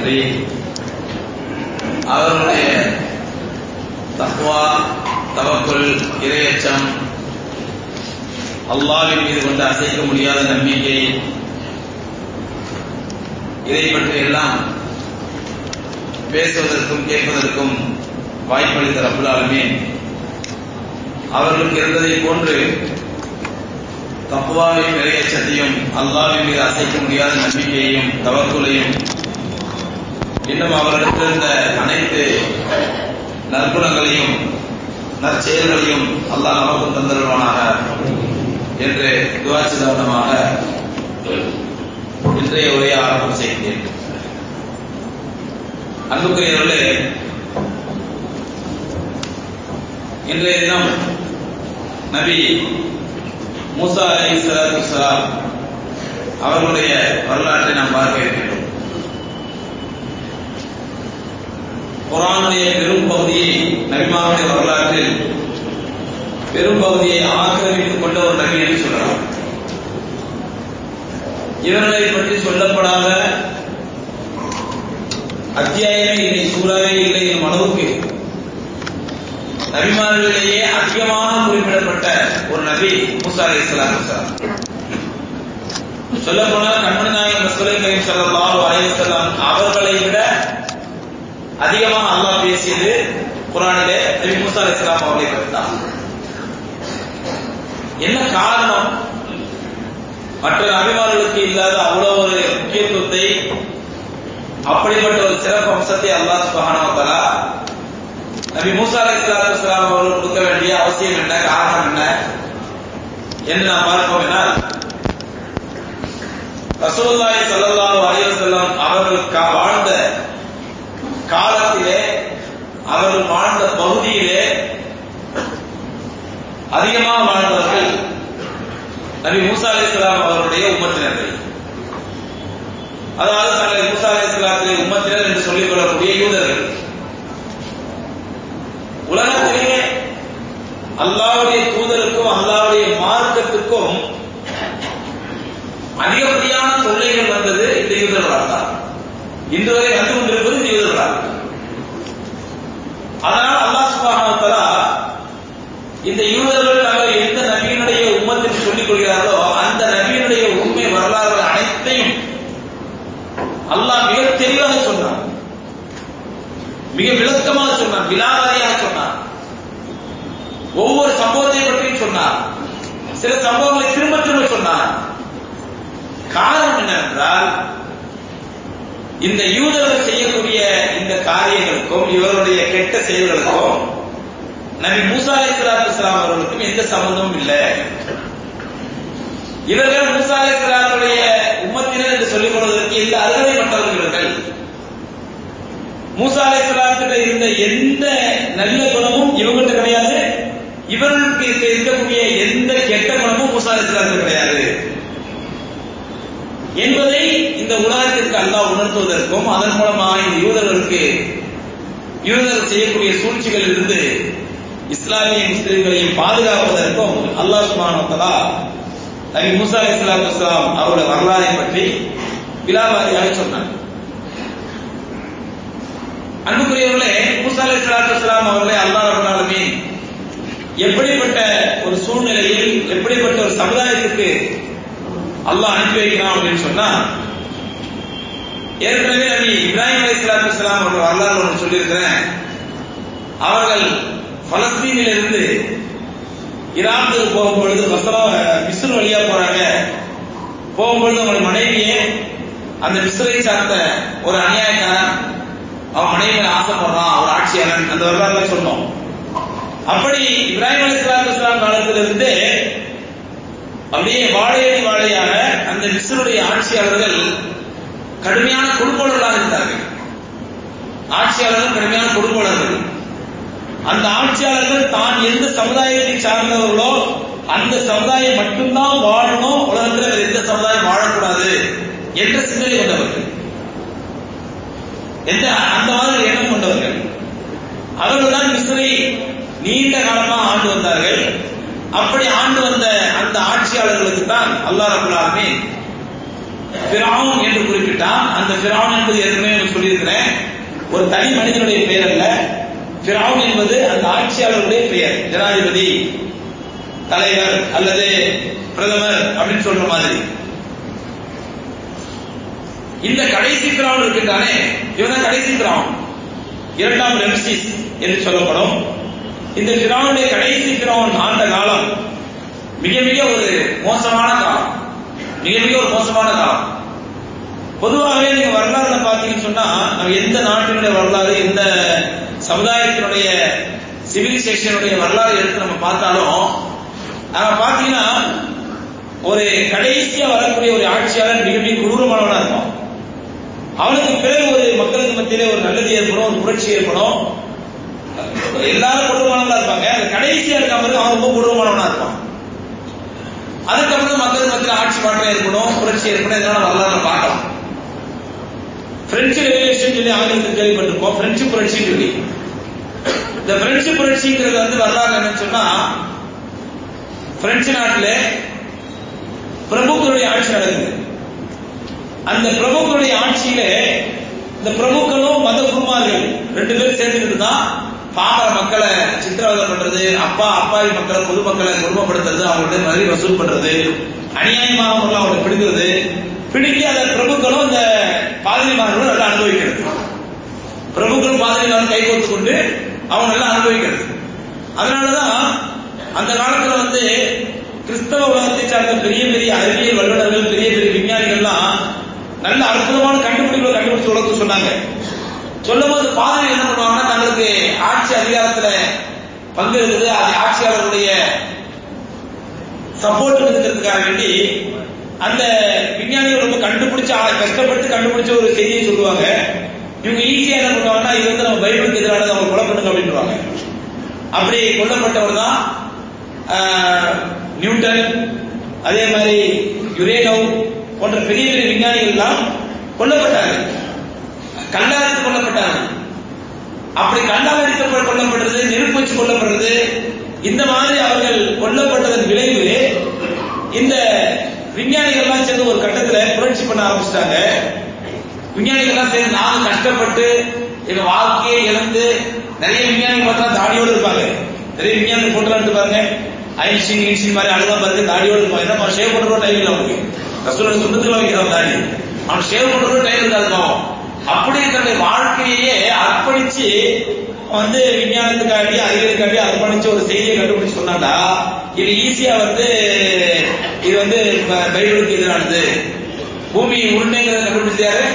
பற்றி அவர்களுடைய தக்வா தவக்குள் இரையச்சம் அல்லாவின் மீது கொண்டு அசைக்க முடியாத நம்பிக்கை இதை பற்றி எல்லாம் பேசுவதற்கும் கேட்பதற்கும் வாய்ப்பளித்த ரப்புல் ஆலமீன் அவர்களுக்கு இருந்ததை போன்று தப்புவாவின் நிறையச்சத்தையும் அல்லாவின் மீது அசைக்க முடியாத நம்பிக்கையையும் தவக்குலையும் இன்னும் அவரிடத்தில் இருந்த அனைத்து நற்குணங்களையும் நற்செயல்களையும் அல்லாஹ் நமக்கும் தந்தருவானாக என்று துவாச்சிதாரணமாக இன்றைய உரையை ஆரம்பம் செய்கிறேன் அன்புக்குரியவர்களே இன்றைய தினம் நபி மூசா அலி சலாத்து சலாம் அவர்களுடைய வரலாற்றை நாம் பார்க்க இருக்கின்றோம் குரானுடைய பெரும் பகுதியை நபிமாவுடைய வரலாற்றில் பெரும் பகுதியை ஆக்கிரமித்துக் கொண்ட ஒரு நபி என்று சொல்லலாம் இவர்களை பற்றி சொல்லப்படாத அத்தியாயமே இல்லை சூறாவே இல்லை என்னும் அளவுக்கு நபிமார்களிலேயே அதிகமாக குறிப்பிடப்பட்ட ஒரு நபி மூசா அலி இஸ்லாம் சொல்ல போனால் கண்மணி நாயகம் ரசூலை கரீம் ஸல்லல்லாஹு அலைஹி வஸல்லம் அவர்களை விட அதிகமாக அல்லாஹ் பேசியது குர்ஆனிலே நபி மூசா அலி இஸ்லாம் அவர்களை பற்றி தான் என்ன காரணம் மற்ற நபிமார்களுக்கு இல்லாத அவ்வளவு ஒரு முக்கியத்துவத்தை அப்படிப்பட்ட ஒரு சிறப்பு அம்சத்தை அல்லாஹ் சுப்ஹானஹு வ தஆலா நபி மூசா அலைஹிஸ்ஸலாத்து வஸலாம் அவர்கள் கொடுக்க வேண்டிய அவசியம் என்ன காரணம் என்ன என்று நாம் பார்ப்போம் என்றால் ரசூலுல்லாஹி ஸல்லல்லாஹு அலைஹி வஸல்லம் அவர்கள் கா- வாழ்ந்த காலத்திலே அவர்கள் வாழ்ந்த பகுதியிலே அதிகமாக வாழ்ந்தவர்கள் நபி மூசா அலைஹிஸ்ஸலாம் அவருடைய உம்மத்தினர்கள் அதாவது தங்களை மூசா அலைஹிஸ்ஸலாத்திலே உம்மத்தினர் என்று சொல்லிக் கொள்ளக்கூடிய யூதர்கள் உலகத்திலே அல்லாவுடைய தூதருக்கும் அல்லாவுடைய மார்க்கத்துக்கும் அதிகப்படியான தொல்லைகள் வந்தது இந்த யூதர்களால் தான் இன்று வரை வந்து கொண்டிருப்பது இந்த யூதர்களால் அதனால் அல்லாஹ் சுப்ஹானஹு வ தஆலா இந்த யூதர்கள் தாங்கள் எந்த நபியினுடைய உம்மத்தில் சொல்லிக் கொள்கிறார்களோ அந்த நபியினுடைய உண்மை வரலாறுகள் அனைத்தையும் அல்லாஹ் மிக தெளிவாக சொன்னான் மிக விளக்கமாக சொன்னான் விலாவாரியாக சொன்னான் ஒவ்வொரு சம்பவத்தை பற்றியும் சொன்னார் சில சம்பவங்களை திரும்ப திரும்ப சொன்னார் காரணம் என்னவென்றால் இந்த யூதர்கள் செய்யக்கூடிய இந்த காரியங்களுக்கும் இவருடைய கெட்ட செயல்களுக்கும் நபி மூசா அலைஹிஸ்ஸலாத்து வஸலாம் அவர்களுக்கும் எந்த சம்பந்தமும் இல்லை இவர்கள் மூசா அலைஹிஸ்ஸலாத்துடைய உம்மத்தினர் என்று சொல்லிக் கொள்வதற்கு எந்த அருகதைப்பட்டவர்கள் இவர்கள் மூசா அலைஹிஸ்ஸலாத்திட்ட இருந்த எந்த நல்ல குணமும் இவங்ககிட்ட கிடையாது இவர்களுக்கு இருக்க- இருக்கக்கூடிய எந்த கெட்ட குணமும் மூசா அலைஹிஸ்ஸலாத்துக்கு கிடையாது என்பதை இந்த உலகத்திற்கு அல்லாஹ் உணர்த்துவதற்கும் அதன் மூலமாக இந்த யூதர்களுக்கு யூதர்கள் செய்யக்கூடிய சூழ்ச்சிகளில் இருந்து இஸ்லாமிய முஸ்லிம்களையும் பாதுகாப்பதற்கும் அல்லாஹ் சுப்ஹானஹு வ தஆலா நபி மூசா அலைஹிஸ்ஸலாத்து வஸலாம் அவருடைய வரலாறை பற்றி விலாவாரியாக சொன்னார் அன்புக்குரியவர்களே மூசா அலைஹிஸ்ஸலாத்து வஸலாம் அவர்களை அல்லாஹ் ரப்பல் ஆலமீன் எப்படிப்பட்ட ஒரு சூழ்நிலையில் எப்படிப்பட்ட ஒரு சமுதாயத்துக்கு அல்லாஹ் அனுப்பி வைக்கிறான் அப்படின்னு சொன்னா ஏற்கனவே நபி இப்ராஹிம் அலைஹிஸ்ஸலாத்து வஸலாம் அவர்கள் வரலாறு ஒன்று சொல்லியிருக்கிறேன் அவர்கள் பலஸ்தீனிலிருந்து ஈரானுக்கு போகும்பொழுது பஸ்ரா மிஸ்ர் வழியா போறாங்க போகும்பொழுது அவங்க மனைவியே அந்த மிஸ்ரை சார்ந்த ஒரு அநியாயக்காரன் அவன் மனைவி மேல ஆசைப்படுறான் ஒரு ஆட்சியாளன் அந்த வரலாறுல சொன்னோம் அப்படி இப்ராஹிம் அலைஹிஸ்ஸலாத்து வஸலாம் காலத்திலிருந்து அப்படியே வாழையடி வாழையாக அந்த மிஸ்ருடைய ஆட்சியாளர்கள் கடுமையான கொடுங்கோலர்களாக இருந்தார்கள் ஆட்சியாளர்கள் கடுமையான கொடுங்கோலர்கள் அந்த ஆட்சியாளர்கள் தான் எந்த சமுதாயத்தை சார்ந்தவர்களோ அந்த சமுதாயம் மட்டும்தான் வாழணும் உலகத்தில் வேற எந்த சமுதாயம் வாழக்கூடாது என்ற சிந்தனை கொண்டவர்கள் எந்த அந்த மாதிரி எண்ணம் கொண்டவர்கள் அவர்கள் தான் மிஸ்ரை நீண்ட காலமா ஆண்டு வந்தார்கள் அப்படி ஆண்டு வந்த அந்த ஆட்சியாளர்களுக்கு தான் அல்லாஹ் ரபுல் ஆலமீன் ஃபிரௌன் என்று குறிப்பிட்டான் அந்த ஃபிரௌன் என்பது ஏற்கனவே நான் சொல்லியிருக்கிறேன் ஒரு தனி மனிதனுடைய பெயர் அல்ல ஃபிரௌன் என்பது அந்த ஆட்சியாளருடைய பெயர் ஜனாதிபதி தலைவர் அல்லது பிரதமர் அப்படின்னு சொல்ற மாதிரி இந்த கடைசி பிராவன் இருக்கின்றானே இவன் தான் கடைசி பிராவன் இரண்டாம் ரெம்சிஸ் என்று சொல்லப்படும் இந்த பிராவனுடைய கடைசி பிராவன் ஆண்ட காலம் மிக மிக ஒரு மோசமான காலம் மிக மிக ஒரு மோசமான காலம் பொதுவாகவே நீங்க வரலாறுல பாத்தீங்கன்னு சொன்னா நம்ம எந்த நாட்டினுடைய வரலாறு எந்த சமுதாயத்தினுடைய சிவிலைசேஷனுடைய வரலாறு எடுத்து நம்ம பார்த்தாலும் அங்க பாத்தீங்கன்னா ஒரு கடைசியா வரக்கூடிய ஒரு ஆட்சியாளர் மிக மிக கொடூரமானவனா இருப்பான் அவனுக்கு பிறகு ஒரு மக்களுக்கு மத்தியிலே ஒரு நல்லது ஏற்படும் ஒரு புரட்சி ஏற்படும் எல்லாரும் கொடூரமானவங்களா இருப்பாங்க அந்த கடைசியா இருக்க பிறகு அவன் ரொம்ப கொடூரமானவனா இருப்பான் அதுக்கப்புறம் மக்களுக்கு மத்தியில் ஆட்சி மாற்றம் ஏற்படும் புரட்சி ஏற்படும் இதெல்லாம் வரலாறு பார்க்கலாம் பிரெஞ்சு ரெவல்யூஷன் சொல்லி ஆங்கிலத்தில் கேள்விப்பட்டிருக்கோம் பிரெஞ்சு புரட்சி சொல்லி இந்த பிரெஞ்சு புரட்சிங்கிறது வந்து வரலாறு என்னன்னு சொன்னா பிரெஞ்சு நாட்டில் பிரபுக்களுடைய ஆட்சி நடக்குது அந்த பிரபுக்களுடைய ஆட்சியில இந்த பிரபுக்களும் மத குருமார்கள் ரெண்டு பேரும் சேர்ந்துக்கிட்டு தான் பாமர மக்களை சித்திரவதை பண்றது அப்பா அப்பாவி மக்களை பொதுமக்களை கொடுமைப்படுத்துறது அவங்களுடைய வரி வசூல் பண்றது அநியாயமான முறையில் அவங்களை பிடிக்கிறது பிடிக்கி அந்த பிரபுக்களும் இந்த பாதிரிமார்களும் நல்லா அனுபவிக்கிறது பிரபுக்களும் பாதிரிமாரும் கை கோர்த்து கொண்டு அவங்க நல்லா அனுபவிக்கிறது அதனாலதான் அந்த காலத்துல வந்து கிறிஸ்தவ உலகத்தை சார்ந்த பெரிய பெரிய அறிவியல் வல்லுநர்கள் பெரிய பெரிய விஞ்ஞானிகள்லாம் நல்ல அற்புதமான கண்டுபிடிப்புகளை கண்டுபிடிச்சு உலகத்துக்கு சொன்னாங்க சொல்லும் போது பாதிரி என்ன பண்ணுவாங்கன்னா தங்களுக்கு ஆட்சி அதிகாரத்துல பங்கு இருக்குது அது ஆட்சியாளருடைய சப்போர்ட் இருக்கிறதுக்காக வேண்டி அந்த விஞ்ஞானிகள் ரொம்ப கண்டுபிடிச்ச ஆளை கஷ்டப்பட்டு கண்டுபிடிச்ச ஒரு செய்தியை சொல்லுவாங்க இவங்க ஈஸியா என்ன பண்ணுவாங்கன்னா இது வந்து நம்ம பைபிளுக்கு எதிரானது அவங்க கொலை பண்ணுங்க அப்படின்றாங்க அப்படி கொல்லப்பட்டவர் தான் நியூட்டன் அதே மாதிரி யுரேனோவ் போன்ற பெரிய பெரிய விஞ்ஞானிகள் எல்லாம் கொல்லப்பட்டார்கள் கல்லாரித்து கொல்லப்பட்டார்கள் அப்படி கல்லால் அடிக்கப்பட கொல்லப்படுறது நெருப்பு வச்சு கொல்லப்படுறது இந்த மாதிரி அவர்கள் கொல்லப்பட்டதன் விளைவு இந்த விஞ்ஞானிகள்லாம் சேர்ந்து ஒரு கட்டத்துல புரட்சி பண்ண ஆரம்பிச்சிட்டாங்க விஞ்ஞானிகள்லாம் சேர்ந்து நாங்க கஷ்டப்பட்டு எங்க வாழ்க்கையை இழந்து நிறைய விஞ்ஞானிகள் பார்த்தா தாடியோடு இருப்பாங்க நிறைய விஞ்ஞானி போட்டுலான்ட்டு பாருங்க ஐன்ஸ்டீன் ஈன்ஸ்டீன் மாதிரி அழுதான் பாருங்க தாடியோடு இருப்பாங்க என்ன ஷேவ் பண்றோம் டைம் இல்லை அவனுக்கு ரசூலோட சுண்ணத்துல வைக்கிறான் தாடி அவன் ஷேவ் பண்றோம் டைம் இருக்காது பாவம் அப்படி தன்னுடைய வாழ்க்கையே அர்ப்பணிச்சு வந்து விஞ்ஞானத்துக்காண்டி அறிவியலுக்காண்டி அர்ப்பணிச்சு ஒரு செய்தியை கண்டுபிடிச்சு சொன்னாண்டா இது ஈஸியா வந்து இது வந்து பைபிளுக்கு எதிரானது பூமி உருண்டைங்கிறத கண்டுபிடிச்சது யாரு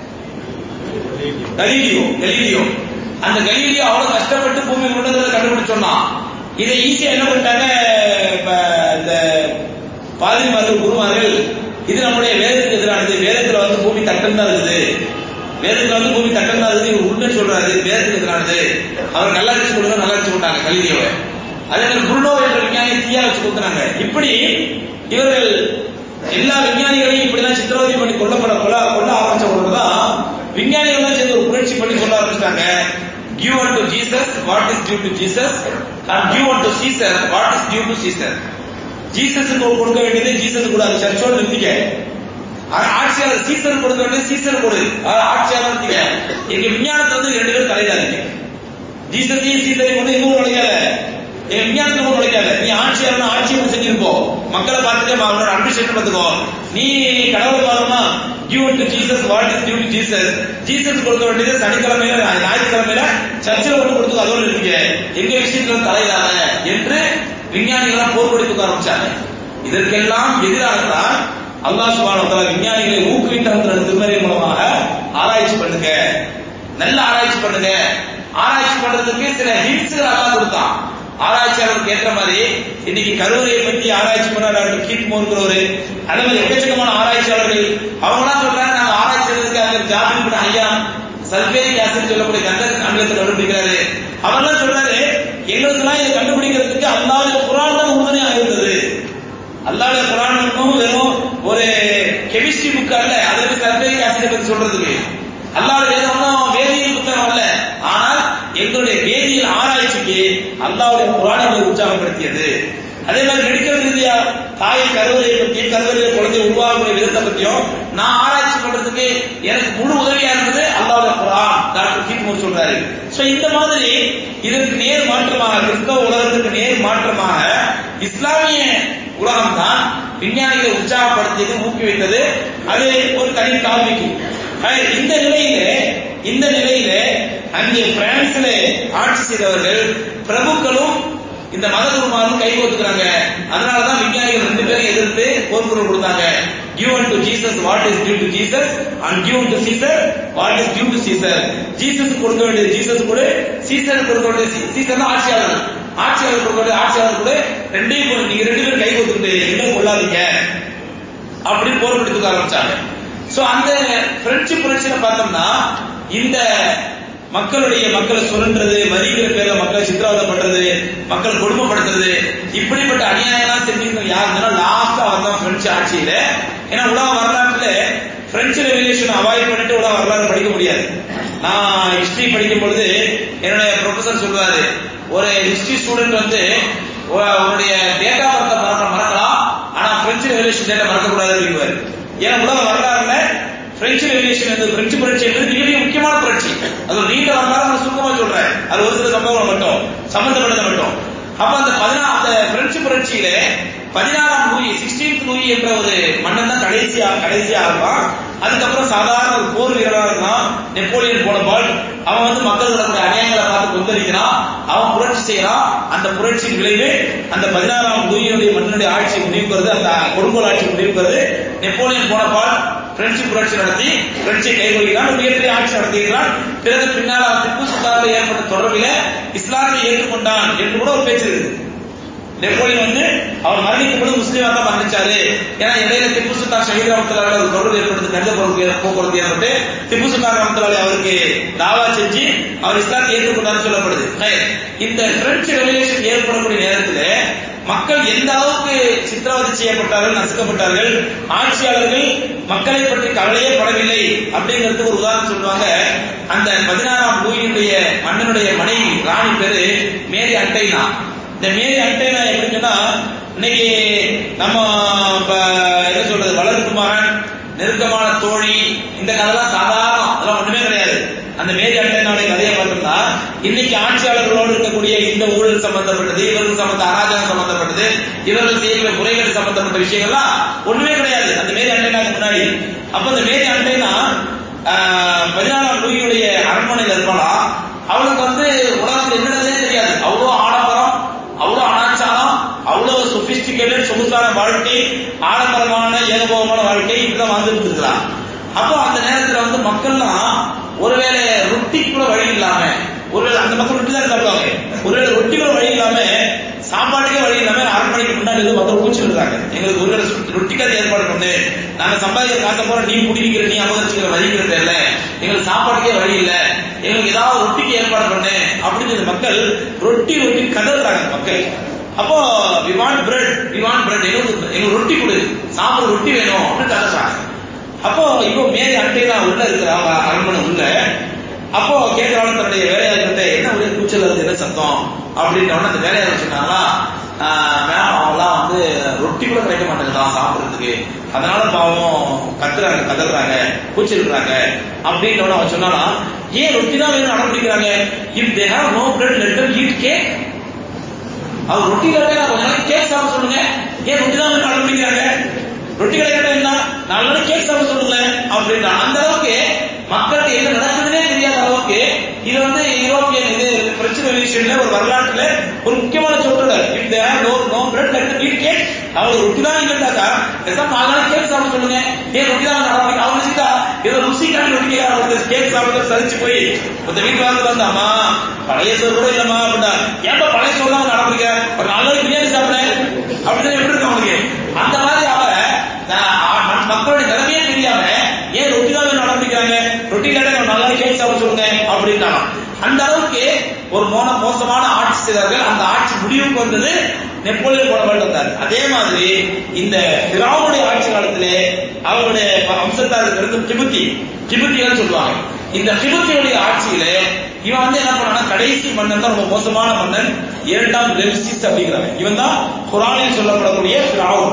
கலீலியோ கலீலியோ அந்த கலீலியோ அவ்வளவு கஷ்டப்பட்டு பூமி உருண்டைங்கிறத கண்டுபிடிச்சோம்னா இதை ஈஸியா என்ன பண்ணிட்டாங்க இந்த பாதிரிமார்கள் குருமார்கள் இது நம்முடைய வேதத்துக்கு எதிரானது வேதத்துல வந்து பூமி தட்டம் தான் இருக்குது வேதத்துல வந்து பூமி தட்டம் தான் இருக்குது இவர் உண்மை சொல்றாரு வேதத்துக்கு எதிரானது அவர் நல்லா வச்சு கொடுங்க நல்லா வச்சு விட்டாங்க கலிதியோவை அதே மாதிரி புருடோ என்ற விஞ்ஞானி தீயா வச்சு கொடுக்குறாங்க இப்படி இவர்கள் எல்லா விஞ்ஞானிகளையும் இப்படிதான் சித்திரவதை பண்ணி கொல்லப்பட கொல்ல கொல்ல ஆரம்பிச்ச பொழுதுதான் விஞ்ஞானிகள் தான் சேர்ந்து ஒரு புரட்சி பண்ணி கொள்ள ஆரம்பிச்சிட்டாங்க give unto Jesus what is due to Jesus and give unto Caesar what is due to Caesar ஜீசஸுக்கு கொடுக்க வேண்டியது ஜீசஸ் கூடாது சர்ச்சோடு நிறுத்திக்க ஆட்சியாளர் சீசர் கொடுக்க வேண்டியது சீசர் கொடு ஆட்சியாளர் நிறுத்திக்க எங்க விஞ்ஞானத்தை வந்து ரெண்டு பேரும் தலையிடாதீங்க ஜீசஸையும் சீசரையும் கொண்டு இன்னும் நுழைக்காத என் விஞ்ஞானத்தை கொண்டு நுழைக்காத நீ ஆட்சியாளர் ஆட்சியை செஞ்சிருப்போ மக்களை பார்த்துட்டு அவனோட அட்மினிஸ்ட்ரேஷன் பார்த்துக்கோ நீ கடவுள் பாதமா give to Jesus what is due to Jesus Jesus கொடுக்க வேண்டியது சனிக்கிழமையில ஞாயிற்றுக்கிழமையில சர்ச்சில் கொண்டு கொடுத்து அதோடு இருக்கீங்க எங்க விஷயத்துல தலையிடாத என்று விஞ்ஞானிகள் போர் கொடுக்க ஆரம்பிச்சாங்க இதற்கெல்லாம் எதிராகத்தான் அல்லாஹ் சுபான விஞ்ஞானிகளை ஊக்குவித்த திருமறை மூலமாக ஆராய்ச்சி பண்ணுங்க நல்ல ஆராய்ச்சி பண்ணுங்க ஆராய்ச்சி பண்றதுக்கு சில ஹிண்ட்ஸ்கள் அல்லாஹ் கொடுத்தான் ஆராய்ச்சியாளருக்கு ஏற்ற மாதிரி இன்னைக்கு கருவறையை பற்றி ஆராய்ச்சி பண்ண டாக்டர் கீட் மோர்கிறவரு அதே மாதிரி எக்கச்சக்கமான ஆராய்ச்சியாளர்கள் அவங்களாம் சொல்றாங்க நாங்க ஆராய்ச்சி செய்யறதுக்கு அங்க ஜாபின் பண்ண ஐயா சல்பேரிக் ஆசிட் சொல்லக்கூடிய கந்தன் அமிலத்தை கண்டுபிடிக்கிறாரு அவர்லாம் சொல்றாரு எங்களுக்கெல்லாம் இதை கண்டுபிடிக்கிறதுக்கு அல்லாவுடைய குரான் தான் உறுதுணையாக இருந்தது அல்லாவுடைய குரான் வெறும் ஒரு கெமிஸ்ட்ரி புக் அல்ல அதுக்கு சல்பேரிக் ஆசிட் பத்தி சொல்றதுக்கு அல்லாவுடைய வேதம் வேதியியல் புத்தகம் அல்ல ஆனால் எங்களுடைய வேதியியல் ஆராய்ச்சிக்கு அல்லாவுடைய புராணங்களை உற்சாகப்படுத்தியது அதே மாதிரி மெடிக்கல் ரீதியா தாயை கருவறையை பற்றி கருவறையில குழந்தை உருவாகக்கூடிய விதத்தை பற்றியும் நான் ஆராய்ச்சி பண்றதுக்கு எனக்கு முழு உதவியா இருந்தது அல்லாஹ்வுடைய குர்ஆன் டாக்டர் கீமூர் சொல்றாரு சோ இந்த மாதிரி இதற்கு நேர் மாற்றமாக கிறிஸ்தவ உலகத்துக்கு நேர் மாற்றமாக இஸ்லாமிய உலகம் தான் விஞ்ஞானிகளை உற்சாகப்படுத்தியது ஊக்குவித்தது அது ஒரு தனி டாபிக் இந்த நிலையிலே இந்த நிலையிலே அங்கே பிரான்ஸ்ல ஆட்சி செய்தவர்கள் பிரபுக்களும் இந்த மத குருமாரும் கை கோத்துக்கிறாங்க அதனாலதான் விஞ்ஞானிகள் ரெண்டு பேரும் எதிர்த்து போர்க்குரல் கொடுத்தாங்க given to Jesus what is due to Jesus and given to Caesar what is due to Caesar Jesus கொடுக்க வேண்டியது ஜீசஸ் கொடு சீசர் கொடுக்க வேண்டியது சீசர் தான் ஆட்சியாளர் ஆட்சியாளர் கொடுக்க வேண்டிய ஆட்சியாளர் கொடு ரெண்டையும் கொடு. நீங்க ரெண்டு பேரும் கை கோத்துக்கிட்டு இன்னும் கொள்ளாதீங்க அப்படின்னு போர் கொடுத்துக்க ஆரம்பிச்சாங்க சோ அந்த பிரெஞ்சு புரட்சியில பார்த்தோம்னா இந்த மக்களுடைய மக்களை சுரண்டுறது வரிகிற பேர்ல மக்களை சித்திரவதை பண்றது மக்கள் கொடுமைப்படுத்துறது இப்படிப்பட்ட அநியாயம்லாம் செஞ்சுக்கணும் யாருன்னா லாஸ்டா வந்தான் பிரெஞ்சு ஆட்சியில ஏன்னா உலக வரலாற்றுல பிரெஞ்சு ரெவல்யூஷன் அவாய்ட் பண்ணிட்டு உலக வரலாறு படிக்க முடியாது நான் ஹிஸ்டரி படிக்கும் பொழுது என்னுடைய ப்ரொஃபசர் சொல்லுவாரு ஒரு ஹிஸ்டரி ஸ்டூடெண்ட் வந்து உ- உன்னுடைய டேட்டா பர்த்தை மறக்க மறக்கலாம் ஆனா பிரெஞ்சு ரெவல்யூஷன் டேட்டா மறக்கக்கூடாது அப்படிங்குவாரு ஏன்னா உலக வரலாறுல பிரெஞ்சு ரெவல்யூஷன் வந்து பிரெஞ்சு புரட்சி என்பது மிக மிக முக்கியமான புரட்சி அது ஒரு நீண்ட வரலாறு நான் சுருக்கமா சொல்றேன் அது ஒரு சில சம்பவங்கள் மட்டும் சம்பந்தப்பட்டது மட்டும் அப்ப அந்த பதினா அந்த பிரெஞ்சு புரட்சியில பதினாறாம் லூயி சிக்ஸ்டீன்த் லூயி என்ற ஒரு மன்னன் தான் கடைசியா கடைசியா இருப்பான் அதுக்கப்புறம் சாதாரண ஒரு போர் வீரனா இருக்கான் நெப்போலியன் போனபால் அவன் வந்து மக்கள் நடக்கிற அநியாயங்களை பார்த்து கொந்தளிக்கிறான் அவன் புரட்சி செய்யறான் அந்த புரட்சியின் விளைவு அந்த பதினாறாம் லூயினுடைய மன்னனுடைய ஆட்சி முடிவு பெறுது அந்த கொடுங்கோல் ஆட்சி முடிவு பெறுது நெப்போலியன் போனபால் பிரெஞ்சு புரட்சி நடத்தி பிரெஞ்சை கைகொள்கிறான் மிகப்பெரிய ஆட்சி நடத்துகிறான் பிறகு பின்னால் அவன் திப்பு சுல்தானில் ஏற்பட்ட தொடர்பில இஸ்லாத்தை ஏற்றுக்கொண்டான் என்று கூட ஒரு பேச்சு இருக்குது நெப்போலியன் வந்து அவர் மரணிக்கும் பொழுது முஸ்லீமா தான் மரணிச்சாரு ஏன்னா இடையில திப்பு சுல்தான் ஷஹீத் ரஹமத்துல்லாஹி ஒரு தொடர்பு ஏற்படுத்தி கணித போக்குவரத்து போக்குவரத்து ஏற்பட்டு திப்பு சுல்தான் ரஹமத்துல்லாஹி அவருக்கு தாவா செஞ்சு அவர் இஸ்லாத்தை ஏற்றுக்கொண்டார்னு சொல்லப்படுது ஹைர். இந்த பிரெஞ்சு ரெவல்யூஷன் ஏற்படக்கூடிய நேரத்தில் மக்கள் எந்த அளவுக்கு சித்திரவதை செய்யப்பட்டார்கள் நசுக்கப்பட்டார்கள் ஆட்சியாளர்கள் மக்களை பற்றி கவலையே படவில்லை அப்படிங்கிறதுக்கு ஒரு உதாரணம் சொல்லுவாங்க அந்த பதினாறாம் லூயினுடைய மன்னனுடைய மனைவி ராணி பேரு மேரி அண்டைனா இந்த மேரி அண்டைனா எப்படின்னு சொன்னா இன்னைக்கு நம்ம இப்ப என்ன சொல்றது வளர்ப்பு மகன் நெருக்கமான தோழி இந்த கதைலாம் சாதாரணம் அதெல்லாம் ஒண்ணுமே கிடையாது அந்த மேரி அண்டைனாவுடைய கதையை பார்த்தோம்னா இன்னைக்கு ஆட்சியாளர்களோடு இருக்கக்கூடிய இந்த ஊழல் சம்பந்தப்பட்டது இவர்கள் சம்பந்த அராஜகம் சம்பந்தப்பட்டது இவர்கள் செய்கிற முறைகள் சம்பந்தப்பட்ட விஷயங்கள்லாம் ஒண்ணுமே கிடையாது அந்த மேரி அண்டைனாக்கு முன்னாடி அப்ப அந்த மேரி அண்டைனா ஆஹ், பதினாறாம் லூயியுடைய அரண்மனையில் இருப்பாளா அவளுக்கு வந்து உலகத்தில் என்னன்னதே தெரியாது அவ்வளோ ஆடம்பரம் அவ்வளோ அனாச்சாரம் அவ்வளவு சொபிஸ்டிகேட்டட் சொகுசான வாழ்க்கை ஆடம்பரமான ஏகபோகமான வாழ்க்கை இப்படிதான் வாழ்ந்துட்டு இருக்கிறான் அப்போ அந்த நேரத்துல வந்து மக்கள்லாம் ஒருவேளை ரொட்டி கூட வழி இல்லாம ஒருவேளை அந்த மக்கள் ரொட்டி தான் சாப்பிடுவாங்க ஒருவேளை ரொட்டி கூட வழி இல்லாம சாப்பாட்டுக்கே வழி இல்லாம அரண்மனைக்கு முன்னாடி வந்து மக்கள் ஊச்சி விடுறாங்க எங்களுக்கு ஒருவேளை சுட்டு- ரொட்டிக்காவது ஏற்பாடு பண்ணு நாங்க சம்பாதிக்கிற காசை போற நீ குடிக்கிற நீ அபகரிச்சுக்கிற வழிங்கிற பேர்ல எங்களுக்கு சாப்பாட்டுக்கே வழி இல்ல எங்களுக்கு ஏதாவது ரொட்டிக்கு ஏற்பாடு பண்ணு அப்படின்னு சொல்லி மக்கள் ரொட்டி ரொட்டி கதறாங்க மக்கள் அப்போ we want bread we want bread எங்களுக்கு எங்களுக்கு ரொட்டி கொடு சாப்பிட ரொட்டி வேணும் அப்படின்னு கதறாங்க அப்போ இப்போ மேரி அட்டைனா உள்ள இருக்கிற அவ அரண்மனை உள்ள அப்போ கேட்கிறவன் தன்னுடைய வேலையாளர்கிட்ட என்ன ஒரே கூச்சல் இருக்கு என்ன சத்தம் அப்படின்றவன அந்த வேலையாளர் சொன்னாங்களா மேம் அவங்களாம் வந்து ரொட்டி கூட கிடைக்க மாட்டேங்குதான் சாப்பிடுறதுக்கு அதனால பாவம் கத்துறாங்க கதறாங்க கூச்சல்றாங்க அப்படின்றவன அவன் சொன்னானா ஏன் ரொட்டி தான் வேணும் அடம் பிடிக்கிறாங்க if they have no bread let them eat cake அவர் ரொட்டி கிடைக்கா கொஞ்ச நாளைக்கு கேக் சாப்பிட சொல்லுங்க ஏன் ரொட்டி தான் வேணும் அடம் பிடிக்கிறாங்க ரொட்டி கிடைக்கட்டும் என்ன நாலு நாளைக்கு கேக் சாப்பிட சொல்லுங்க அப்படின்னா அந்த அளவுக்கு மக்களுக்கு என்ன நடக்குதுன்னே தெரியாத அளவுக்கு இது வந்து யூரோப்பியன் இது பிரெஞ்சு ரெவல்யூஷன்ல ஒரு வரலாற்றுல ஒரு முக்கியமான சொல்றவர் if they have no no bread let them eat cake அவங்க ரொட்டி தான் இல்லைன்னாக்கா பேசாம நாலு நாளைக்கு கேக் சாப்பிட சொல்லுங்க ஏன் ரொட்டி தான் நடவடிக்கை அவங்க நினைச்சிட்டா ஏதோ ருசிக்காண்டி ரொட்டி கேட்கறாங்க கேக் சாப்பிட்டு சரிச்சு போய் இந்த வீட்டு வந்து வந்தாமா பழைய சோறு கூட இல்லம்மா அப்படின்னா ஏன்பா பழைய சோறு தான் நடவடிக்க ஒரு நாலு நாளைக்கு பிரியாணி சாப்பிட அப்படின்னு எப்படி இருக்கு அவனுக்கு அந்த மாதிரி அவ நான் ம- மக்களுடைய நிலைமையே தெரியாம ஏன் ரொட்டி தான் வேணும் நடவடிக்கிறாங்க ரொட்டி இல்லாட்ட நல்லா கேக் சாப்பிட சொல்லுங்க அப்படின்ட்டாங்க அந்த அளவுக்கு ஒரு மோன மோசமான ஆட்சி செய்தார்கள் அந்த ஆட்சி முடிவுக்கு வந்தது நெப்போலியன் போனபால் வந்தார் அதே மாதிரி இந்த பிராவுடைய ஆட்சி காலத்திலே அவருடைய வம்சத்தாருக்கு இருந்து திபுத்தி திபுத்திகள் சொல்லுவாங்க இந்த திபுத்தியுடைய ஆட்சியில இவன் வந்து என்ன பண்ணானா கடைசி மன்னன் தான் ரொம்ப மோசமான மன்னன் இரண்டாம் ரெம்சிஸ் அப்படிங்கிறவன் இவன் தான் குரானில் சொல்லப்படக்கூடிய பிராவுன்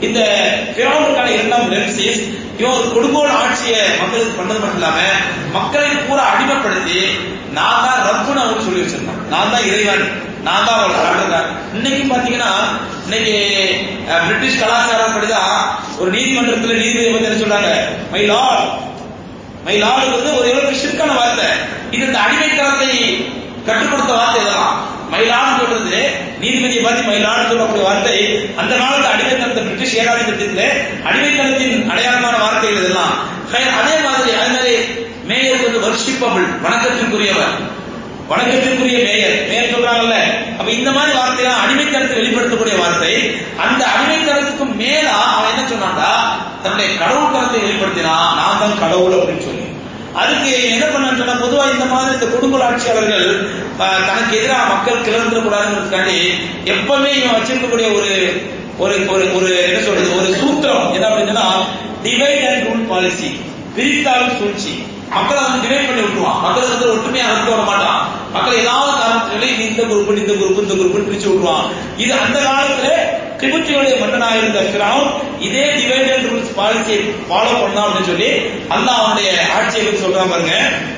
இந்த பிறவுக்கான இரண்டாம் ரெம்சிஸ் இவன் ஒரு கொடுங்கோல் ஆட்சியை மக்களுக்கு பண்ணது மட்டும் இல்லாம மக்களை பூரா அடிமைப்படுத்தி நான் தான் ரப்புன்னு அவங்க சொல்லி வச்சிருந்தான் நான் தான் இறைவன் நான் தான் அவங்களை ஆடுறேன் இன்னைக்கு பாத்தீங்கன்னா இன்னைக்கு அஹ், பிரிட்டிஷ் கலாச்சாரம் படிதான் ஒரு நீதிமன்றத்துல நீதிபதி வந்து என்ன சொல்றாங்க மை லார்ட் மை லார்டுங்கிறது ஒரு எவ்வளவு ஷிற்கான வார்த்தை இது இந்த அடிமைத்தனத்தை கற்றுக் கொடுத்த வார்த்தை இதெல்லாம் மயிலாடு சொல்றது நீதிபதியை பார்த்து மயிலாடு சொல்லக்கூடிய வார்த்தை அந்த காலத்து அடிமைத்தனத்தை பிரிட்டிஷ் ஏகாதிபத்தியத்திலே அடிமைத்தனத்தின் அடையாளமான வார்த்தைகள் இதெல்லாம் ஹை- அதே மாதிரி அதே மாதிரி மேயர் வந்து வர்ஷிப்பபிள் வணக்கத்திற்குரியவர் வணக்கத்திற்குரிய மேயர் மேயர் சொல்றாங்கல்ல அப்ப இந்த மாதிரி வார்த்தைலாம் அடிமைத்தனத்தை வெளிப்படுத்தக்கூடிய வார்த்தை அந்த அடிமைத்தனத்துக்கு மேலா அவன் என்ன சொன்னான்டா தன்னுடைய கடவுள் தனத்தை வெளிப்படுத்தினான் நான் தான் கடவுள் அப்படின்னு சொல்லி அதுக்கு என்ன பண்ணான்னு சொன்னா பொதுவா இந்த மாதிரி இந்த கொடுங்கோல் ஆட்சியாளர்கள் அஹ், தனக்கு எதிராக மக்கள் கிளர்ந்துடக்கூடாதுங்கிறதுக்காண்டி எப்பவுமே இவன் வச்சிருக்கக்கூடிய ஒரு ஒரு ஒரு ஒரு என்ன சொல்றது ஒரு சூத்திரம் என்ன அப்படின்னா டிவைட் அண்ட் ரூல் பாலிசி பிரித்தாலும் சூழ்ச்சி மக்களை வந்து டிவைட் பண்ணி விட்டுருவான் மக்களை வந்து ஒற்றுமையா அனுப்ப விட மாட்டான் மக்கள் ஏதாவது காரணத்துல நீ இந்த குரூப் இந்த குரூப் இந்த குரூப் பிரிச்சு விட்டுருவான் இது அந்த காலத்துல கிபுத்தியுடைய மன்னனாக இருந்த ஃபிரௌன் இதே டிவைட் அண்ட் ரூல்ஸ் பாலிசியை ஃபாலோ பண்ணான் அப்படின்னு சொல்லி அல்லாஹ் அவனுடைய ஆட்சியை பத்தி சொல்றான் பாருங்க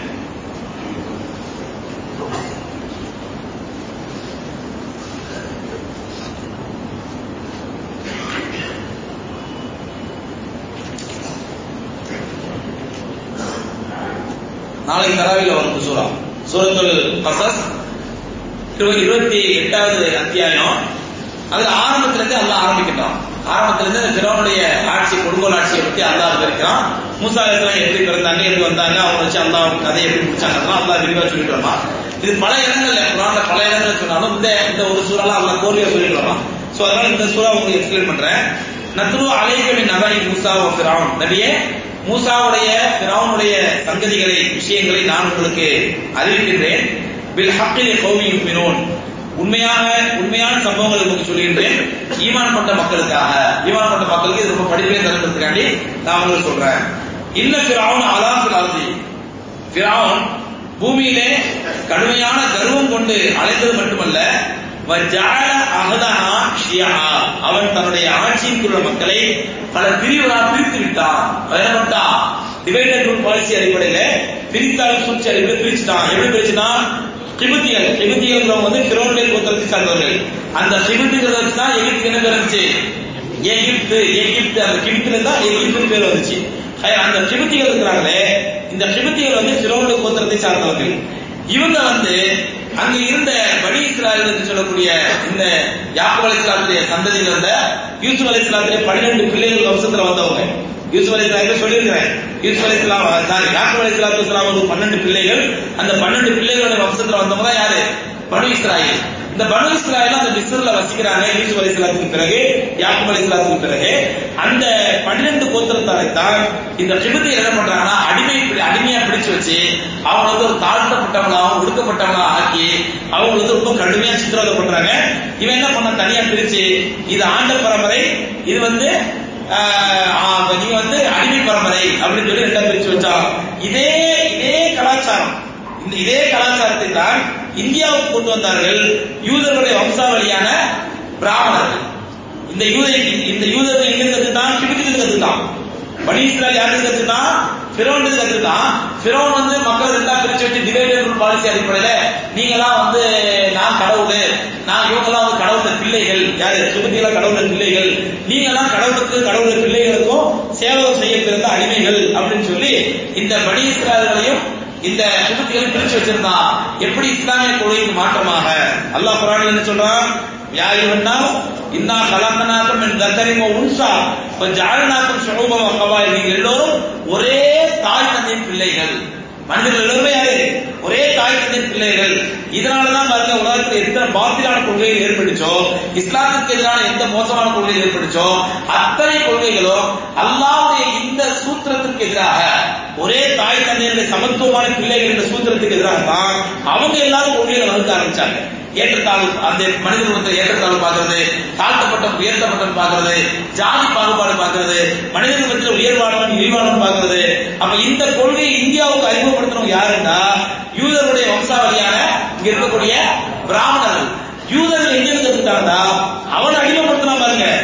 நாளைக்கு தராவில வரும் இந்த சூறா சூரத்துல் கசஸ் இருபது இருபத்தி எட்டாவது அத்தியாயம் அதுல ஆரம்பத்துல இருந்து அல்லாஹ் ஆரம்பிக்கிட்டான் ஆரம்பத்துல இருந்து பிறவனுடைய ஆட்சி கொடுங்கோல் ஆட்சியை பத்தி அல்லாஹ் விவரிக்கிறான் மூசா அலைஹிஸ்ஸலாம் எப்படி பிறந்தாங்க எப்படி வந்தாங்க அவங்க வச்சு அல்லாஹ் கதையை எப்படி முடிச்சாங்க அதெல்லாம் அல்லாஹ் விரிவா சொல்லிட்டு வரான் இது பல இடங்கள்ல குரான்ல பல இடங்கள்ல சொன்னாலும் இந்த இந்த ஒரு சூறால அல்லாஹ் கோர்வையா சொல்லிட்டு வரான் சோ அதனால இந்த சூறா உங்களுக்கு எக்ஸ்பிளைன் பண்றேன் நத்ரு அலைகமின் நபை மூசா வ ஃபிரௌன் நபியே மூசாவுடைய ஃபிரௌனுடைய சங்கதிகளை விஷயங்களை நான் உங்களுக்கு அறிவிக்கின்றேன் பில் ஹக்கில் கௌமி யுமினூன் உண்மையாக உண்மையான சம்பவங்கள் உங்களுக்கு சொல்கின்றேன் ஈமான் கொண்ட மக்களுக்காக ஈமான் கொண்ட மக்களுக்கு இது ரொம்ப படிப்பே தருகிறதுக்காண்டி நான் உங்களுக்கு சொல்றேன் இல்ல ஃபிரௌன் அலாஃபில் அர்தி ஃபிரௌன் பூமியிலே கடுமையான கர்வம் கொண்டு அலைந்தது மட்டுமல்ல வஜஅல அஹதஹா ஷியா அவன் தன்னுடைய ஆட்சிக்குள்ள மக்களை பல பிரிவுகளாக பிரித்து விட்டான் அவன் என்ன பண்ணிட்டான் டிவைடட் ரூல் பாலிசி அடிப்படையில பிரித்தாலும் சூழ்ச்சி அடிப்படையில் பிரிச்சுட்டான் எப்படி பிரிச்சுட்டான் கிபுத்தியல் கிபுத்தியல் வந்து பிரோனுடைய கோத்திரத்தை சார்ந்தவர்கள் அந்த கிபுத்திகளை வச்சு தான் எகிப்து என்ன பேர் இருந்துச்சு எகிப்து எகிப்து அந்த கிபித்துல தான் எகிப்து பேர் வந்துச்சு ஹை, அந்த கிபுத்திகள் இருக்கிறாங்களே இந்த கிபுத்திகள் வந்து பிரோனுடைய கோத்திரத்தை சார்ந்தவர்கள் இவங்க வந்து அங்க இருந்த பனி இஸ்ராயல் என்று சொல்லக்கூடிய இந்த யாக்கூப் அலைஹிஸ்ஸலாத்துடைய சந்ததியில் இருந்த யூசுப் அலைஹிஸ்ஸலாத்துடைய 12 பிள்ளைகள் வம்சத்துல வந்தவங்க யூசுப் அலைஹிஸ்ஸலாம் சொல்லியிருக்கிறேன் யூசுப் அலைஹிஸ்ஸலாம் சாரி யாக்கூப் அலைஹிஸ்ஸலாத்து வஸ்ஸலாமுக்கு 12 பிள்ளைகள் அந்த 12 பிள்ளைகளுடைய வம்சத்துல வந்தவங்க தான் யாரு பனு இஸ்ராயல் இந்த பனு இஸ்ராயல் அந்த மிஸ்ர்ல வசிக்கிறாங்க யூசுப் அலைஹிஸ்ஸலாத்துக்கு பிறகு யாக்கூப் அலைஹிஸ்ஸலாத்துக்கு பிறகு அந்த 12 கோத்திரத்தாரை தான் இந்த கிபதி என்ன பண்றாங்கன்னா அடிமை அடிமையா பிடிச்சு வச்சு அவங்க வந்து ஒரு தாழ்த்தப்பட்டவங்களாகவும் ஒடுக்கப்பட்டவங்களா ஆக்கி அவங்க வந்து ரொம்ப கடுமையா சித்திரவதை பண்றாங்க இவன் என்ன பண்ண தனியா பிரிச்சு இது ஆண்ட பரம்பரை இது வந்து ஆஹ், ஆஹ், நீங்க வந்து அடிமை பரம்பரை அப்படின்னு சொல்லி ரெண்டா பிரிச்சு வச்சான் இதே இதே கலாச்சாரம் இந்த இதே கலாச்சாரத்தை தான் இந்தியாவுக்கு கொண்டு வந்தார்கள் யூதர்களுடைய வம்சாவளியான பிராமணர்கள் இந்த யூத இந்த யூதர்கள் எங்க கத்துட்டான் கிபித்திலிருந்து கத்துட்டான் பனி இஸ்ராயல் யாருக்கு கத்துட்டான் ஃபிரௌன் கத்துட்டான் ஃபிரௌன் வந்து மக்கள் ரெண்டா பிரிச்சு வச்சு டிவைடட் ரூல் பாலிசி அடிப்படையில நீங்களாம் வந்து நான் கடவுள் நான் இவங்கெல்லாம் வந்து கடவுள பிள்ளைகள் யாரு கிபித்தில கடவுள பிள்ளைகள் நீங்கெல்லாம் கடவுளுக்கு கடவுள பிள்ளைகளுக்கும் சேவகம் செய்ய பிறந்த அடிமைகள் அப்படின்னு சொல்லி இந்த பனி இஸ்ராயல்களையும் இந்த சுபத்திகளை பிரிச்சு வச்சிருந்தான் எப்படி இஸ்லாமிய கொள்கைக்கு மாற்றமாக அல்லாஹ் குரான் என்ன சொல்றான் யா ஐயுஹன்னாஸ் இன்னா கலக்கனாக்கும் என் தக்கரிமோ உன்சா இப்ப ஜாலனாக்கும் சுகூபம் கபாய் நீங்க எல்லோரும் ஒரே தாய் தந்தையின் பிள்ளைகள் மனிதர்கள் எல்லோருமே யாரு ஒரே தாய் தந்தையின் பிள்ளைகள் இதனாலதான் பாருங்க உலகத்துல எத்தனை பாத்திலான கொள்கைகள் ஏற்பட்டுச்சோ இஸ்லாத்துக்கு எதிரான எந்த மோசமான கொள்கைகள் ஏற்பட்டுச்சோ அத்தனை கொள்கைகளும் அல்லாஹ்வுடைய இந்த சூத்திரத்துக்கு எதிராக ஒரே தாய் தந்தையினுடைய சமத்துவமான பிள்ளைகள் என்ற சூத்திரத்துக்கு எதிராக தான் அவங்க எல்லாரும் கொள்கைகளை வகுக்க ஆரம்பிச்சாங்க ஏற்றத்தாழ்வு அந்த மனிதன் ஒருத்தர் ஏற்றத்தாழ்வு பார்க்கறது தாழ்த்தப்பட்ட உயர்த்தப்பட்டவன் பார்க்கறது ஜாதி பாகுபாடு பார்க்கறது மனிதர்கள் மத்தியில் உயர்வானவன் இழிவானவன் பார்க்கறது அப்ப இந்த கொள்கையை இந்தியாவுக்கு அறிமுகப்படுத்தணும் யாருன்னா யூதருடைய வம்சாவளியான இங்க இருக்கக்கூடிய பிராமணர்கள் யூதர்கள் எங்க இருந்து கத்துட்டாங்கன்னா அவன் அடிமைப்படுத்தினா பாருங்க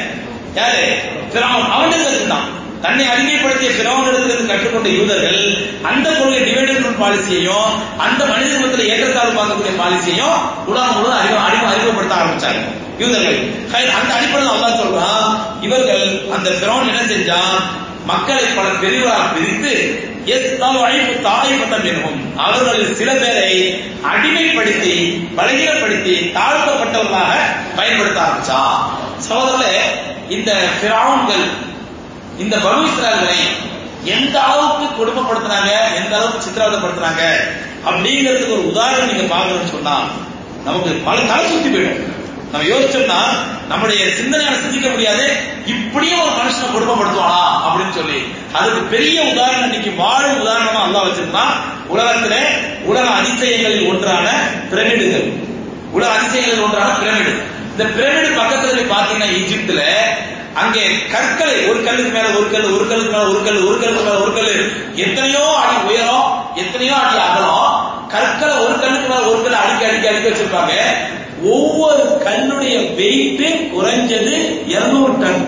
யாரு பிராவன் அவனுக்கு கத்துட்டான் தன்னை அடிமைப்படுத்திய பிறவனிடத்திலிருந்து கற்றுக்கொண்ட யூதர்கள் அந்த கொள்கை டிவைடட் பாலிசியையும் அந்த மனித குலத்தில் ஏற்றத்தாழ்வு பார்க்கக்கூடிய பாலிசியையும் உலகம் முழுவதும் அறிவு அறிவு அறிமுகப்படுத்த ஆரம்பிச்சாங்க யூதர்கள் ஹை- அந்த அடிப்படையில் அல்லாஹ் சொல்றான் இவர்கள் அந்த பிறவன் என்ன செஞ்சான் மக்களை பல பிரிவாக பிரித்து எஸ் அழிப்பு தாய்ப்பட்டம் எனவும் அவர்களில் சில பேரை அடிமைப்படுத்தி பலகீனப்படுத்தி தாழ்த்தப்பட்டவர்களாக பயன்படுத்த ஆரம்பிச்சான் சகோதரர்களே இந்த பிராவுன்கள் இந்த பனு இஸ்ராயல்களை எந்த அளவுக்கு கொடுமைப்படுத்துனாங்க எந்த அளவுக்கு சித்திரவதைப்படுத்துனாங்க அப்படிங்கிறதுக்கு ஒரு உதாரணம் நீங்க பார்க்கணும்னு சொன்னா நமக்கு பல தலை சுத்தி போயிடும் நம்ம யோசிச்சோம்னா நம்முடைய சிந்தனையால சிந்திக்க முடியாது இப்படியும் ஒரு மனுஷனை கொடுமைப்படுத்துவானா அப்படின்னு சொல்லி அதுக்கு பெரிய உதாரணம் இன்னைக்கு வாழும் உதாரணமா அல்லாஹ் வச்சிருக்கான் உலகத்துல உலக அதிசயங்களில் ஒன்றான பிரமிடுகள் உலக அதிசயங்களில் ஒன்றான பிரமிடு இந்த பிரமிடு பக்கத்துல போய் பாத்தீங்கன்னா ஈஜிப்துல அங்கே கற்களை ஒரு கல்லுக்கு மேல ஒரு கல் ஒரு கல்லுக்கு மேல ஒரு கல் ஒரு கல்லுக்கு மேல ஒரு கல் எத்தனையோ அடி உயரம் எத்தனையோ அடி அகலம் கற்களை ஒரு கல்லுக்கு மேல ஒரு கல் அடிக்க அடிக்க அடிக்க வச்சிருப்பாங்க ஒவ்வொரு கல்லுடைய வெயிட் குறைஞ்சது 200 டன்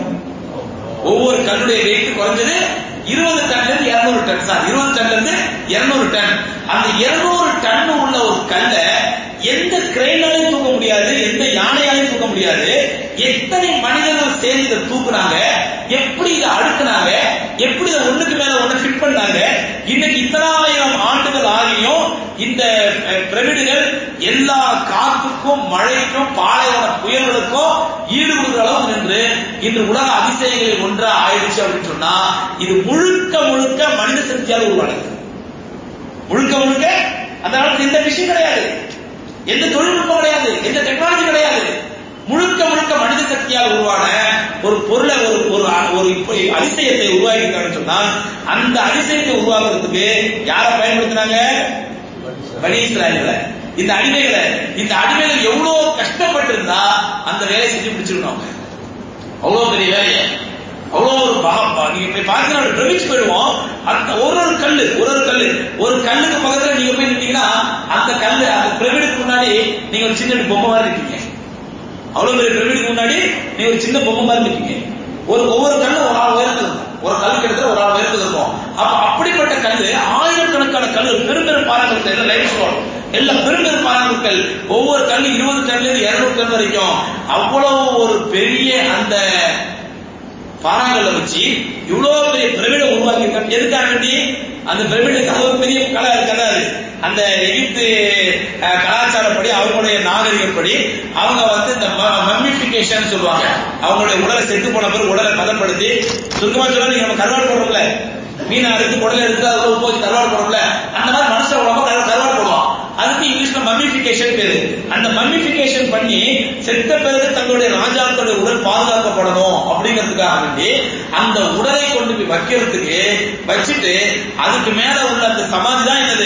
ஒவ்வொரு கல்லுடைய வெயிட் குறைஞ்சது இருபது டன்ல இருந்து இருநூறு டன் சார் இருபது டன்ல இருந்து இருநூறு டன் அந்த இருநூறு டன் உள்ள ஒரு கல்ல எந்த கிரெயினாலையும் தூக்க முடியாது எந்த யானையாலையும் தூக்க முடியாது எத்தனை மனிதர்கள் சேர்ந்து இதை தூக்குனாங்க எப்படி இதை அடுக்குனாங்க எப்படி இதை ஒண்ணுக்கு மேல ஒண்ணு ஃபிட் பண்ணாங்க இன்னைக்கு இத்தனாயிரம் ஆண்டுகள் ஆகியும் இந்த அஹ், பிரமிடுகள் எல்லா காத்துக்கும் மழைக்கும் பாலைவன புயல்களுக்கும் ஈடு கொடுக்கிற அளவுக்கு நின்று இன்று உலக அதிசயங்களில் ஒன்றா ஆயிடுச்சு அப்படின்னு சொன்னா இது முழுக்க முழுக்க மனித சக்தியால் உருவானது முழுக்க முழுக்க அந்த காலத்துல எந்த விஷயம் கிடையாது எந்த தொழில்நுட்பம் கிடையாது எந்த டெக்னாலஜி கிடையாது முழுக்க முழுக்க மனித சக்தியால் உருவான ஒரு பொருளை ஒரு ஒரு ஒரு இப்படி அதிசயத்தை உருவாக்கிட்டாங்கன்னு சொன்னா அந்த அதிசயத்தை உருவாக்குறதுக்கு யாரை பயன்படுத்தினாங்க பனி இஸ்ராயல்களை இந்த அடிமைகளை இந்த அடிமைகள் எவ்வளவு கஷ்டப்பட்டு இருந்தா அந்த வேலையை செஞ்சு முடிச்சிருக்கணும் அவங்க அவ்வளவு பெரிய வேலையை அவ்வளவு ஒரு பா- நீங்க போய் பார்த்தீங்கன்னா பிரமிச்சு போயிடுவோம் அந்த ஒரு ஒரு கல்லு ஒரு ஒரு கல்லு ஒரு கல்லுக்கு பக்கத்துல நீங்க போய் நின்னீங்கன்னா அந்த கல்லு அந்த பிரமிடுக்கு முன்னாடி நீங்க ஒரு சின்ன பொம்மை மாதிரி இருக்கீங்க அவ்வளவு பெரிய பிரமிடுக்கு முன்னாடி நீங்க ஒரு சின்ன பொம்மை மாதிரி இருக்கீங்க ஒரு ஒவ்வொரு கல்லும் ஒரு ஆள் உயரத்துல இருக்கும் ஒரு கல் கிட்டத்தட்ட ஒரு ஆள் உயரத்துல இருக்கும் அப்ப அப்படிப்பட்ட கல்லு ஆயிரக்கணக்கான கல்லு பெரும் பெரும் பாறாங்கற்கள் எல்லாம் லைட் ஸ்டோன் எல்லாம் பெரும் பெரும் பாறாங்கற்கள் ஒவ்வொரு கல்லு இருபது டன்ல இருந்து இருநூறு டன் வரைக்கும் அவ்வளவு ஒரு பெரிய அந்த பாறாங்கல்ல வச்சு இவ்வளவு பெரிய பிரமிடை உருவாக்கி இருக்காங்க எதுக்காக வேண்டி அந்த பிரமிடுக்கு அது ஒரு பெரிய கலை கதை அது அந்த எகிப்து அஹ், கலாச்சாரப்படி அவங்களுடைய நாகரிகப்படி அவங்க வந்து இந்த மம்மிபிகேஷன் சொல்லுவாங்க அவங்களுடைய உடலை செத்து போன பிறகு உடலை பதப்படுத்தி சுருக்கமா சொல்ல நீங்க நம்ம கருவாடு போடுறோம்ல மீனை அறுத்து குடலை எடுத்து அதுல உப்பு வச்சு கருவாடு போடுறோம்ல அந்த மாதிரி மனுஷன் உடம்பு கரு- கருவாடு போடுவோம் அதுக்கு இங்கிலீஷ்ல மம்மிபிகேஷன் பேரு அந்த மம்மிபிகேஷன் பண்ணி செத்த பிறகு தங்களுடைய ராஜாக்களுடைய உடல் பாதுகாக்கப்படணும் அப்படிங்கிறதுக்காக வேண்டி அந்த உடலை கொண்டு போய் வைக்கிறதுக்கு வச்சுட்டு அதுக்கு மேல உள்ள அந்த சமாதி தான் என்னது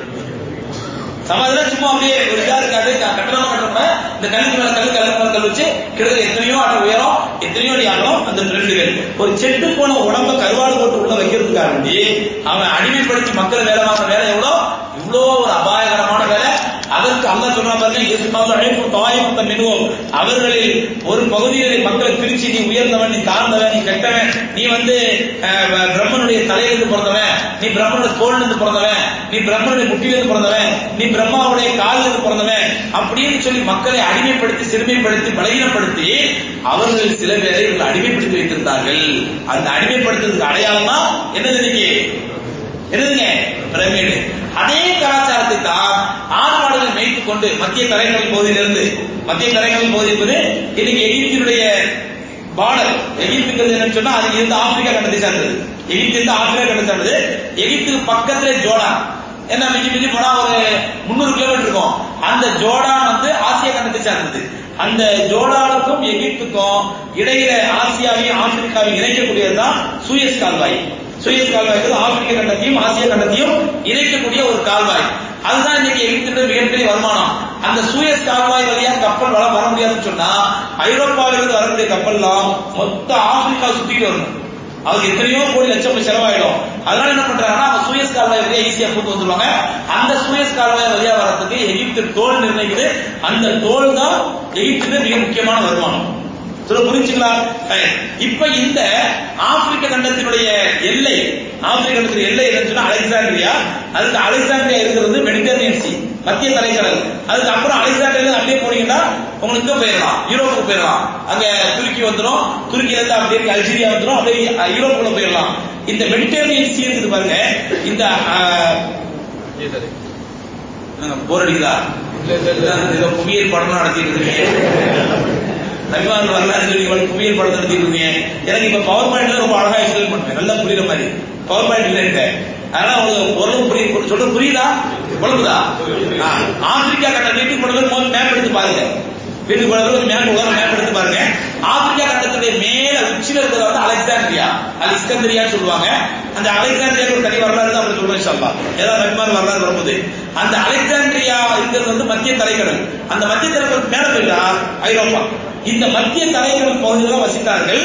சமாதிலாம் சும்மா அப்படியே ஒரு இதா இருக்காது க- கட்டணமா கட்டணமா இந்த கல்லுக்கு மேல கல்லு கல்லுக்கு மேல கல் வச்சு கிட்டத்தட்ட எத்தனையோ அடி உயரம் எத்தனையோ அடி அகலம் அந்த பிரண்டுகள் ஒரு செட்டு போன உடம்ப கருவாடு போட்டு உள்ள வைக்கிறதுக்காக வேண்டி அவன் அடிமைப்படுத்தி மக்களை வேலை வாங்குற வேலை எவ்வளோ இவ்வளோ ஒரு அபாயகரமான வேலை அதற்கு அல்லாஹ் சொல்றா பாருங்க இயேசுமாவில் அழைப்பு தாயமுத்த மினுவோம் அவர்களில் ஒரு பகுதிகளை மக்களை பிரிச்சு நீ உயர்ந்தவன் நீ தாழ்ந்தவன் நீ கெட்டவன் நீ வந்து அஹ், ப- பிரம்மனுடைய தலையிலிருந்து பிறந்தவன் நீ பிரம்மனுடைய தோளிலிருந்து பிறந்தவன் நீ பிரம்மனுடைய முட்டிலிருந்து பிறந்தவன் நீ பிரம்மாவுடைய காலிலிருந்து பிறந்தவன் அப்படின்னு சொல்லி மக்களை அடிமைப்படுத்தி சிறுமைப்படுத்தி பலகீனப்படுத்தி அவர்கள் சில பேரை இவர்கள் அடிமைப்படுத்தி வைத்திருந்தார்கள் அந்த அடிமைப்படுத்துறதுக்கு அடையாளம் தான் என்னது இன்னைக்கு என்னதுங்க பிரமிடு அதே கலாச்சாரத்தை தான் ஆறு மாடுகளை மேய்த்துக் கொண்டு மத்திய கரைக்கடல் பகுதியிலிருந்து மத்திய கரைக்கடல் பகுதி என்பது இன்னைக்கு எகிப்தினுடைய பார்டர் எகிப்துங்கிறது என்னன்னு சொன்னா அது இருந்து ஆப்பிரிக்கா கண்டத்தை சார்ந்தது எகிப்து இருந்து ஆப்பிரிக்கா கண்டத்தை சார்ந்தது எகிப்துக்கு பக்கத்துல ஜோர்டான் என்ன மிஞ்சி மிஞ்சி போனா ஒரு முந்நூறு கிலோமீட்டர் இருக்கும் அந்த ஜோர்டான் வந்து ஆசியா கண்டத்தை சார்ந்தது அந்த ஜோர்டானுக்கும் எகிப்துக்கும் இடையில ஆசியாவையும் ஆப்பிரிக்காவையும் இணைக்கக்கூடியதுதான் சூயஸ் கால்வாய் சூயஸ் கால்வாய்க்கு ஆப்பிரிக்க கண்டத்தையும் ஆசிய கண்டத்தையும் இணைக்கக்கூடிய ஒரு கால்வாய் அதுதான் இன்னைக்கு எகிப்துடைய மிகப்பெரிய வருமானம் அந்த சூயஸ் கால்வாய் வழியா கப்பல் வர வர முடியாதுன்னு சொன்னா ஐரோப்பாவிலிருந்து வரக்கூடிய கப்பல்லாம் மொத்த ஆப்பிரிக்கா சுத்திட்டு வரணும் அதுக்கு எத்தனையோ கோடி லட்சம் செலவாயிடும் அதனால என்ன பண்றாங்கன்னா அவங்க சூயஸ் கால்வாய் வழியா ஈஸியா கூட்டு வந்துருவாங்க அந்த சூயஸ் கால்வாய் வழியா வரதுக்கு எகிப்து டோல் நிர்ணயிக்குது அந்த டோல் தான் எகிப்துக்கு மிக முக்கியமான வருமானம் சொல்ல புரிஞ்சுங்களா Right. இப்ப இந்த ஆப்பிரிக்க கண்டத்தினுடைய எல்லை ஆப்பிரிக்க கண்டத்தின் எல்லை என்னன்னு சொன்னா அலெக்சாண்ட்ரியா அதுக்கு அலெக்சாண்ட்ரியா இருக்கிறது மெடிட்டரேனியன் சி மத்திய தரைக்கடல் அதுக்கு அப்புறம் அலெக்சாண்ட்ரியா அப்படியே போனீங்கன்னா உங்களுக்கு இங்க போயிடலாம் யூரோப்புக்கு போயிடலாம் அங்க துருக்கி வந்துடும் துருக்கியில இருந்து அப்படியே அல்ஜீரியா வந்துடும் அப்படியே அஹ், யூரோப்புக்குள்ள போயிடலாம் இந்த மெடிட்டரேனியன் சி இருக்குது பாருங்க இந்த போர் அடிக்குதா ஏதோ புவியியல் படம் நடத்திட்டு இருக்கீங்க ரவிவான் வரலாறு சொல்லி இவ்வளவு புவியியல் படம் நடத்திட்டு இருக்கீங்க எனக்கு இப்ப பவர் பாயிண்ட்ல ரொம்ப அழகா எக்ஸ்பிளைன் பண்ணுவேன் நல்லா புரியுற மாதிரி பவர் பாயிண்ட் இல்ல அதனால உங்களுக்கு ஓரளவு புரியுது சொல்றது புரியுதா குழம்புதா ஆ, ஆப்பிரிக்கா கண்ட வீட்டுக்கு போனது முதல்ல மேப் எடுத்து பாருங்க வீட்டுக்கு போனது ஒரு மேப் உலக மேப் எடுத்து பாருங்க ஆப்பிரிக்கா கண்டத்துடைய மேல உச்சில இருக்கிறது வந்து அலெக்சாண்ட்ரியா அல் இஸ்கந்தரியான்னு சொல்லுவாங்க அந்த அலெக்சாண்ட்ரியா ஒரு தனி வரலாறு தான் அப்படி சொல்லுவேன் சொல்லலாம் ஏதாவது ரஹ்மான் வரலாறு வரும்போது அந்த அலெக்சாண்ட்ரியா இருக்கிறது வந்து மத்திய தரைக்கடல் அந்த மத்திய தரைக்கடல் மேல போயிட்டா ஐரோப்பா இந்த மத்திய தரைக்கடல் பகுதியில் வசித்தார்கள்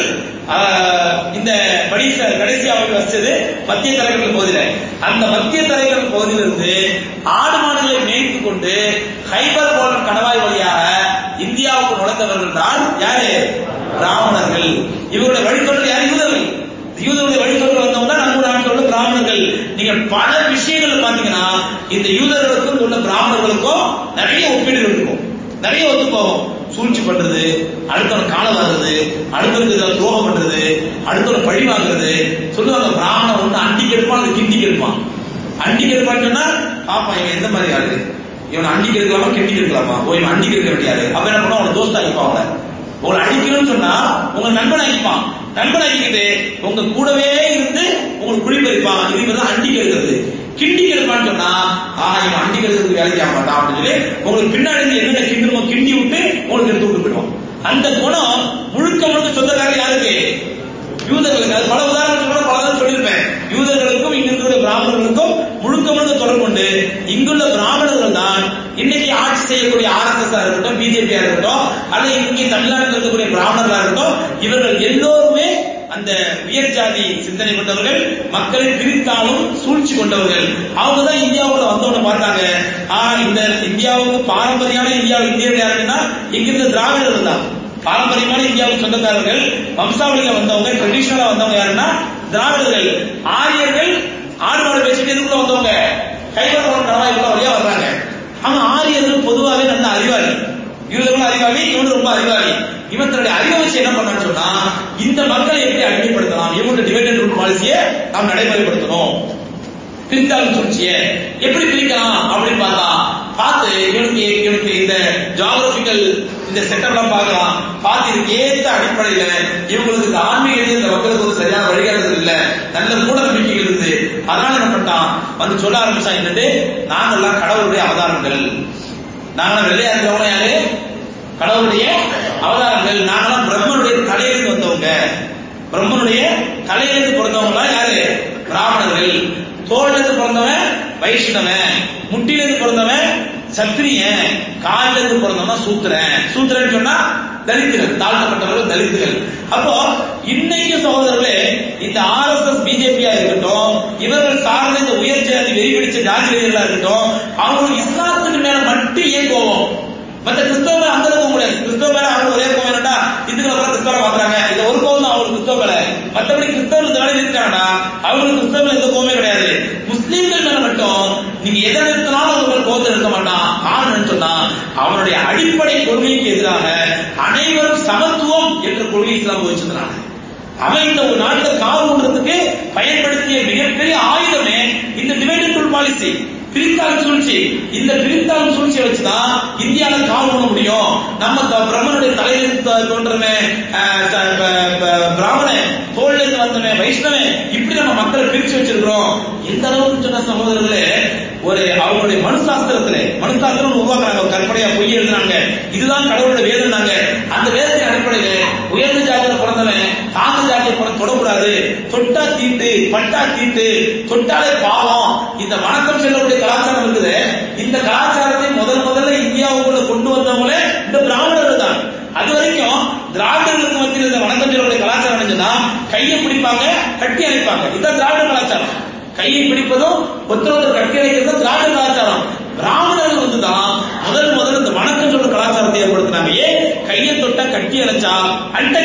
ஆஹ், இந்த கடைசி கடைசி அவங்க வச்சது மத்திய தரைக்கடல் பகுதியில அந்த மத்திய தரைக்கடல் பகுதியிலிருந்து ஆடு மாடுகளை மேய்த்து கொண்டு ஹைபர் போன்ற கணவாய் வழியாக இந்தியாவுக்கு நுழைந்தவர்கள் தான் யாரு பிராமணர்கள் இவருடைய வழித்தொடர் யார் யூதர்கள் யூதருடைய வழித்தொடர் வந்தவங்க தான் நம்ம நாட்டில் உள்ள பிராமணர்கள் நீங்க பல விஷயங்கள்ல பாத்தீங்கன்னா இந்த யூதர்களுக்கும் உள்ள பிராமணர்களுக்கும் நிறைய ஒப்பீடுகள் இருக்கும் நிறைய ஒத்து போகும் சூழ்ச்சி பண்றது அடுத்தவன் கால வாங்குறது அடுத்தவனுக்கு ஏதாவது துரோகம் பண்றது அடுத்தவன் பழி வாங்குறது சொல்லுவாங்க பிராமணன் வந்து அண்டிக்கு எடுப்பான் அது கிண்டிக்கு எடுப்பான் அண்டிக்கு எடுப்பான்னு சொன்னா பாப்பா இவன் எந்த மாதிரி ஆளு இவன் அண்டிக்கு எடுக்கலாமா கிண்டிக்கு எடுக்கலாமா ஓ இவன் அண்டிக்கு எடுக்க வேண்டியாது அப்ப என்ன பண்ணா அவனை தோஸ்தா ஆகிப்பான் அவனை உங்களை அடிக்கணும்னு சொன்னா உங்க நண்பன் ஆகிப்பான் நண்பன் ஆகிக்கிட்டு உங்க கூடவே இருந்து உங்களுக்கு குடிப்பறிப்பான் இது தான் அண்டிக்கு எடுக்கிறது கிண்டிக்கு எடுப்பான்னு சொன்னா ஆஹா இவன் அண்டிக்கு எடுக்கிறதுக்கு வேலைக்கு ஆக மாட்டான் அப்படின்னு சொல்லி உங்களுக்கு பின்னாடி இருந்து என்னென்ன கிண்டுமோ கிண்டி விட்டு உங்களுக்கு எடுத்து விட்டு போயிடுவான் அந்த குணம் முழுக்க முழுக்க சொந்தக்காரர் யாருக்கு யூதர்களுக்கு அது பல உதாரணங்களோட பல தடவை சொல்லியிருப்பேன் யூதர்களுக்கும் இங்க இருக்கக்கூடிய பிராமணர்களுக்கும் முழுக்க முழுக்க தொடர்பு உண்டு இங்குள்ள பிராமணர்கள் தான் இன்னைக்கு ஆட்சி செய்யக்கூடிய ஆர்எஸ்எஸ் இருக்கட்டும் பிஜேபியா இருக்கட்டும் அல்லது இங்கே தமிழ்நாட்டில் இருக்கக்கூடிய பிராமணர்களா இருக்கட்டும் இவர்கள் எல்லோருமே அந்த உயர் ஜாதி சிந்தனை கொண்டவர்கள் மக்களை பிரித்தாலும் சூழ்ச்சி கொண்டவர்கள் அவங்க தான் இந்தியாவுக்குள்ள வந்தவங்க பார்த்தாங்க ஆனா இந்த இந்தியாவுக்கு பாரம்பரியான இந்தியா இந்தியர்கள் யாருன்னா இங்கிருந்த திராவிடர்கள் தான் பாரம்பரியமான இந்தியாவுக்கு சொந்தக்காரர்கள் வம்சாவளியில வந்தவங்க ட்ரெடிஷனலா வந்தவங்க யாருன்னா திராவிடர்கள் ஆரியர்கள் ஆடு மாடு பேசிட்டு எதுக்குள்ள வந்தவங்க கைவர் போன கணவாய்க்குள்ள வழியா வர்றாங்க ஆனா ஆரியர்கள் பொதுவாகவே நல்ல அறிவாளி இவர்களும் அறிவாளி இவனும் ரொம்ப அறிவாளி இவன் தன்னுடைய அறிவை வச்சு என்ன பண்ணான்னு சொன்னா இந்த மக்களை எப்படி அடிமைப்படுத்தலாம் இவங்க டிவைடட் ரூல் பாலிசியை நாம் நடைமுறைப்படுத்தணும் பிரித்தாளும் சூழ்ச்சியை எப்படி பிரிக்கலாம் அப்படின்னு பார்த்தா பார்த்து இவனுக்கு இவனுக்கு இந்த ஜாகிரபிக்கல் இந்த செட்டப்லாம் பார்க்கலாம் பார்த்து இதுக்கு ஏத்த அடிப்படையில இவங்களுக்கு இந்த ஆன்மீகத்தில் இந்த மக்களுக்கு ஒரு சரியான வழிகாட்டுதல் இல்ல நல்ல மூட நம்பிக்கைகள் இருந்து அதனால என்ன பண்ணிட்டான் வந்து சொல்ல ஆரம்பிச்சா என்னட்டு நாங்கெல்லாம் கடவுளுடைய அவதாரங்கள் நாங்களாம் வெள்ளையா இருக்கிறவங்க யாரு கடவுளுடைய அவதாரங்கள் நாங்களாம் பிரம்மனுடைய தலையிலிருந்து வந்தவங்க பிரம்மனுடைய தலையிலிருந்து பிறந்தவங்க யாரு பிராமணர்கள் தோல்ல இருந்து பிறந்தவன் வைஷ்ணவன் முட்டில இருந்து பிறந்தவன் சத்திரியன் காலில இருந்து பிறந்தவன் சூத்திரன் சூத்திரன் சொன்னா தலித்துகள் தாழ்த்தப்பட்டவர்கள் தலித்துகள் அப்போ இன்னைக்கு சகோதரர்களே இந்த ஆர் எஸ் எஸ் பிஜேபியா இருக்கட்டும் இவர்கள் சார்ந்த இந்த உயர் ஜாதி வெறி பிடிச்ச ஜாதி வெறிகளா இருக்கட்டும் அவங்களுக்கு இஸ்லாத்துக்கு மேல மட்டும் ஏன் கோவம் மத்த கிறிஸ்தவ மேல அந்த அளவுக்கு முடியாது கிறிஸ்தவ மேல அவங்க ஒரே கோவம் என்னடா இந்துக்களை கூட கிறிஸ்தவ பாக்குறாங்க இது ஒரு கோவம் தான் அவங்களுக்கு கிறிஸ்தவ மேல மத்தபடி கிறிஸ்தவர்கள் இந்த வேலையில் இருக்காங்கன்னா அவங்களுக்கு கிறிஸ்தவ மேல எந்த கோவமே கிடையாது முஸ்லீம்கள் மேல மட்டும் நீங்க எதை நிறுத்தினாலும் அவங்க மேல கோவத்தை நிறுத்த மாட்டான் காரணம் சொன்னா அவனுடைய அடிப்படை கொள்கைக்கு எதிராக அனைவரும் சமத்துவம் என்ற கொள்கை இஸ்லாம் வச்சிருந்தாங்க அவன் இந்த ஒரு நாட்டுல கால் ஊன்றதுக்கு பயன்படுத்திய மிகப்பெரிய ஆயுதமே இந்த டிவைடட் ரூல் பாலிசி பிரித்தாள் சூழ்ச்சி இந்த பிரித்தாள் சூழ்ச்சியை வச்சுதான் இந்தியால கால் ஊன முடியும் நம்ம த- பிரம்மனுடைய தலையிலிருந்து த- தோன்றவன் அஹ், த- ப- ப- பிராமணன் தோல்ல இருந்து வந்தவன் வைஷ்ணவன் இப்படி நம்ம மக்களை பிரிச்சு வச்சிருக்கிறோம் எந்த அளவுக்கு சொன்ன சகோதரர்களே ஒரு அவங்களுடைய மனுசாஸ்திரத்துல மனுசாஸ்திரம் உருவாக்குறாங்க ஒரு கற்பனையா பொய் எழுதுனாங்க இதுதான் கடவுளுடைய வேதம்னாங்க அந்த வேதத்தின் அடிப்படையில உயர்ந்த ஜாதியில பிறந்தவன் தாழ்ந்த ஜாதியில பிறந்த தொடக்கூடாது தொட்டா தீட்டு பட்டா தீட்டு தொட்டாலே பாவம் இந்த வணக்கம் செல்லக்கூடிய கலாச்சாரம் இருக்குது இந்த கலாச்சாரத்தை முதல் முதல்ல இந்தியாவுக்குள்ள கொண்டு வந்தவங்களே இந்த பிராமணர்கள் தான் அது வரைக்கும் திராவிடர்களுக்கு மத்தியில் இந்த வணக்கம் செல்லக்கூடிய கலாச்சாரம் என்னன்னா கையை பிடிப்பாங்க கட்டி அணைப்பாங்க இதுதான் திராவிட கலாச்சாரம் கையை பிடிப்பதும் ஒருத்தர் கட்டி அணைக்கிறதும் திராவிட கலாச்சாரம் பிராமணர்கள் வந்துதான் முதல் முதல்ல இந்த வணக்கம் சொல்ற கலாச்சாரத்தை ஏற்படுத்தினாங்க ஏன் கையை தொட்டா கட்டி அணைச்சா அண்ட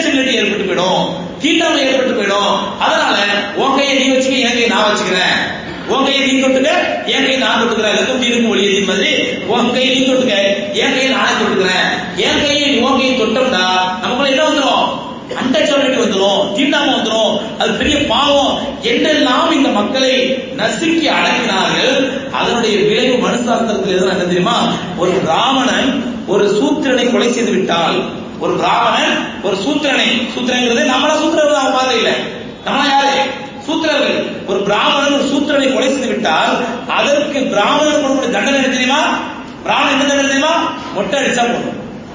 போயிடும் தீண்டாமை ஏற்பட்டு போயிடும் அதனால உன் கையை நீ வச்சுக்க என் கையை நான் வச்சுக்கிறேன் உன் கையை நீ தொட்டுக்க என் கையை நான் தொட்டுக்கிறேன் அதுக்கும் தீனுக்கும் ஒளியத்தின் மாதிரி உன் கையை நீ தொட்டுக்க என் கையை நானே தொட்டுக்கிறேன் என் கையை உன் கையை தொட்டோம்டா நமக்குள்ள என்ன வந்துடும் அண்டச்சாலிட்டி வந்துடும் தீண்டாம வந்துடும் அது பெரிய பாவம் என்றெல்லாம் இந்த மக்களை நசுக்கி அடக்கினார்கள் அதனுடைய விளைவு மனுசாஸ்திரத்தில் எதுவும் என்ன தெரியுமா ஒரு பிராமணன் ஒரு சூத்திரனை கொலை செய்து விட்டால் ஒரு பிராமணன் ஒரு சூத்திரனை சூத்திரங்கிறது நம்மள சூத்திரர்கள் அவங்க பார்வை இல்லை நம்மள யாரு சூத்திரர்கள் ஒரு பிராமணன் ஒரு சூத்திரனை கொலை செய்து விட்டால் அதற்கு பிராமணன் கொடுக்கக்கூடிய தண்டனை என்ன தெரியுமா பிராமணன் என்ன தண்டனை தெரியுமா மொட்டை அடிச்சா போதும்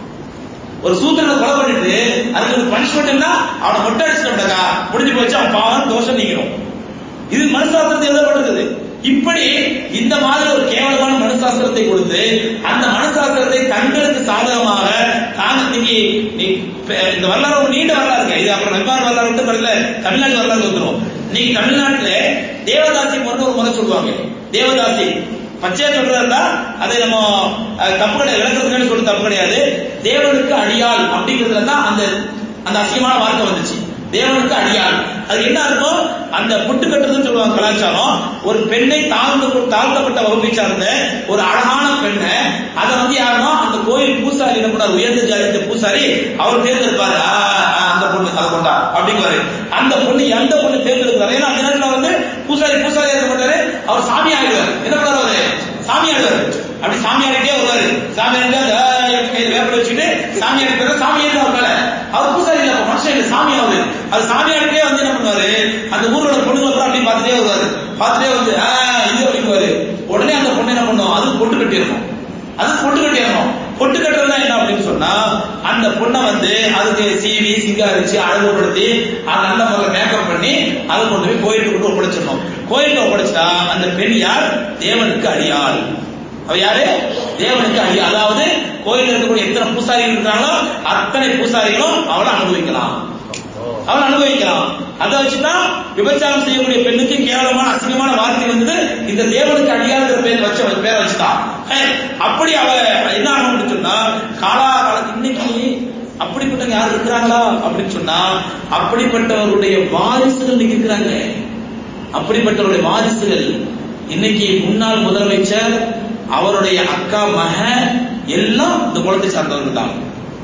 ஒரு சூத்திரனை கொலை பண்ணிட்டு அதுக்கு ஒரு பனிஷ்மெண்ட் என்ன அவனை மொட்டை அடிச்சுட்டாக்கா முடிஞ்சு போச்சு அவன் பாவம் தோஷம் நீக்கணும் இது மனசாஸ்திரத்தில் எழுதப்பட்டிருக்குது இப்படி இந்த மாதிரி ஒரு கேவலமான மனசாஸ்திரத்தை கொடுத்து அந்த மனசாஸ்திரத்தை தங்களுக்கு சாதகமாக தாங்க இன்னைக்கு நீ இப்ப இந்த வரலாறு ஒரு நீண்ட வரலாறு இருக்கு இது அப்புறம் வெவ்வாறு வரலாறு வந்து பிறகு தமிழ்நாடு வரலாறு வந்துடும் இன்னைக்கு தமிழ்நாட்டுல தேவதாசி முறை ஒரு முறை சொல்லுவாங்க தேவதாசி பச்சையா சொல்றாருன்னா அதை நம்ம அஹ், தப்பு கிடையாது விளக்கத்துக்கு சொல்றது தப்பு கிடையாது தேவனுக்கு அடியாள் அப்படிங்கிறதுல தான் அந்த அந்த அசிங்கமான வார்த்தை வந்துச்சு தேவனுக்கு அடியாள் அது என்ன இருக்கும் அந்த புட்டு கட்டுறதுன்னு சொல்லுவாங்க கலாச்சாரம் ஒரு பெண்ணை தாழ்ந்த தாழ்த்தப்பட்ட வகுப்பை சார்ந்த ஒரு அழகான பெண்ணை அதை வந்து யாருன்னா அந்த கோயில் பூசாரி என்ன பண்ணார் உயர்ந்த ஜாதி பூசாரி அவர் தேர்ந்தெடுப்பாரு ஆ, ஆ, அந்த பொண்ணு அதை கொண்டா அப்படிங்கிறாரு அந்த பொண்ணு எந்த பொண்ணு தேர்ந்தெடுக்கிறாரு ஏன்னா அந்த நேரத்துல வந்து பூசாரி பூசாரி இருக்க மாட்டாரு அவர் சாமி ஆயிடுவார் என்ன பண்ணாரு அவரு சாமி ஆடுவார் அப்படி சாமி ஆடிட்டே வருவாரு சாமி ஆடிட்டு அந்த கையில் வேப்பல வச்சுட்டு சாமி ஆடிட்டு சாமி ஆடி அவர் மேல அவர் பூசாரி இல்ல அப்ப மனுஷன் இல்ல சாமி அவரு அது சாமி ஆடிட்டே வந்து என்ன பண்ணுவாரு அந்த ஊரோட பொண்ணுங்களை பூரா அப்படி பார்த்துட்டே வருவாரு பார்த்துட்டே வந்து ஆ இது அப்படிங்குவாரு உடனே அந்த பொண்ணு என்ன பண்ணும் அது பொட்டு கட்டிடணும் அது பொட்டு கட்டிடணும் பொட்டு கட்டுறதுனா என்ன அப்படின்னு சொன்னா அந்த பொண்ணை வந்து அதுக்கு சீவி சிங்காரிச்சு அழகுபடுத்தி அது நல்ல முறையில் மேக்கப் பண்ணி அதை கொண்டு போய் கோயிலுக்கு கொண்டு ஒப்படைச்சிடணும் கோயிலுக்கு ஒப்படைச்சிட்டா அந்த பெண் யார் தேவனுக்கு அடியாள் அவ யாரு தேவனுக்கு அடி அதாவது கோயில் இருக்கக்கூடிய எத்தனை பூசாரிகள் இருக்கிறாங்களோ அத்தனை பூசாரிகளும் அவளை அனுபவிக்கலாம் அவன் அனுபவிக்கலாம் அதை வச்சுதான் விபச்சாரம் செய்யக்கூடிய பெண்ணுக்கு கேவலமான அசிங்கமான வார்த்தை வந்தது இந்த தேவனுக்கு அடியாங்கிற பேர் வச்ச பேரை வச்சுதான் ஹே, அப்படி அவ என்ன ஆகணும்னு சொன்னா காலாகால இன்னைக்கு அப்படிப்பட்டவங்க யார் இருக்கிறாங்களா அப்படின்னு சொன்னா அப்படிப்பட்டவர்களுடைய வாரிசுகள் இன்னைக்கு இருக்கிறாங்க அப்படிப்பட்டவருடைய வாரிசுகள் இன்னைக்கு முன்னாள் முதலமைச்சர் அவருடைய அக்கா மக எல்லாம் இந்த குலத்தை சார்ந்தவர்கள் தான்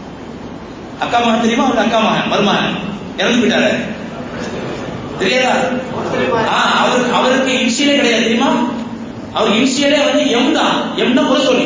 அக்கா மகன் தெரியுமா அவருக்கு அக்கா மகன் மருமகன் இறந்து போயிட்டாரு தெரியாதா ஆ, அவருக்கு அவருக்கு இன்சியலே கிடையாது தெரியுமா அவர் இன்சியலே வந்து எம் தான் எம்னா முறை சொல்லி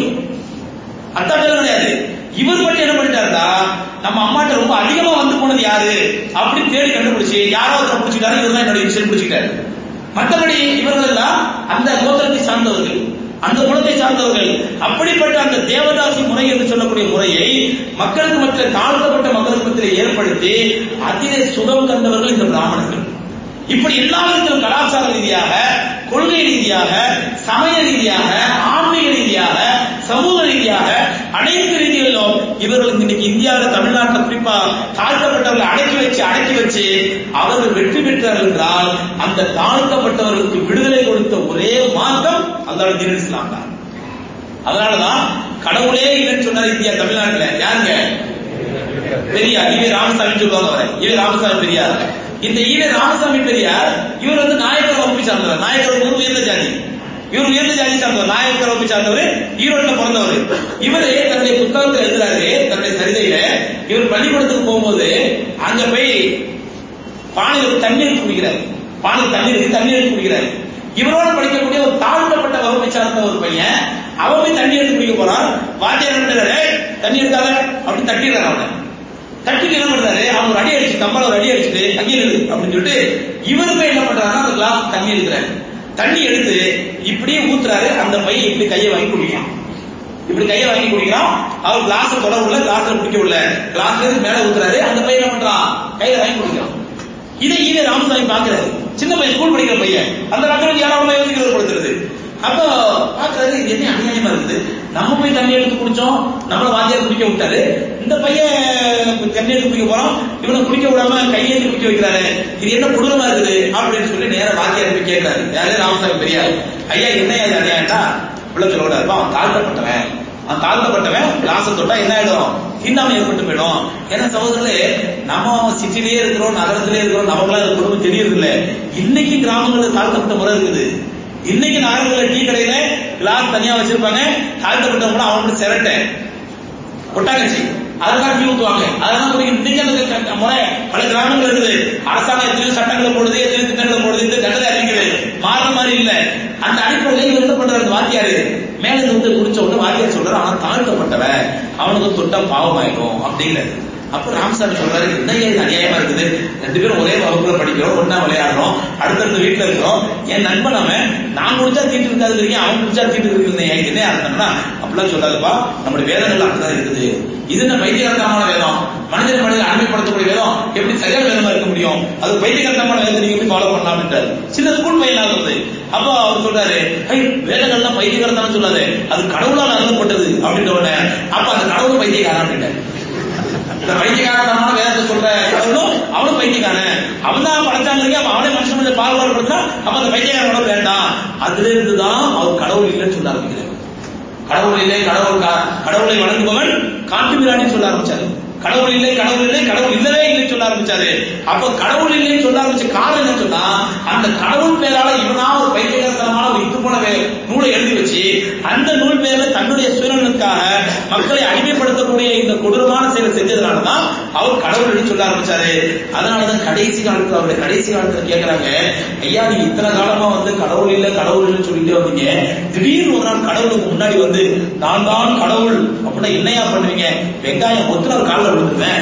அத்தா பேரும் கிடையாது இவர் மட்டும் என்ன பண்ணிட்டாருன்னா நம்ம அம்மாட்ட ரொம்ப அதிகமா வந்து போனது யாரு அப்படின்னு தேடி கண்டுபிடிச்சு யாரோ ஒருத்தர் பிடிச்சிட்டாரு இவர் தான் என்னோட இன்சியல் பிடிச்சிட்டாரு மற்றபடி இவர்கள் எல்லாம் அந்த கோத்திரத்தை சார்ந்தவர்கள் அந்த குலத்தை சார்ந்தவர்கள் அப்படிப்பட்ட அந்த தேவதாசி முறை என்று சொல்லக்கூடிய முறையை மக்களுக்கு மத்தியில் தாழ்த்தப்பட்ட மக்களுக்கு மத்தியில் ஏற்படுத்தி அதிலே சுகம் கண்டவர்கள் இந்த பிராமணர்கள் இப்படி எல்லா விதத்திலும் கலாச்சார ரீதியாக கொள்கை ரீதியாக சமய ரீதியாக ஆன்மீக ரீதியாக சமூக ரீதியாக அனைத்து ரீதிகளிலும் இவர்கள் இன்னைக்கு இந்தியாவில் தமிழ்நாட்டில் குறிப்பா தாழ்த்தப்பட்டவர்களை அடக்கி வச்சு அடக்கி வச்சு அவர்கள் வெற்றி பெற்றார்கள் என்றால் அந்த தாழ்த்தப்பட்டவர்களுக்கு விடுதலை கொடுத்த ஒரே மார்க்கம் அல்லாஹ் தீன் இஸ்லாம் தான் அதனாலதான் கடவுளே இல்லைன்னு சொன்னார் இந்தியா தமிழ்நாட்டுல யாருங்க பெரியார் ஈவே ராமசாமி சொல்லுவாங்க அவரை ஈவே ராமசாமி பெரியார் இந்த ஈவே ராமசாமி பெரியார் இவர் வந்து நாயக்கர் வகுப்பு சார்ந்தவர் நாயக்கர் வகுப்பு உயர்ந்த ஜாதி இவர் உயர்ந்த ஜாதி சார்ந்தவர் நாயக்கர் வகுப்பு சார்ந்தவர் ஈரோட்டில் பிறந்தவர் இவரு தன்னுடைய புத்தகத்தில் எழுதுறாரு தன்னுடைய சரிதையில இவர் பள்ளிக்கூடத்துக்கு போகும்போது அங்க போய் பானையில் ஒரு தண்ணீர் குடிக்கிறார் பானையில் தண்ணீர் இருக்கு தண்ணீர் எடுத்து குடிக்கிறார் இவரோட படிக்கக்கூடிய ஒரு தாழ்த்தப்பட்ட வகுப்பை சார்ந்த ஒரு பையன் அவன் போய் தண்ணி எடுத்து குடிக்க போறான் வாத்தியார் என்ன பண்றாரு, "ஏய், தண்ணி எடுத்தாத அப்படின்னு தட்டிடுறாரு அவனை தட்டிட்டு என்ன பண்றாரு அவன் ஒரு அடி அடிச்சு கம்பள ஒரு அடி அடிச்சுட்டு அங்கே நில்லு அப்படின்னு சொல்லிட்டு இவரு போய் என்ன பண்றாருன்னா அந்த கிளாஸ் தண்ணி எடுக்கிறாரு தண்ணி எடுத்து இப்படியே ஊத்துறாரு அந்த பையன் இப்படி கையை வாங்கி குடிக்கிறான் இப்படி கையை வாங்கி குடிக்கிறான் அவர் கிளாஸ் தொட உள்ள கிளாஸ்ல குடிக்க உள்ள கிளாஸ்ல இருந்து மேல ஊத்துறாரு அந்த பையன் என்ன பண்றான் கையில வாங்கி குடிக்கிறான் இதை ஈவே ராமசாமி பாக்குறாரு சின்ன பையன் ஸ்கூல் படிக்கிற பையன் அந்த காலத்துல யாராவது யோசிக்கிறது கொடுத்துருது அப்போ பாக்குறாரு இது என்ன அநியாயமா இருக்குது நம்ம போய் தண்ணி எடுத்து குடிச்சோம் நம்மள வாத்தியார் குடிக்க விட்டாரு இந்த பையன் தண்ணி எடுத்து குடிக்க போறோம் இவனை குடிக்க விடாம கையேந்தி குடிக்க வைக்கிறாரு இது என்ன கொடூரமா இருக்குது அப்படின்னு சொல்லி நேரா வாத்தியார் போய் கேட்கிறாரு யாரே ராமசாமி பெரியார் ஐயா என்ன இது அநியாயம்டா உள்ள சொல்லக்கூடாது அவன் தாழ்த்தப்பட்டவன் அவன் தாழ்த்தப்பட்டவன் கிளாஸ் தொட்டா என்ன ஆயிடும் தீண்டாமை ஏற்பட்டு போயிடும் ஏன்னா சகோதரர்களே நம்ம சிட்டிலேயே இருக்கிறோம் நகரத்திலே இருக்கிறோம் நமக்குலாம் இந்த குடும்பம் தெரியறது இல்ல இன்னைக்கு கிராமங்களில் தாழ்த்தப்பட்ட முறை இருக்குது இன்னைக்கு நகரங்களில் டீ கடையில கிளாஸ் தனியா வச்சிருப்பாங்க தாழ்த்தப்பட்டவங்க அவங்க சிரட்டை கொட்டாங்கச்சி அதெல்லாம் டீ ஊத்துவாங்க அதெல்லாம் குடிக்க இன்னைக்கு அந்த க- முறை பல கிராமங்கள் இருக்குது அரசாங்கம் எத்தனையோ சட்டங்களை போடுது எத்தனையோ திட்டங்களை போடுது இந்த தண்டனை அறிவிக்குது மாறுற மாதிரி இல்ல அந்த அடிப்படையில் இவர் என்ன பண்றாரு அந்த வாத்தியாரு மேல இருந்து வந்து குடிச்ச உடனே வாத்தியார் சொல்றாரு அவன் தாழ்த்தப்பட்டவன் அவனுக்கு தொட்டா பாவமாயிடும் அப்படிங்கிறது அப்ப ராமசாமி சொல்றாரு என்ன இது அநியாயமா இருக்குது ரெண்டு பேரும் ஒரே வகுப்புல படிக்கிறோம் ஒண்ணா விளையாடுறோம் அடுத்தடுத்த வீட்டுல இருக்கிறோம் என் நண்பன் அவன் நான் குடிச்சா தீட்டு இருக்காதுங்கிறீங்க அவன் குடிச்சா தீட்டு இருக்குது எனக்கு என்ன அர்த்தம்னா அப்படிலாம் சொல்லாதுப்பா நம்முடைய வேதங்கள் அப்படிதான் இருக்குது இது என்ன பைத்தியகரமான வேதம் மனிதன் மனிதன் அடிமைப்படுத்தக்கூடிய வேதம் எப்படி சரியான வேதமா இருக்க முடியும் அது பைத்தியகரமான வேதத்தை நீங்க எப்படி ஃபாலோ பண்ணலாம் அப்படின்ட்டாரு சின்ன ஸ்கூல் பையனா இருந்தது அப்போ அவர் சொல்றாரு ஐ வேதங்கள்லாம் பைத்தியகரத்தான சொல்லாது அது கடவுளால் அருளப்பட்டது அப்படின்ற உடனே அப்ப அந்த கடவுள் பைத்தியக்காரன் அப்படின்ட்டாரு இந்த பைத்தியக்காரத்தனமான வேதத்தை சொல்ற கடவுளும் அவனும் பைத்தியக்காரன் அவன் தான் படைச்சாங்க அப்ப அவனே மனுஷன் கொஞ்சம் பாகுபாடு படுத்தா அப்ப அந்த பைத்தியக்கார கடவுள் வேண்டாம் அதுல இருந்து தான் அவர் கடவுள் இல்லைன்னு சொல்ல ஆரம்பிக்கிறார் கடவுள் இல்லை கடவுள் கா- கடவுளை வணங்குபவன் காட்டு மிராணின்னு சொல்ல ஆரம்பிச்சாரு கடவுள் இல்லை கடவுள் இல்லை கடவுள் இல்லவே இல்லைன்னு சொல்ல ஆரம்பிச்சாரு அப்ப கடவுள் இல்லைன்னு சொல்ல ஆரம்பிச்ச காரணம் என்ன சொன்னா அந்த கடவுள் பேரால இவனா ஒரு பைத்தியகாரத்தனமான ஒரு இத்து போன வே- நூலை எழுதி வச்சு அந்த நூல் பேர்ல தன்னுடைய சுயநலனுக்காக மக்களை அடிமைப்படுத்தக்கூடிய இந்த கொடூரமான செயலை செஞ்சதுனாலதான் அவர் கடவுள் சொல்ல ஆரம்பிச்சாரு அதனாலதான் கடைசி காலத்துல அவருடைய கடைசி காலத்துல கேக்குறாங்க ஐயா நீங்க இத்தனை காலமா வந்து கடவுள் இல்ல கடவுள் இல்லைன்னு சொல்லிட்டே வந்தீங்க திடீர்னு ஒரு நாள் கடவுளுக்கு முன்னாடி வந்து நான் தான் கடவுள் அப்படின்னா என்னையா பண்ணுவீங்க வெங்காயம் ஒத்துனர் காலில் விழுந்துருவேன்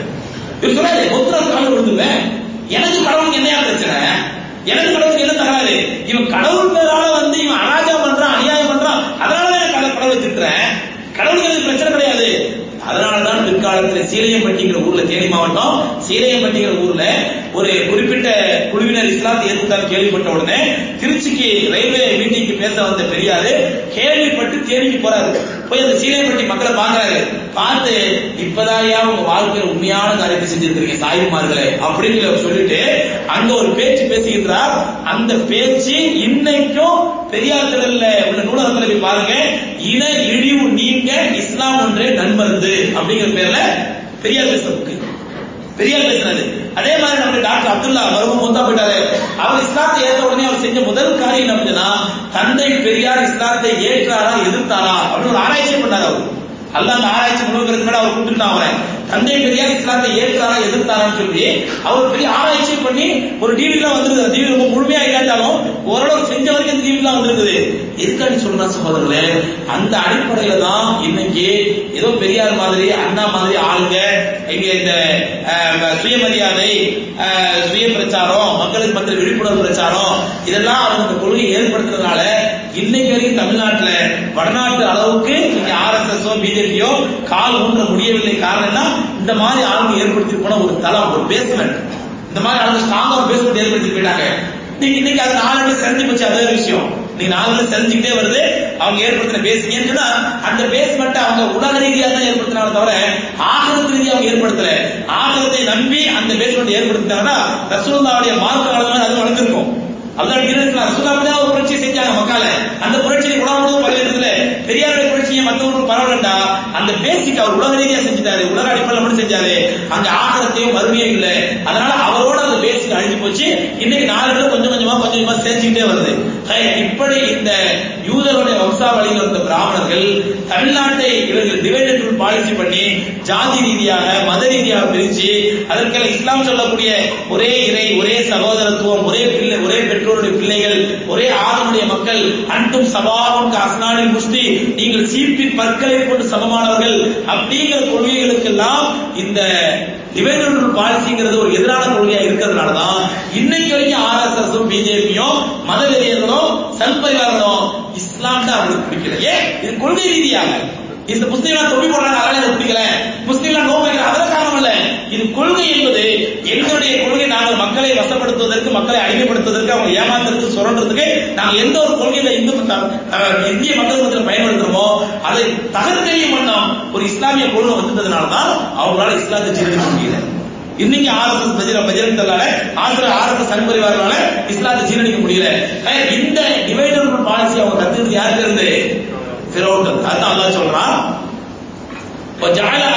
இவர் சொல்லாரு ஒத்துனர் காலில் விழுந்துருவேன் எனக்கு கடவுளுக்கு என்னையா பிரச்சனை எனக்கு கடவுளுக்கு என்ன தகராறு இவன் கடவுள் பேரால வந்து இவன் அராஜகம் பண்றான் அநியாயம் பண்றான் அதனால தான் நான் கடவுள் கடவுளை திட்டுறேன் கடவுளுக்கு எனக்கு பிரச்சனை கிடையாது அதனாலதான் பிற்காலத்தில் சீலையம்பட்டிங்கிற ஊர்ல தேனி மாவட்டம் சீலையம்பட்டிங்கிற ஊர்ல ஒரு குறிப்பிட்ட குழுவினர் இஸ்லாத்தை ஏற்றுத்தார் கேள்விப்பட்ட உடனே திருச்சிக்கு ரயில்வே மீட்டிங்க்கு பேச வந்த பெரியாரு கேள்விப்பட்டு தேனிக்கு போறாரு போய் அந்த சீலையம்பட்டி மக்களை பாக்குறாரு பார்த்து இப்பதாயா உங்க வாழ்க்கையில உண்மையான காரியத்தை செஞ்சிருக்கிறீங்க சாயிமார்களே அப்படின்னு சொல்லிட்டு அங்க ஒரு பேச்சு பேசுகின்றார் அந்த பேச்சு இன்னைக்கும் பெரியார் திடல்ல உள்ள நூலகத்துல போய் பாருங்க இன இழிவு நீங்க இஸ்லாம் ஒன்றே நன்மருந்து அப்படிங்கிற பேர்ல பெரியார் பேசுற புக்கு பெரியார் பேசுனது அதே மாதிரி நம்ம டாக்டர் அப்துல்லா மருமம் மூத்தா போயிட்டாரு அவர் இஸ்லாத்தை ஏற்ற உடனே அவர் செஞ்ச முதல் காரியம் என்ன அப்படின்னா தந்தை பெரியார் இஸ்லாத்தை ஏற்றாரா எதிர்த்தாரா அப்படின்னு ஒரு ஆராய்ச்சி பண்ணாரு அவர் அல்லாஹ் அந்த ஆராய்ச்சி முழுவதற்கு மேல அவர் கூப்பிட்டுட்டான் அவரை தந்தை பெரியார் இஸ்லாத்தை ஏற்றாரா எதிர்த்தாரான்னு சொல்லி அவர் பெரிய ஆராய்ச்சி பண்ணி ஒரு டிவிலாம் வந்திருக்குது டிவி ரொம்ப முழுமையா இல்லாட்டாலும் ஓரளவு செஞ்ச வரைக்கும் டிவிலாம் வந்திருக்குது எதுக்காண்டி சொல்றேன் சகோதரர்களே அந்த அடிப்படையில தான் இன்னைக்கு ஏதோ பெரியார் மாதிரி அண்ணா மாதிரி ஆளுங்க இங்க இந்த அஹ், சுயமரியாதை அஹ், சுய பிரச்சாரம் மக்களுக்கு மத்திய விழிப்புணர்வு பிரச்சாரம் இதெல்லாம் அவங்க இந்த கொள்கையை ஏற்படுத்துறதுனால இன்னைக்கு வரைக்கும் தமிழ்நாட்டுல வடநாட்டு அளவுக்கு இங்க ஆர்எஸ்எஸோ பிஜேபியோ கால் ஊன்ற முடியவில்லை காரணம் என்ன இந்த மாதிரி ஆளுங்க ஏற்படுத்தி போன ஒரு தளம் ஒரு பேஸ்மெண்ட் இந்த மாதிரி ஆளுங்க ஸ்ட்ராங்கா ஒரு பேஸ்மெண்ட் ஏற்படுத்தி போயிட்டாங்க இன்னைக்கு இன்னைக்கு அது நாலு செஞ்சு போச்சு அதே விஷயம் நீ நாலு செஞ்சுக்கிட்டே வருது அவங்க ஏற்படுத்தின பேசிங்க சொன்னா அந்த பேஸ்மெண்ட் அவங்க உலக ரீதியா தான் ஏற்படுத்தினால தவிர ஆகரத்து ரீதியா அவங்க ஏற்படுத்தல ஆகரத்தை நம்பி அந்த பேஸ்மெண்ட் ஏற்படுத்தினாங்கன்னா ரசூலுல்லாவுடைய மார்க்க காலத்துல அது வளர்ந்துருக்கும் அல்லாஹ் இருக்கிறார் ரசூலுல்லாஹ் ஒரு புரட்சி செஞ்சாங்க மக்களை அந்த புரட்சியை உலகம் முழுவதும் பரவிடுதுல பெரியாருடைய புரட்சியை மற்றவங்களுக்கு பரவலண்டா அந்த பேசிக் அவர் உலக ரீதியா செஞ்சுட்டாரு உலக அடிப்படையில் மட்டும் செஞ்சாரு அங்க ஆகரத்தையும் மறுமையும் இல்ல அதனால அவரோட அந்த பேசிக் அழிஞ்சு போச்சு இன்னைக்கு நாலு பேர் கொஞ்சம் கொஞ்சமா கொஞ்சம் கொஞ்சமா சேர்ந்துக்கிட்டே வருது ஹை, இப்படி இந்த யூதருடைய வம்சாவளியில் வந்த பிராமணர்கள் தமிழ்நாட்டை இவர்கள் டிவைடட் ரூல் பாலிசி பண்ணி ஜாதி ரீதியாக மத ரீதியாக பிரிச்சு அதற்கெல்லாம் இஸ்லாம் சொல்லக்கூடிய ஒரே இறை ஒரே சகோதரத்துவம் ஒரே பிள்ளை ஒரே பெற்றோருடைய பிள்ளைகள் ஒரே ஆதனுடைய மக்கள் அன்றும் சபாவும் அஸ்னானில் முஸ்தி நீங்கள் சீப்பின் பற்களை கொண்டு சமமானவர்கள் அப்படிங்கிற கொள்கைகளுக்கெல்லாம் இந்த டிவைடட் ரூல் பாலிசிங்கிறது ஒரு எதிரான கொள்கையா இருக்கிறதுனால தான் இன்னைக்கு வரைக்கும் ஆர்எஸ்எஸும் பிஜேபியும் மத வெறியர்களும் சல்பரிவார்களும் இஸ்லாம் தான் அவங்களுக்கு பிடிக்கல ஏன் இது கொள்கை ரீதியாக இந்த முஸ்லீம்லாம் தொழில் போடுறாங்க அதனால எனக்கு பிடிக்கல முஸ்லீம்லாம் நோய் வைக்கிற அதெல்லாம் காரணம் இல்ல இது கொள்கை என்பது எங்களுடைய கொள்கை நாங்கள் மக்களை வசப்படுத்துவதற்கு மக்களை அடிமைப்படுத்துவதற்கு அவங்க ஏமாத்துறதுக்கு சுரண்டுறதுக்கு நாங்கள் எந்த ஒரு கொள்கையில இந்து மத்த- அஹ் இந்திய மக்கள் மத்தியில் பயன்படுத்துறோமோ அதை தகர்த்தெறியும் வண்ணம் ஒரு இஸ்லாமிய கொள்கை வந்ததுனால தான் அவங்களால இஸ்லாத்தை ஜீரணிக்க முடியல இன்னைக்கு ஆர்எஸ்எஸ் பஜ்ர பஜ்ரங் தளால ஆசிர ஆர்எஸ்எஸ் சங்பரிவாரனால இஸ்லாத்தை ஜீரணிக்க முடியல அஹ் இந்த டிவைடர் பாலிசி அவங்க கத்துக்கிறது யாருக்கு இருந்து ஃபிரௌன் அதான் அல்லாஹ் சொல்றான் وجعل أهلها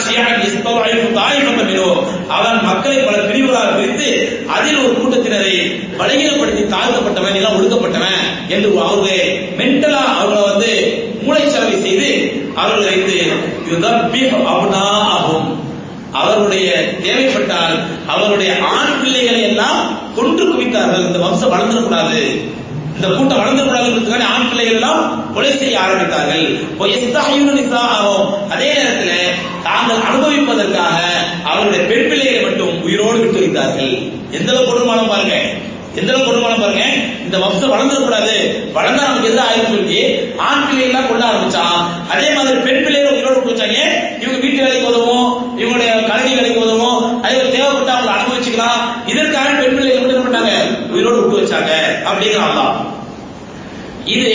ஷியஅன் யஸ்தவைஃபு தாயிஃபத்தன் மின்ஹும் அவன் மக்களை பல பிரிவுகளாக பிரித்து அதில் ஒரு கூட்டத்தினரை பலகீனப்படுத்தி தாழ்த்தப்பட்டவன் எல்லாம் ஒடுக்கப்பட்டவன் என்று அவர்களை மென்டலா அவர்களை வந்து மூளை செலவை செய்து அவர்களை வைத்து யுதப்பிஹ் அப்னாஅஹும் அவருடைய தேவைப்பட்டால் அவருடைய ஆண் பிள்ளைகளை எல்லாம் கொன்று குவித்தார்கள் இந்த வம்சம் வளர்ந்துடக்கூடாது இந்த கூட்டம் வளர்ந்துடக்கூடாதுன்றதுக்காக ஆண் பிள்ளைகள் எல்லாம் கொலை செய்ய ஆரம்பித்தார்கள் வயஸ்தாயுன நிசாஹும். அதே நேரத்தில் தாங்கள் அனுபவிப்பதற்காக அவருடைய பெண் பிள்ளைகளை மட்டும் உயிரோடு விட்டு வைத்தார்கள் எந்த அளவு கொடுமானம் பாருங்க எந்த அளவு கொடுமானம் பாருங்க இந்த வம்சம் வளர்ந்துடக்கூடாது வளர்ந்தா நமக்கு எதிராக ஆயிரம் சொல்லி ஆண் பிள்ளைகள் எல்லாம் கொள்ள ஆரம்பிச்சான் அதே மாதிரி பெண் பிள்ளைகளை உயிரோடு விட்டு வச்சாங்க இவங்க வீட்டு வேலைக்கு உதவும் இவங்களுடைய கல்வி வேலைக்கு உதவும் அதே மாதிரி தேவைப்பட்டு அவங்களை அனுபவிச்சுக்கலாம் இதற்காக பெண் பிள்ளைகளை மட்டும் என்ன பண்ணாங்க உயிரோடு விட்டு வச்சாங்க அப்படிங்கிறான் இது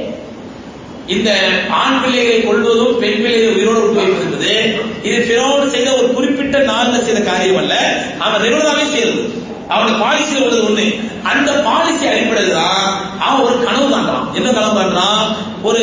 இந்த ஆண் பிள்ளைகளை கொள்வதும் பெண் பிள்ளைகளை உயிரோடு விட்டு வைப்பது என்பது இது பிறோடு செய்த ஒரு குறிப்பிட்ட நாள்ல செய்த காரியம் அல்ல அவன் ரெகுலராகவே செய்யறது அவனுடைய பாலிசியில் உள்ளது ஒண்ணு அந்த பாலிசி அடிப்படையில் தான் அவன் ஒரு கனவு காண்றான் என்ன கனவு காண்றான் ஒரு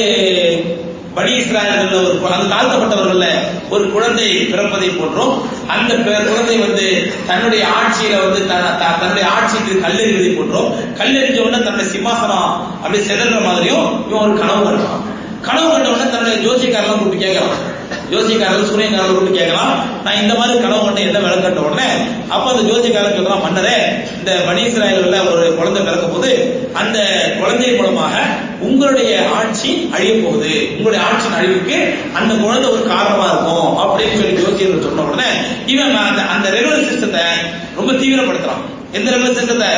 படி இஸ்ராயல்கள் ஒரு கு- அந்த தாழ்த்தப்பட்டவர்கள்ல ஒரு குழந்தை பிறப்பதை போன்றோம் அந்த பி- குழந்தை வந்து தன்னுடைய ஆட்சியில வந்து த- த- தன்னுடைய ஆட்சிக்கு கல்லெறிவதை போன்றோம் கல்லெறிஞ்ச உடனே தன்னுடைய சிம்மாசனம் அப்படி செதற மாதிரியும் இவன் ஒரு கனவு கண்டான் கனவு கண்ட உடனே தன்னுடைய ஜோசிக்காரெல்லாம் கூப்பிட்டு கேட்கறான் ஜோசிக்காரர்கள் சூரியக்காரர்கள் கூப்பிட்டு கேட்கலாம் நான் இந்த மாதிரி கனவு கண்ட என்ன விளக்கு கட்ட உடனே அப்ப அந்த ஜோசிக்காரன் சொல்றான் மன்னரே இந்த பனி இஸ்ராயல்ல ஒரு குழந்தை பிறக்க போது அந்த குழந்தை மூலமாக உங்களுடைய ஆட்சி அழிய போகுது உங்களுடைய ஆட்சியின் அழிவுக்கு அந்த குழந்தை ஒரு காரணமா இருக்கும் அப்படின்னு சொல்லி ஜோசியர்கள் சொன்ன உடனே இவன் அந்த அந்த ரெகுலர் சிஸ்டத்தை ரொம்ப தீவிரப்படுத்துறான் எந்த ரெகுலர் சிஸ்டத்தை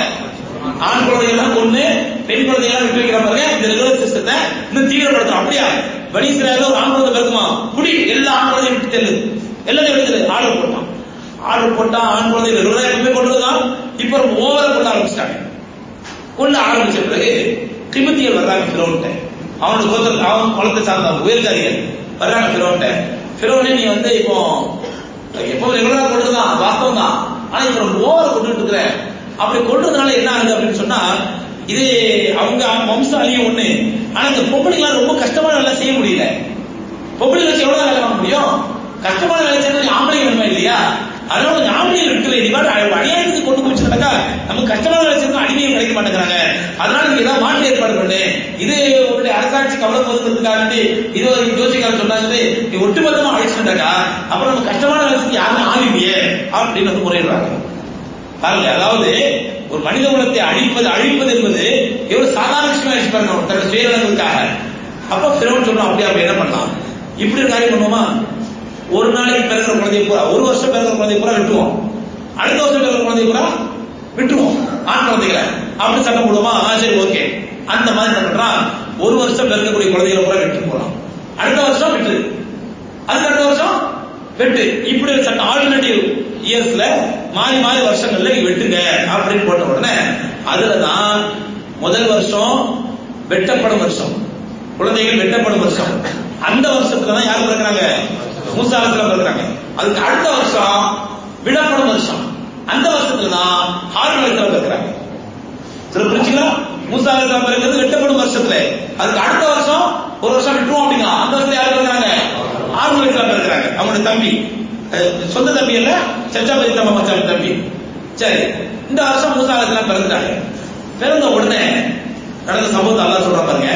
ஆண் குழந்தைகள்லாம் கொண்டு பெண் குழந்தைகள்லாம் விட்டு வைக்கிற பாருங்க இந்த ரெகுலர் சிஸ்டத்தை இன்னும் தீவிரப்படுத்துறோம் அப்படியா பனீஸ்ராயல ஒரு ஆண் குழந்தை பிறக்குமா குடி எல்லா ஆண் குழந்தையும் விட்டு தெல்லு எல்லாத்தையும் எடுத்துரு ஆர்டர் போட்டான் ஆர்டர் போட்டா ஆண் குழந்தை ரெகுலரா எப்பவுமே கொண்டுதான் இப்ப ரொம்ப ஓவரா கொள்ள ஆரம்பிச்சிட்டாங்க கொள்ள ஆரம்பிச்ச பிறகு கிபத்தியல் வர்றாங்க பிறோன்ட்ட அவனோட கோத்திர அவன் குளத்தை சார்ந்தவங்க உயர்ஜாதிகள் வர்றாங்க பிறோன்ட்ட பிறோனே நீ வந்து இப்போ எப்பவும் ரெகுலரா கொண்டுதான் வாஸ்தவம் தான் ஆனா இப்ப ரொம்ப ஓவரா கொண்டுட்டு இருக்கிற அப்படி கொண்டதுனால என்ன ஆகுது அப்படின்னு சொன்னா இது அவங்க வம்சம் அழியும் ஒண்ணு ஆனா இந்த பொம்பளைங்களாம் ரொம்ப கஷ்டமான வேலை செய்ய முடியல பொம்பளை வச்சு எவ்வளவு வேலை வாங்க முடியும் கஷ்டமான வேலை செய்யறது ஆம்பளை வேணுமா இல்லையா அதனால கொஞ்சம் ஆம்பளைகள் விட்டு நீ பாட்டு அநியாயத்துக்கு கொண்டு போய் வச்சிருந்தாக்கா நமக்கு கஷ்டமான வேலை செய்யறது அடிமையும் கிடைக்க மாட்டேங்கிறாங்க அதனால நீங்க ஏதாவது மாற்று ஏற்பாடு பண்ணு இது உங்களுடைய அரசாட்சி கவலை பொறுக்கிறதுக்காக இது ஒரு ஜோசிக்காரன் சொன்னாங்க நீ ஒட்டுமொத்தமா அழிச்சுட்டாக்கா அப்புறம் நம்ம கஷ்டமான வேலை செஞ்சு யாருமே ஆவிப்பியே அப்படின்னு வந்து முறையிடுறாங்க பாருங்க அதாவது ஒரு மனித குலத்தை அழிப்பது அழிப்பது என்பது எவ்வளவு சாதாரண விஷயமா யோசிச்சு பாருங்க தன்னுடைய சுயநலங்களுக்காக அப்ப பிறவன் சொல்றான் அப்படியே அப்படி என்ன பண்ணலாம் இப்படி ஒரு காரியம் பண்ணுவோமா ஒரு நாளைக்கு பிறகுற குழந்தைய பூரா ஒரு வருஷம் பிறகுற குழந்தைய பூரா விட்டுருவோம் அடுத்த வருஷம் பிறகுற குழந்தைய பூரா விட்டுருவோம் ஆண் குழந்தைகளை அப்படி சட்டம் போடுவோமா ஆ சரி ஓகே அந்த மாதிரி என்ன பண்றான் ஒரு வருஷம் பிறக்கக்கூடிய குழந்தைகளை பூரா விட்டு போறான் அடுத்த வருஷம் விட்டு அதுக்கு அடுத்த வருஷம் வெட்டு இப்படி ஒரு சட்டம் ஆல்டர்னேட்டிவ் இயர்ஸ்ல மாறி மாறி வருஷங்கள்ல நீ வெட்டுங்க அப்படின்னு போட்ட உடனே அதுலதான் முதல் வருஷம் வெட்டப்படும் வருஷம் குழந்தைகள் வெட்டப்படும் வருஷம் அந்த வருஷத்துல தான் யார் பிறக்கிறாங்க மூசாலத்துல பிறக்கிறாங்க அதுக்கு அடுத்த வருஷம் விடப்படும் வருஷம் அந்த வருஷத்துல தான் ஹார்மலத்துல பிறக்கிறாங்க சில புரிச்சுங்களா மூசாலத்துல பிறக்கிறது வெட்டப்படும் வருஷத்துல அதுக்கு அடுத்த வருஷம் ஒரு வருஷம் விட்டுருவோம் அப்படிங்க அந்த வருஷத்துல யார் பிறக்கிறாங்க ஆறுமலைத்துல பிறக்கிறாங்க அவங்களோட தம்பி அஹ் சொந்த தம்பி இல்ல சச்சாபதி தம்ப மச்சான் தம்பி சரி இந்த வருஷம் மூசாலத்துல பிறந்துட்டாங்க பிறந்த உடனே நடந்த சம்பவத்தை அல்லாஹ் சொல்றான் பாருங்க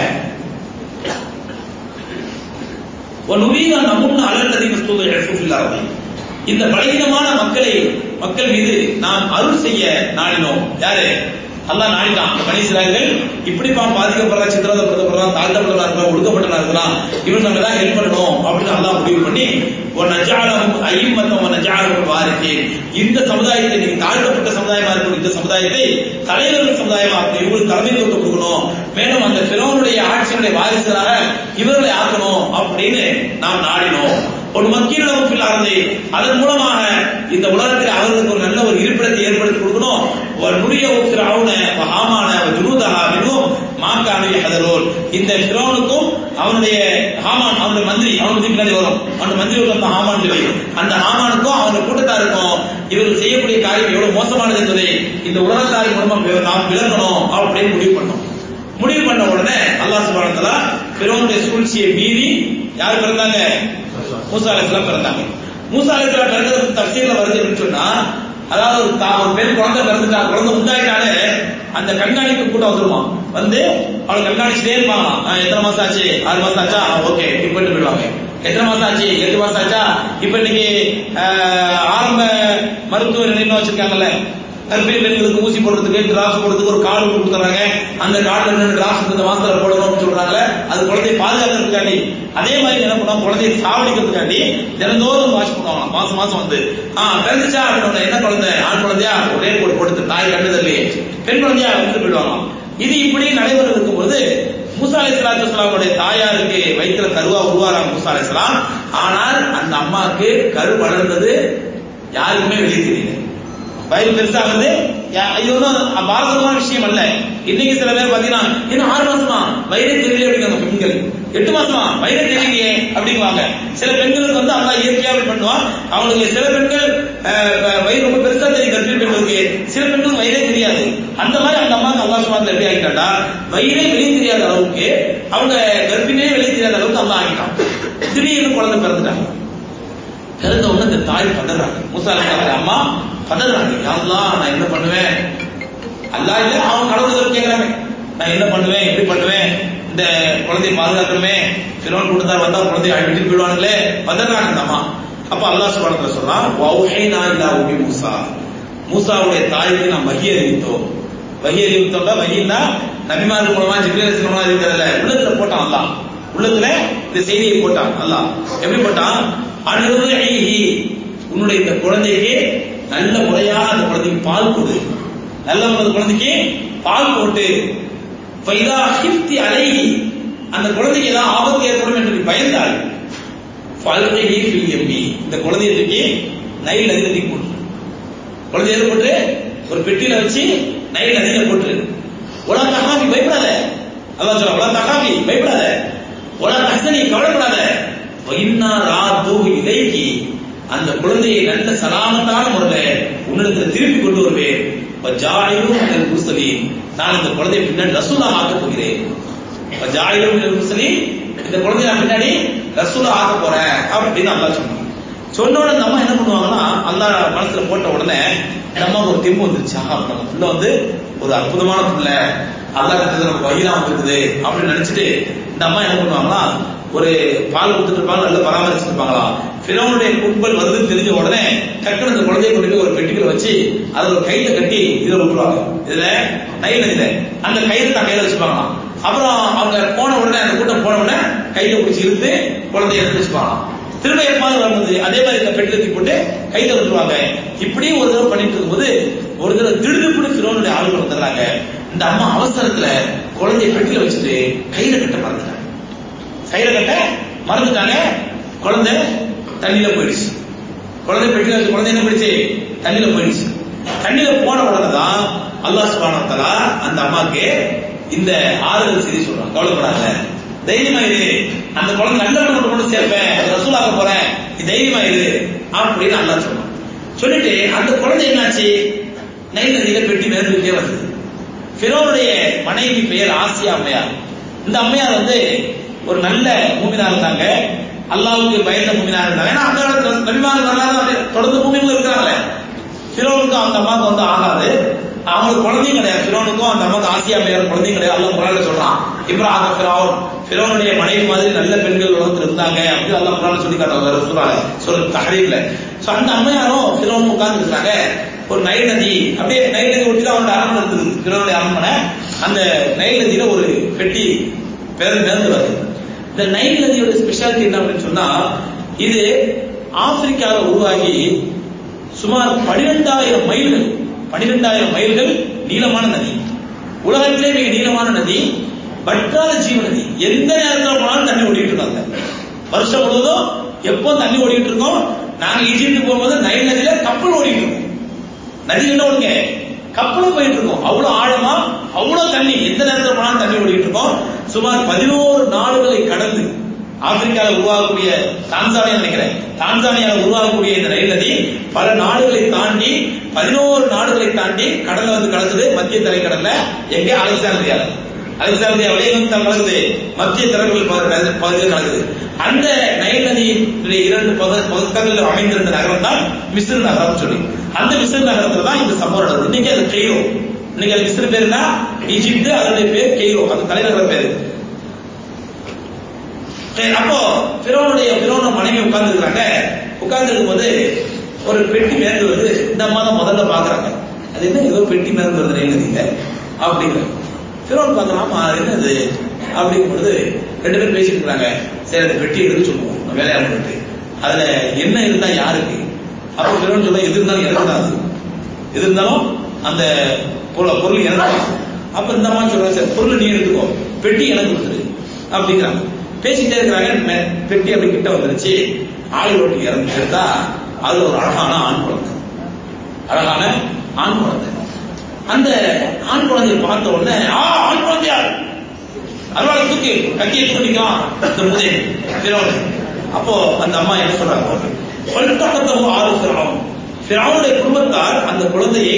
وَنُرِيدُ أَن نَّمُنَّ عَلَى الَّذِينَ اسْتُضْعِفُوا فِي الْأَرْضِ இந்த பலகீனமான மக்களை மக்கள் மீது நாம் அருள் செய்ய நாடினோம் யாரு அல்லாஹ் நாடிட்டான் மனிதர்கள் இப்படிப்பா பாதிக்கப்படுற சித்திரவதைப்படுத்தப்படுறான் தாழ்த்தப்பட்டவனா இருக்கலாம் ஒடுக்கப்பட்டவனா இருக்கலாம் இவன் நம்ம தான் ஹெல்ப் பண்ணணும் அப்படின்னு அல்லாஹ் முடிவு பண்ணி ஒரு நஜாலம் ஐம்மத்தம் ஒரு நஜாலம் வாரிக்கு இந்த சமுதாயத்தை நீங்க தாழ்த்தப்பட்ட சமுதாயமா இருக்கும் இந்த சமுதாயத்தை தலைவர்கள் சமுதாயமா இருக்கும் இவங்களுக்கு தலைமைத்துவம் கொடுக்கணும் மேலும் அந்த பிறவனுடைய ஆட்சியினுடைய வாரிசுகளாக இவர்களை ஆக்கணும் அப்படின்னு நாம் நாடினோம் ஒரு மக்கீரிடம் பிள்ளார்ந்து அதன் மூலமாக இந்த உலகத்தில் அவர்களுக்கு ஒரு நல்ல ஒரு இருப்பிடத்தை ஏற்படுத்தி கொடுக்கணும் ஒரு நுடைய பிராவுன ஹாமான ஜுனூதஹா மிகவும் மாக்கான ஹதரோல் இந்த பிராவுனுக்கும் அவனுடைய ஹாமான் அவனுடைய மந்திரி அவனுக்கு பின்னாடி வரும் அவனுடைய மந்திரி வந்து ஹாமான் சொல்லி அந்த ஹாமானுக்கும் அவனுடைய கூட்டத்தாருக்கும் இவர்கள் செய்யக்கூடிய காரியம் எவ்வளவு மோசமானது என்பதை இந்த உலகத்தாரின் மூலமா நாம் விளக்கணும் அப்படின்னு முடிவு பண்ணோம் முடிவு பண்ண உடனே அல்லாஹ் சுப்ஹானஹு வ தஆலா பிறவனுடைய சூழ்ச்சியை மீறி யார் பிறந்தாங்க மூசா அலைஹிஸ்ஸலாம் பிறந்தாங்க மூசா அலைஹிஸ்ஸலாம் பிறந்தது தஃசீர்ல வருது அப்படின்னு சொன்னா அதாவது ஒரு தா- ஒரு பெண் குழந்தை பிறந்துட்டா குழந்தை உண்டாயிட்டாலே அந்த கண்காணிப்பு கூட்டம் வந்துருமா வந்து அவளை கண்காணிச்சுட்டே இருப்பாங்க ஆ, எத்தனை மாசம் ஆச்சு ஆறு மாசம் ஆச்சா ஓகே இப்ப போயிடுவாங்க எத்தனை மாசம் ஆச்சு எட்டு மாசம் ஆச்சா இப்ப இன்னைக்கு ஆஹ், ஆரம்ப மருத்துவ நிலையம் வச்சிருக்காங்கல்ல கர்ப்பிணி பெண்களுக்கு ஊசி போடுறதுக்கு டிராப்ஸ் போடுறதுக்கு ஒரு கார்டு கொடுத்துறாங்க அந்த கார்டுல ரெண்டு டிராப்ஸ் இந்த மாசத்துல போடணும்னு சொல்றாங்க அது குழந்தையை பாதுகாக்கிறதுக்காண்டி அதே மாதிரி என்ன பண்ணுவோம் குழந்தையை சாவடிக்கிறதுக்காண்டி தினந்தோறும் வாட்ச் பண்ணுவாங்க மாசம் மாசம் வந்து ஆ பிறந்துச்சா அப்படின்னு என்ன குழந்தை ஆண் குழந்தையா ஒரே போட்டு போட்டு தாய் கண்டது இல்லையே பெண் குழந்தையா வந்து போயிடுவாங்க இது இப்படி நடைபெற இருக்கும்போது மூசா அலை சலாத்துடைய தாயாருக்கு வயிற்றுல கருவா உருவாராங்க மூசா அலைஹிஸ்ஸலாம் ஆனால் அந்த அம்மாவுக்கு கரு வளர்ந்தது யாருக்குமே வெளியே தெரியல வயிறு பெருசாகுது யா- இது ஒன்றும் பாரதமான விஷயம் அல்ல இன்னைக்கு சில பேர் பாத்தீங்கன்னா இன்னும் ஆறு மாசமா வயிறே தெரியல அப்படிங்கிறாங்க பெண்கள் எட்டு மாசமா வயிறே தெரியலையே அப்படிங்குவாங்க சில பெண்களுக்கு வந்து அல்லா இயற்கையா அப்படி பண்ணுவான் அவங்களுக்கு சில பெண்கள் அஹ், அஹ், வயிறு ரொம்ப பெருசா தெரியும் கர்ப்பிணி பெண்களுக்கு சில பெண்கள் வயிறே தெரியாது அந்த மாதிரி அந்த அம்மாவுக்கு அல்லா சுமாரில் எப்படி ஆகிட்டாண்டா வயிறே வெளியே தெரியாத அளவுக்கு அவங்க கர்ப்பிணியே வெளியே தெரியாத அளவுக்கு அல்லா ஆகிட்டான் திடீர்னு குழந்தை பிறந்துட்டாங்க பிறந்த உடனே இந்த தாய் பதறாங்க மூசா அலைஹிஸ்ஸலாம் அம்மா பதறாங்க யா அல்லாஹ் நான் என்ன பண்ணுவேன் அல்லாஹ் இல்ல அவங்க கடவுள் கேக்குறாங்க நான் என்ன பண்ணுவேன் எப்படி பண்ணுவேன் இந்த குழந்தையை பாதுகாக்கணுமே ஃபிரௌன் கொடுத்தார் வந்தா குழந்தையை அழிட்டு போயிடுவானுங்களே பதறாங்க இந்த அம்மா அப்ப அல்லாஹ் சுப்ஹானஹு வ தஆலா சொல்றான் வௌஹைனா இலா உம்மி மூசா மூசாவுடைய தாய்க்கு நாம் வகி அறிவித்தோம் வகி அறிவித்தோம்னா வகின்னா நபிமார்கள் மூலமா ஜிப்ரீல் மூலமா இருக்கிறதுல உள்ளத்துல போட்டான் அல்லாஹ் உள்ளத்துல இந்த செய்தியை போட்டான் அல்லாஹ் எப்படி போட்டான் அனுரைஹி உன்னுடைய இந்த குழந்தைக்கு நல்ல முறையான அந்த குழந்தைக்கு பால் கொடு நல்ல ஒரு குழந்தைக்கு பால் போட்டு ஃபைதா ஹிஃப்தி அலைஹி அந்த குழந்தைக்கு ஏதாவது ஆபத்து ஏற்படும் என்று நீ பயந்தால் ஃபல்கைஹி ஃபில் எம்மி இந்த குழந்தையை தூக்கி நைல் நதியில தூக்கி போட்டு குழந்தைய எதுல போட்டு ஒரு பெட்டியில வச்சு நைல் நதியில போட்டு உலா தகாபி பயப்படாத அல்லாஹ் சொல்ல உலா தகாபி பயப்படாத உலா தஹ்சனி கவலைப்படாத வைன்னா ராது இலைக்கு அந்த குழந்தையை நல்ல சலாமத்தான முறையில் உன்னிடத்தில் திருப்பி கொண்டு வருவேன் வஜாயிலும் மினல் முர்சலீன் நான் இந்த குழந்தையை பின்னாடி ரசூலா ஆக்கப் போகிறேன் வஜாயிலும் மினல் முர்சலீன் இந்த குழந்தையை நான் பின்னாடி ரசூலா ஆக்க போறேன் அப்படின்னு அல்லாஹ் சொன்னான் சொன்ன உடனே அந்த அம்மா என்ன பண்ணுவாங்கன்னா அல்லாஹ் மனசுல போட்ட உடனே இந்த அம்மாவுக்கு ஒரு தெம்பு வந்துருச்சு ஆஹா நம்ம புள்ள வந்து ஒரு அற்புதமான புள்ள அல்லாஹ் கிட்ட நமக்கு வழிதான் வந்திருக்குது அப்படின்னு நினைச்சிட்டு இந்த அம்மா என்ன பண்ணுவாங்களா ஒரு பால் கொடுத்துட்டு இருப்பாங்க நல்லா பராமரிச்சுட்டு இருப்பாங்களா பிறவனுடைய கும்பல் வருதுன்னு தெரிஞ்ச உடனே டக்குனு அந்த குழந்தையை கொண்டு போய் ஒரு பெட்டிக்குள்ள வச்சு அதுல ஒரு கையில கட்டி இதுல விட்டுருவாங்க இதுல நைல் நதியில அந்த கயிறு தான் கையில வச்சுப்பாங்களாம் அப்புறம் அவங்க போன உடனே அந்த கூட்டம் போன உடனே கையில பிடிச்சி இழுத்து குழந்தைய எடுத்து வச்சுப்பாங்களாம் திரும்ப எப்பாவது வரும்போது அதே மாதிரி இந்த பெட்டில தூக்கி போட்டு கையில விட்டுருவாங்க இப்படியே ஒரு தடவை பண்ணிட்டு இருக்கும்போது ஒரு தடவை திடுதிப்புன்னு பிறவனுடைய ஆளுகள் வந்துடுறாங்க இந்த அம்மா அவசரத்துல குழந்தைய பெட்டில வச்சுட்டு கையில கட்ட மறந்துட்டாங்க கையில கட்ட மறந்துட்டாங்க குழந்தை தண்ணியில போயிடுச்சு குழந்தை பெட்டில வச்சு குழந்தை என்ன போயிடுச்சு தண்ணியில போயிடுச்சு தண்ணியில போன உடனே தான் அல்லாஹ் சுப்ஹானஹு வ தஆலா அந்த அம்மாக்கு இந்த ஆறுதல் செய்தி சொல்றான் கவலைப்படாத தைரியமா இரு அந்த குழந்தை நல்ல குழந்தை கொண்டு சேர்ப்பேன் அது ரசூலாக்க போறேன் நீ தைரியமா இரு அப்படின்னு அல்லாஹ் சொன்னான் சொல்லிட்டு அந்த குழந்தை என்னாச்சு நைல் நதியில பெட்டி மேற்கொண்டே வந்தது பிறோனுடைய மனைவி பெயர் ஆசியா அம்மையார் இந்த அம்மையார் வந்து ஒரு நல்ல மூமினா இருந்தாங்க அல்லாவுக்கு பயந்த மூமினா இருந்தாங்க ஏன்னா அந்த காலத்துல நபிமார்கள் வரலாறு தொடர்ந்து மூமிகள் இருக்கிறாங்களே பிறோனுக்கும் அந்த அம்மாவுக்கு வந்து ஆகாது அவங்களுக்கு குழந்தையும் கிடையாது பிறோனுக்கும் அந்த அம்மாவுக்கு ஆசியா அம்மையார் குழந்தையும் கிடையாது அல்லாஹ் குரான்ல சொல்றான் இப்ராஹிம் பிறவுன் பிறோனுடைய மனைவி மாதிரி நல்ல பெண்கள் உலகத்தில் இருந்தாங்க அப்படின்னு அல்லாஹ் குரான்ல சொல்லி காட்டுவாங்க சொல்றாங்க சொல்ற தகரீப்ல சோ அந்த அம்மையாரும் பிறோனும் உட்கார்ந்து இருக்காங்க ஒரு நைல் நதி அப்படியே நைல் நதி ஒட்டி தான் அவனோட அரண்மனை இருக்குது பிறனுடைய அரண்மனை அந்த நைல் நதியில ஒரு பெட்டி பேர் நேர்ந்து வருது இந்த நைல் நதியோட ஸ்பெஷாலிட்டி என்ன அப்படின்னு சொன்னா இது ஆப்பிரிக்காவில் உருவாகி சுமார் பனிரெண்டாயிரம் மைல்கள் பனிரெண்டாயிரம் மைல்கள் நீளமான நதி உலகத்திலே மிக நீளமான நதி வற்றாத ஜீவ நதி எந்த நேரத்தில் போனாலும் தண்ணி ஓடிட்டு இருக்காங்க வருஷம் முழுவதும் எப்போ தண்ணி ஓடிட்டு இருக்கோம் நாங்க ஈஜிப்ட் போகும்போது நைல் நதியில கப்பல் ஓடிட்டு இருக்கோம் நதி என்ன ஓடுங்க கப்பலும் போயிட்டு இருக்கோம் அவ்வளவு ஆழமா அவ்வளவு தண்ணி எந்த நேரத்தில் போனாலும் தண்ணி ஓடிட்டு இருக்கோம் சுமார் பதினோரு நாடுகளை கடந்து ஆப்பிரிக்காவில் உருவாகக்கூடிய தான்சானியா நினைக்கிறேன் தான்சானியாவில் உருவாகக்கூடிய இந்த ரயில் நதி பல நாடுகளை தாண்டி பதினோரு நாடுகளை தாண்டி கடல்ல வந்து கலக்குது மத்திய தரைக்கடல்ல எங்க அலெக்சாந்திரியா அலெக்சாந்திரியா விளையம் கலக்குது மத்திய திறன்கள் பகுதியில் கலக்குது அந்த நைல் நதியின் இரண்டு பக- பக்கங்களில் அமைந்திருந்த நகரம் தான் மிஸ்ர் நகரம் சொல்லி அந்த மிஸ்ர் நகரத்துல தான் இந்த சம்பவம் நடந்தது இன்னைக்கு அது கெய்ரோ இன்னைக்கு அது மிஸ்ர் பேருனா ஈஜிப்து அதனுடைய பேர் கெய்ரோ அந்த தலைநகர பேரு சரி, அப்போ பிறவனுடைய பிறவன மனைவி உட்கார்ந்து இருக்காங்க உட்கார்ந்து இருக்கும்போது ஒரு பெட்டி மேற்கு வருது இந்த அம்மா தான் முதல்ல பாக்குறாங்க அது என்ன ஏதோ பெட்டி மேற்கு வருது எழுதிங்க அப்படிங்கிற பிறவன் பார்க்கலாம் ஆமா அது என்னது அப்படிங்கும் பொழுது ரெண்டு பேரும் பேசிட்டு இருக்காங்க சரி அந்த பெட்டி எடுத்து சொல்லுவோம் நம்ம வேலையா பண்ணிட்டு அதுல என்ன இருந்தா யாருக்கு அப்போ பிறவன் சொல்ல எது இருந்தாலும் எனக்கு தான் அது எது இருந்தாலும் அந்த பொருள் பொருள் எனக்கு தான். அப்ப இந்த அம்மா சொல்றாங்க சரி பொருள் நீ எடுத்துக்கோ பெட்டி எனக்கு கொடுத்துரு அப்படிங்கிறாங்க பேசிட்டே இருக்கிறாங்க மெ- பெட்டி அப்படி கிட்ட வந்துருச்சு ஆள் ரோட்டு இறந்து இருந்தா அதுல ஒரு அழகான ஆண் குழந்தை அழகான ஆண் குழந்தை அந்த ஆண் குழந்தையை பார்த்த உடனே ஆ ஆண் குழந்தையா அருவாளை தூக்கி கத்தியை தூக்கிக்கலாம் இந்த முதே பிறவன் அப்போ அந்த அம்மா என்ன சொல்றாங்க பல்தகத்தமும் ஆறு பிறவன் பிறவனுடைய குடும்பத்தார் அந்த குழந்தையை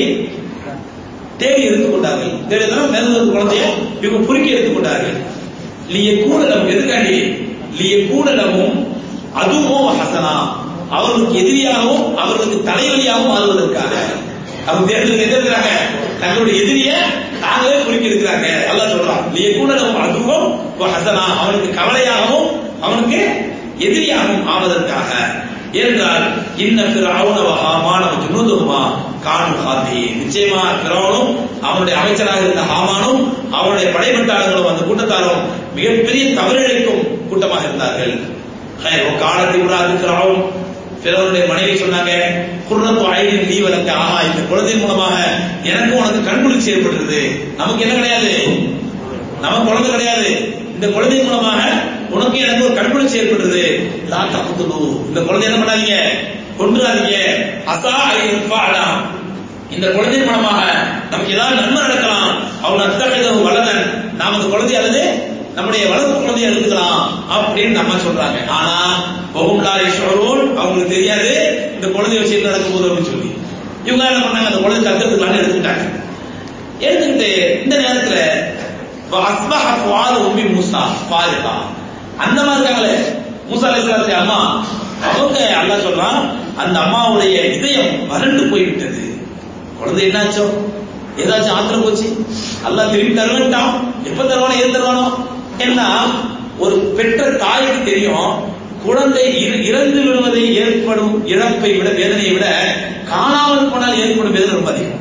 தேடி எடுத்துக் கொண்டார்கள் தேடி மேல ஒரு குழந்தையை இவங்க புரிக்கி எடுத்துக் கொண்டார்கள் லிய கூடலம் எதுக்காண்டி லிய கூடலமும் அதுவும் ஹசனா அவர்களுக்கு எதிரியாகவும் அவர்களுக்கு தலைவலியாகவும் மாறுவதற்காக அவங்க தேர்தலுக்கு எது இருக்கிறாங்க தங்களுடைய எதிரிய தாங்களே குறுக்கி இருக்கிறாங்க அல்லாஹ் சொல்றான் லிய கூடலம் அதுவும் ஹசனா அவனுக்கு கவலையாகவும் அவனுக்கு எதிரியாகவும் ஆவதற்காக ஏனென்றால் இன்ன பிறவுன ஹாமான ஜுனூதுமா காணும் ஹாத்தி நிச்சயமா பிறவனும் அவனுடைய அமைச்சராக இருந்த ஹாமானும் அவனுடைய படைப்பட்டாளர்களும் அந்த கூட்டத்தாரும் மிகப்பெரிய தவறிழைக்கும் கூட்டமாக இருந்தார்கள் ஹைர், ஒரு காலத்தில் கூட அது பிறவும் பிறவனுடைய மனைவி சொன்னாங்க குர்ரத்து அழகின் நீ வளர்க்க ஆஹா இந்த குழந்தை மூலமாக எனக்கும் உனக்கு கண்குளிர்ச்சி ஏற்படுறது நமக்கு என்ன கிடையாது நம்ம குழந்தை கிடையாது இந்த குழந்தை மூலமாக உனக்கு எனக்கு ஒரு கண்குளிர்ச்சி ஏற்படுறது லா தப்புத்துடு இந்த குழந்தை என்ன பண்ணாதீங்க கொண்டுறாதீங்க அசா ஐஃபாடா இந்த குழந்தை மூலமாக நமக்கு ஏதாவது நன்மை நடக்கலாம் அவன் அத்தகைய வளரன் நாம் அந்த குழந்தை அல்லது நம்முடைய வளர்ப்பு குழந்தையை எடுத்துக்கலாம் அப்படின்னு நம்ம சொல்றாங்க ஆனா பகும்லா ஈஸ்வரோன் அவங்களுக்கு தெரியாது இந்த குழந்தை வச்சு என்ன நடக்க போகுது அப்படின்னு சொல்லி இவங்க என்ன பண்ணாங்க அந்த குழந்தை கத்துக்கலாம் எடுத்துக்கிட்டாங்க எடுத்துக்கிட்டு இந்த நேரத்துல அஸ்பஹ ஃபாது உம்மி மூசா ஃபாரிகா அந்த மாதிரி இருக்காங்களே மூசா அலைஹிஸ்ஸலாத்துடைய அம்மா அவங்க அல்லாஹ் சொல்றான் அந்த அம்மாவுடைய இதயம் வறண்டு போய்விட்டது குழந்தை என்னாச்சோ ஏதாச்சும் ஆத்திரம் போச்சு அல்லாஹ் திரும்பி தருவன்ட்டான் எப்ப தருவானோ ஏன் தருவானோ ஏன்னா ஒரு பெற்ற தாய்க்கு தெரியும் குழந்தை இற- இறந்து விடுவதை ஏற்படும் இழப்பை விட வேதனையை விட காணாமல் போனால் ஏற்படும் வேதனை ரொம்ப அதிகம்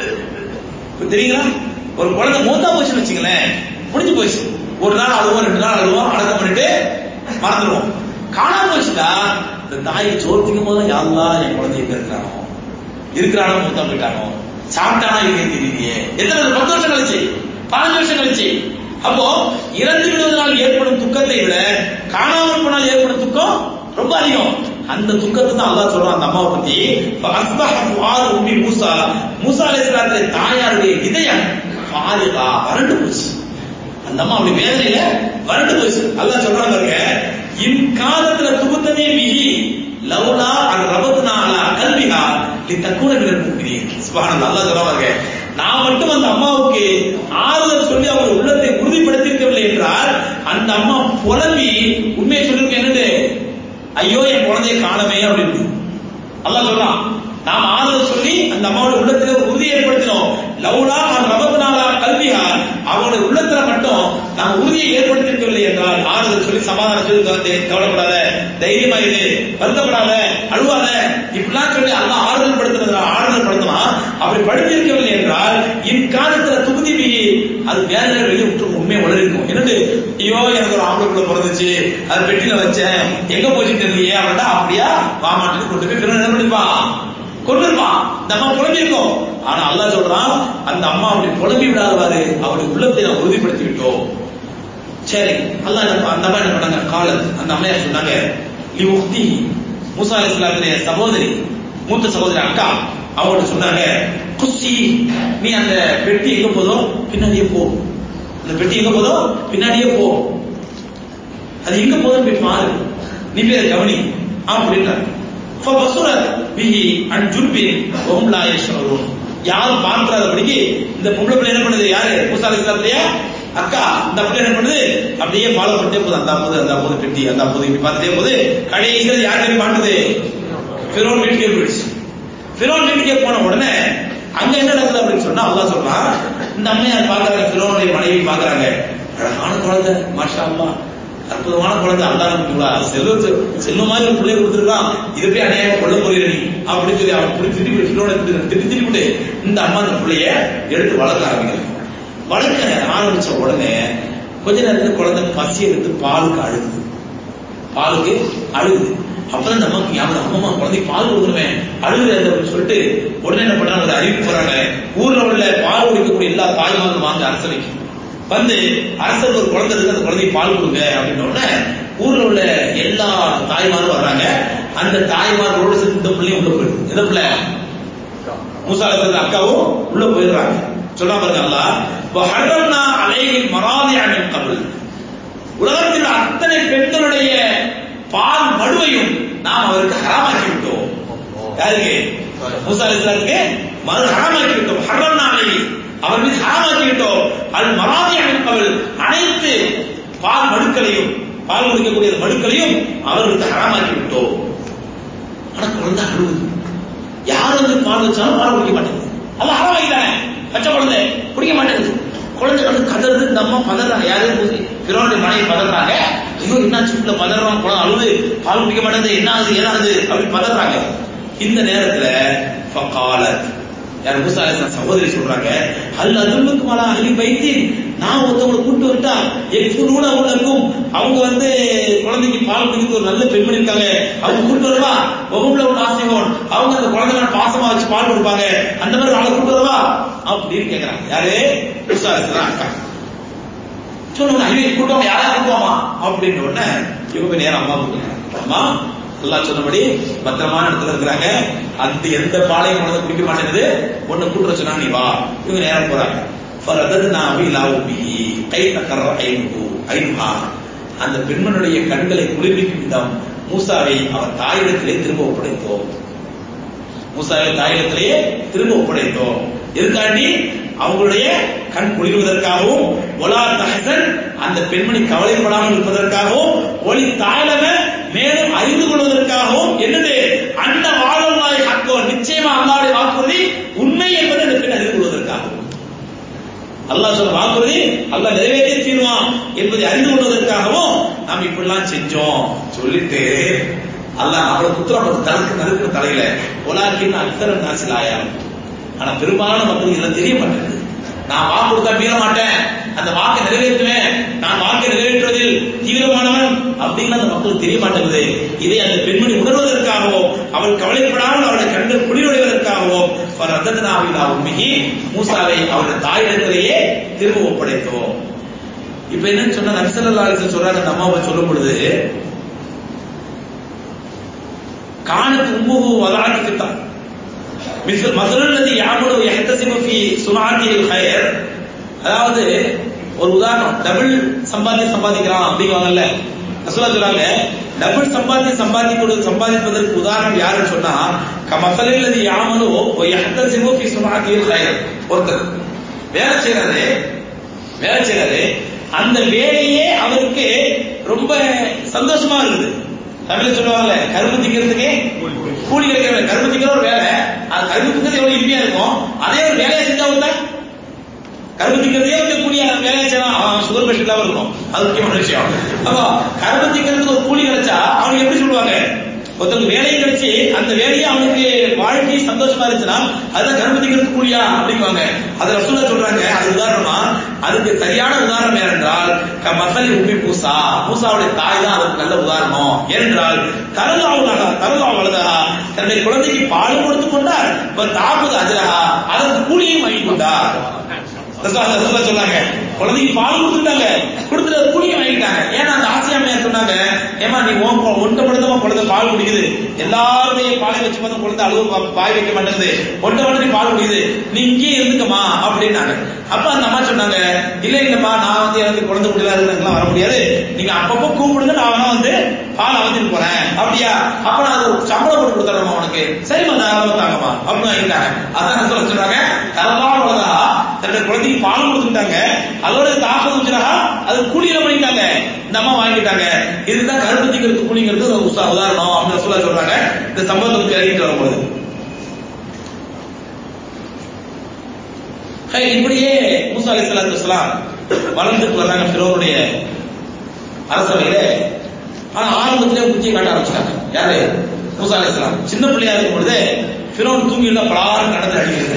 இப்ப தெரியுங்களா ஒரு குழந்தை மூத்தா போச்சுன்னு வச்சுங்களேன் முடிஞ்சு போச்சு ஒரு நாள் அழுவோம் ரெண்டு நாள் அழுவோம் அடக்கம் பண்ணிட்டு மறந்துடுவோம் காணாம போச்சுட்டா இந்த தாய் சோர்த்திக்கும் போது யாருலாம் என் குழந்தை எங்க இருக்கிறானோ இருக்கிறானோ மூத்தா போயிட்டானோ சாப்பிட்டானா இல்லையே தெரியலையே எத்தனை வருஷம்? பத்து வருஷம் கழிச்சு பதினஞ்சு வருஷம் கழிச்சு அப்போ இறந்து விடுவதனால் ஏற்படும் துக்கத்தை விட காணாமல் போனால் ஏற்படும் துக்கம் ரொம்ப அதிகம் அந்த துக்கத்தை தான் அல்லாஹ் சொல்றான் அந்த அம்மாவை பத்தி அஸ்பஹ ஃபுஆது உம்மி மூசா மூசா அலைஹிஸ்ஸலாத்துடைய தாயாருடைய இதயம் ஃபாரிகா வறண்டு போச்சு அந்த அம்மா அப்படி வேதனையில வறண்டு போச்சு அல்லாஹ் சொல்றாங்க பாருங்க இன் காலத்துல துபுத்தனே மிகி லவ்லா அன் ரபத்னா அலா கல்விஹா லித்தக்கூன மினல் முஃமினீன் சுப்ஹானல்லாஹ் அல்லாஹ் சொல்றாங்க நான் மட்டும் அந்த அம்மாவுக்கு ஆறுதல் சொல்லி அவங்க உள்ளத்தை உறுதிப்படுத்தியிருக்கவில்லை என்றால் அந்த அம்மா புலம்பி உண்மையை சொல்லிருக்க என்னது ஐயோ என் குழந்தையை காணவே அப்படின்னு அல்லாஹ் சொல்றான் நாம் ஆறுதல் சொல்லி அந்த அம்மாவோட உள்ளத்துல ஒரு உறுதி ஏற்படுத்தினோம் லவுலா அவன் ரபத்னாலா கல்வியா அவனோட உள்ளத்துல மட்டும் நாம் உறுதியை ஏற்படுத்திருக்கவில்லை என்றால் ஆறுதல் சொல்லி சமாதானம் சொல்லி குழந்தை கவலைப்படாத தைரியமா இரு வருத்தப்படாத அழுவாத இப்படிலாம் சொல்லி அல்லாஹ் ஆறுதல் படுத்துறதுல ஆறுதல் படுத்தலாம் அப்படி படுத்திருக்கவில்லை என்றால் இக்காலத்துல துகுதி மீறி அது வேதனை வெளியே விட்டு உண்மையை உளறிருக்கும் என்னது ஐயோ எனக்கு ஒரு ஆம்பளை பிள்ளை பிறந்துச்சு அது பெட்டியில வச்சேன் எங்க போச்சு தெரியலையே அவன்டா அப்படியா வாமாட்டு கொண்டு போய் பிறகு என்ன பண்ணிப்பான் கொண்டிருப்பான் இந்த அம்மா புலம்பிருக்கும் ஆனா அல்லாஹ் சொல்றான் அந்த அம்மா அப்படி புலம்பி விடாதவாறு அவருடைய உள்ளத்தை நான் உறுதிப்படுத்தி விட்டோம் சரி அல்லாஹ் என்ன- அந்த அம்மா என்ன பண்ணாங்க காலத் அந்த அம்மையார் சொன்னாங்க நீ உக்தி மூசா அலைஹிஸ்ஸலாத்துடைய சகோதரி மூத்த சகோதரி அக்கா அவங்கள்ட்ட சொன்னாங்க குஸ்ஸி நீ அந்த பெட்டி எங்க போதோ பின்னாடியே போ அந்த பெட்டி எங்க போதோ பின்னாடியே போ அது எங்க போதும் போய் பாரு நீ போய் அதை கவனி அப்படின்றாங்க فبصرت به عن جنب وهم لا يشعرون யாரும் பார்க்காதபடிக்கு இந்த பொம்பளை பிள்ளை என்ன பண்ணுது யாரு மூசா அலைஹிஸ்ஸலாத்துடைய அக்கா இந்த பிள்ளை என்ன பண்ணுது அப்படியே ஃபாலோ பண்ணிட்டே போகுது அந்த போது அந்த போது பெட்டி அந்த போது இப்படி பார்த்துட்டே போகுது கடைசியில் யார் போய் மாட்டுது ஃபிரோன் வீட்டுக்கே போயிடுச்சு ஃபிரோன் வீட்டுக்கே போன உடனே அங்க என்ன நடக்குது அப்படின்னு சொன்னா அல்லாஹ் சொல்றான் இந்த அம்மையார் பாக்குறாங்க ஃபிரோனுடைய மனைவி பாக்குறாங்க அழகான குழந்தை மாஷா அல்லாஹ் அற்புதமான குழந்தை அல்லாஹ் நமக்கு இவ்வளவு செல்வ செல்வ மாதிரி ஒரு பிள்ளை கொடுத்துருக்கான் இதை போய் அநியாயம் கொள்ள போறீங்க நீ அப்படின்னு சொல்லி அவன் புடி திட்டி ஃபிரோனை திட்டி திட்டிவிட்டு இந்த அம்மா அந்த பிள்ளைய எடுத்து வளர்க்க ஆரம்பிக்கிறாங்க வளர்க்க ஆரம்பிச்ச உடனே கொஞ்ச நேரத்துல குழந்தை பசி எடுத்து பாலுக்கு அழுகுது பாலுக்கு அழுகுது அப்பதான் நமக்கு ஞாபகம் அம்மா குழந்தைக்கு பால் கொடுக்கணுமே அழுகுது அப்படின்னு சொல்லிட்டு உடனே என்ன பண்றாங்க ஒரு அறிவிப்பு போறாங்க ஊர்ல உள்ள பால் குடிக்கக்கூடிய எல்லா தாய்மார்களும் வாங்க அரசவைக்கு வந்து அரசர் ஒரு குழந்தை இருக்கு அந்த குழந்தைக்கு பால் கொடுங்க அப்படின்ன உடனே ஊர்ல உள்ள எல்லா தாய்மாரும் வர்றாங்க அந்த தாய்மார்களோட சேர்ந்து இந்த பிள்ளையும் உள்ள போயிடுது எந்த பிள்ளை மூசால பிறந்த அக்காவும் உள்ள போயிடுறாங்க சொல்ல பாருங்க அல்லா வஹரம்னா அலைஹி மராதிஅ மின் கபில் உலகத்தில் அத்தனை பெண்களுடைய பால் மடுவையும் நாம் அவருக்கு ஹராமாக்கி விட்டோம் யாருக்கு மூசா அலைஹிஸ்ஸலாமுக்கு மறு ஹராமாக்கி விட்டோம் ஹரம்னா அலைஹி அவர் மீது ஹராமாக்கி விட்டோம் அல் மராதிஅ மின் கபில் அனைத்து பால் மடுக்களையும் பால் குடிக்கக்கூடிய மடுக்களையும் அவர்களுக்கு ஹராமாக்கி விட்டோம் ஆனா குழந்தை அழுகுது யார் வந்து பால் வச்சாலும் பால் குடிக்க மாட்டேங்குது அது ஹராமாக்கிட்டானே பச்சை குழந்தை குடிக்க மாட்டேங்குது குழந்தை வந்து கதறது இந்த அம்மா பதறாங்க யாரும் பிறோடைய மனைவி பதறாங்க ஐயோ என்னாச்சு வீட்டுல பதறான் குழந்தை அழுது பால் குடிக்க மாட்டேங்குது என்ன ஆகுது என்ன ஆகுது அப்படின்னு பதறாங்க இந்த நேரத்துல ஃபகாலத் யார் மூசா அலைஹிஸ்ஸலாம் சகோதரி சொல்றாங்க அல் அதுல்லுக்கு மலா அஹ்லி பைத்தி நான் ஒருத்தவங்களை கூட்டு வரட்டா எக்ஃபுனூன உள்ளக்கும் அவங்க வந்து குழந்தைக்கு பால் குடிக்கிறது ஒரு நல்ல பெண்மணி இருக்காங்க அவங்க கூட்டு வரவா வகுப்புல உள்ள ஆசிரியர் அவங்க அந்த குழந்தை பாசமா வச்சு பால் கொடுப்பாங்க அந்த மாதிரி ஆளை கூட்டு வரவா அப்படின்னு கேக்குறாங்க யாரு மூசா அலைஹிஸ்ஸலாம் அக்கா சொல்லுங்க ஐயோ கூட்டம் யாரா கூட்டுவாமா அப்படின்னு உடனே இவங்க நேரம் அம்மா கூப்பிடுறாங்க அம்மா அல்லாஹ் சொன்னபடி பத்திரமான இடத்துல இருக்கிறாங்க அந்த எந்த பாலையும் கொண்டு குடிக்க மாட்டேங்குது ஒண்ணு கூட்டுற சொன்னா நீ வா இவங்க நேரம் போறாங்க ஃபரதத்னா இலா உம்மிஹி கை தக்கர ஐனுஹு ஐனுஹா அந்த பெண்மனுடைய கண்களை குளிர்விக்கும் விதம் மூசாவை அவர் தாயிடத்திலே திரும்ப ஒப்படைத்தோம் மூசாவை தாயிடத்திலேயே திரும்ப ஒப்படைத்தோம் எதுக்காண்டி அவங்களுடைய கண் குளிர்வதற்காகவும் ஒலா தஹசன் அந்த பெண்மணி கவலைப்படாமல் இருப்பதற்காகவும் ஒளி தாழவ மேலும் அறிந்து கொள்வதற்காகவும் என்னது அந்த வாழ்வாய் ஹக்கோ நிச்சயமா அல்லாவுடைய வாக்குறுதி உண்மை என்பதை அந்த பெண் அறிந்து கொள்வதற்காகவும் அல்லாஹ் சொன்ன வாக்குறுதி அல்லாஹ் நிறைவேற்றியே தீருவான் என்பதை அறிந்து கொள்வதற்காகவும் நாம் இப்படிலாம் செஞ்சோம் சொல்லிட்டு அல்லாஹ் நம்மளை குத்துறப்பட்ட தனக்கு நறுக்கிற தலையில உலாக்கின் அத்தர நாசில் ஆயாரம் ஆனா பெரும்பாலான மக்களுக்கு இதெல்லாம் தெரிய மாட்டேங்குது நான் வாக்கு கொடுத்தா மீற மாட்டேன் அந்த வாக்கை நிறைவேற்றுவேன் நான் வாக்கை நிறைவேற்றுவதில் தீவிரமானவன் அப்படின்னு அந்த மக்களுக்கு தெரிய மாட்டேங்குது இதை அந்த பெண்மணி உணர்வதற்காகவோ அவள் கவலைப்படாமல் அவளுடைய கண்கள் குளிர்வடைவதற்காகவோ ரத்தனாவிலா உண்மையை மூசாவை அவருடைய தாயிடத்திலேயே திரும்ப ஒப்படைத்தோம் இப்ப என்னன்னு சொன்னா நபிசல்லா சொல்றாங்க அந்த அம்மாவை சொல்லும் பொழுது காணத்து உம்முகு வதாக்கு தான் مثل مثل الذي يعمل يحتسب في صنعته الخير அதாவது ஒரு உதாரணம் டபுள் சம்பாத்தியம் சம்பாதிக்கிறான் அப்படிங்குவாங்கல்ல ரசூலா சொல்றாங்க டபுள் சம்பாத்தியம் சம்பாதிக்கிறது சம்பாதிப்பதற்கு உதாரணம் யாருன்னு சொன்னா கமசலில் யாமலோ யஹ்தசிபு ஃபி சுனாத்தியில் ஹைர் ஒருத்தர் வேலை செய்யறாரு வேலை செய்யறாரு அந்த வேலையே அவருக்கு ரொம்ப சந்தோஷமா இருக்குது தமிழ்ல சொல்லுவாங்கல்ல கரும்பு திங்கிறதுக்கு கூலி கிடைக்கிற கரும்பு திங்கிற ஒரு வேலை அது கரும்பு திங்கிறது எவ்வளவு இனிமையா இருக்கும் அதே ஒரு வேலையை செஞ்சா வந்தா கரும்பு திங்கிறதே வந்து கூலியா வேலையை செய்யலாம் அவன் சுகர் பேஷண்ட் இல்லாம இருக்கும் அது முக்கியமான விஷயம் அப்போ கரும்பு திங்கிறதுக்கு ஒரு கூலி கிடைச்சா அவனுக்கு எப்படி சொல்லுவாங்க ஒருத்தருக்கு வேலையும் கிடைச்சு அந்த வேலையை அவனுக்கு வாழ்க்கை சந்தோஷமா இருந்துச்சுன்னா அதுதான் கரும்பு திங்கிறது கூலியா அப்படிங்குவாங்க அது ரசூலா சொல்றாங்க அது உதாரணமா அதுக்கு சரியான உதாரணம் ஏனென்றால் மசலி உண்மை பூசா பூசாவுடைய தாய் தான் அதுக்கு நல்ல உதாரணம் ஏனென்றால் தருளாவுலகா தருளா வலதகா தன்னுடைய குழந்தைக்கு பால் கொடுத்து கொண்டார் தாக்குது அஜரகா அதற்கு கூலியும் வாங்கி கொண்டார் சொன்னாங்க குழந்தைக்கு பால் கொடுத்துட்டாங்க கொடுத்துட்டு கூலியும் வாங்கிட்டாங்க ஏன்னா அந்த ஆசியாமையா சொன்னாங்க ஏமா நீ ஒன்றை மட்டும் குழந்தை பால் குடிக்குது எல்லாருமே பாலை வச்சு பார்த்தா குழந்தை அழுவ பாய் வைக்க மாட்டேங்குது ஒன்றை மட்டும் நீ பால் குடிக்குது நீ இங்கேயே இருந்துக்கமா அப்படின்னாங்க அப்ப அந்த அம்மா சொன்னாங்க இல்ல இல்லம்மா நான் வந்து எனக்கு குழந்தை குடிலாம் வர முடியாது நீங்க அப்பப்போ கூப்பிடுங்க நான் வேணா வந்து பால் அவஞ்சிட்டு போறேன் அப்படியா அப்ப நான் அது சம்பளம் போட்டு கொடுத்துறேம்மா உனக்கு சரிம்மா தாராளமா தாங்கம்மா அப்படின்னு வாங்கிட்டாங்க அதான் சொல்ல சொல்றாங்க தரலாம் உள்ளதா தன்னுடைய குழந்தைக்கு பால் கொடுத்துட்டாங்க அதோட தாக்கம் வச்சுனாக்கா அது கூலியில பண்ணிட்டாங்க இந்த அம்மா வாங்கிட்டாங்க இதுதான் கருப்பத்திங்கிறது கூலிங்கிறது ஒரு உசா- உதாரணம் அப்படின்னு சொல்ல சொல்றாங்க இந்த சம்பவத்தை வந்து எழுதிட்டு வரும்போது ஹே, இப்படியே மூசா அலி சலாத்து வசலாம் வளர்ந்துட்டு வர்றாங்க பிறோருடைய அரசவையில ஆனா ஆரம்பத்திலே புத்தியை காட்ட ஆரம்பிச்சிட்டாங்க யாரு மூசா அலி சலாம் சின்ன பிள்ளையா இருக்கும் பொழுது பிறோன் தூங்கி இருந்தா பலாரம் நடந்து அடிக்கிறது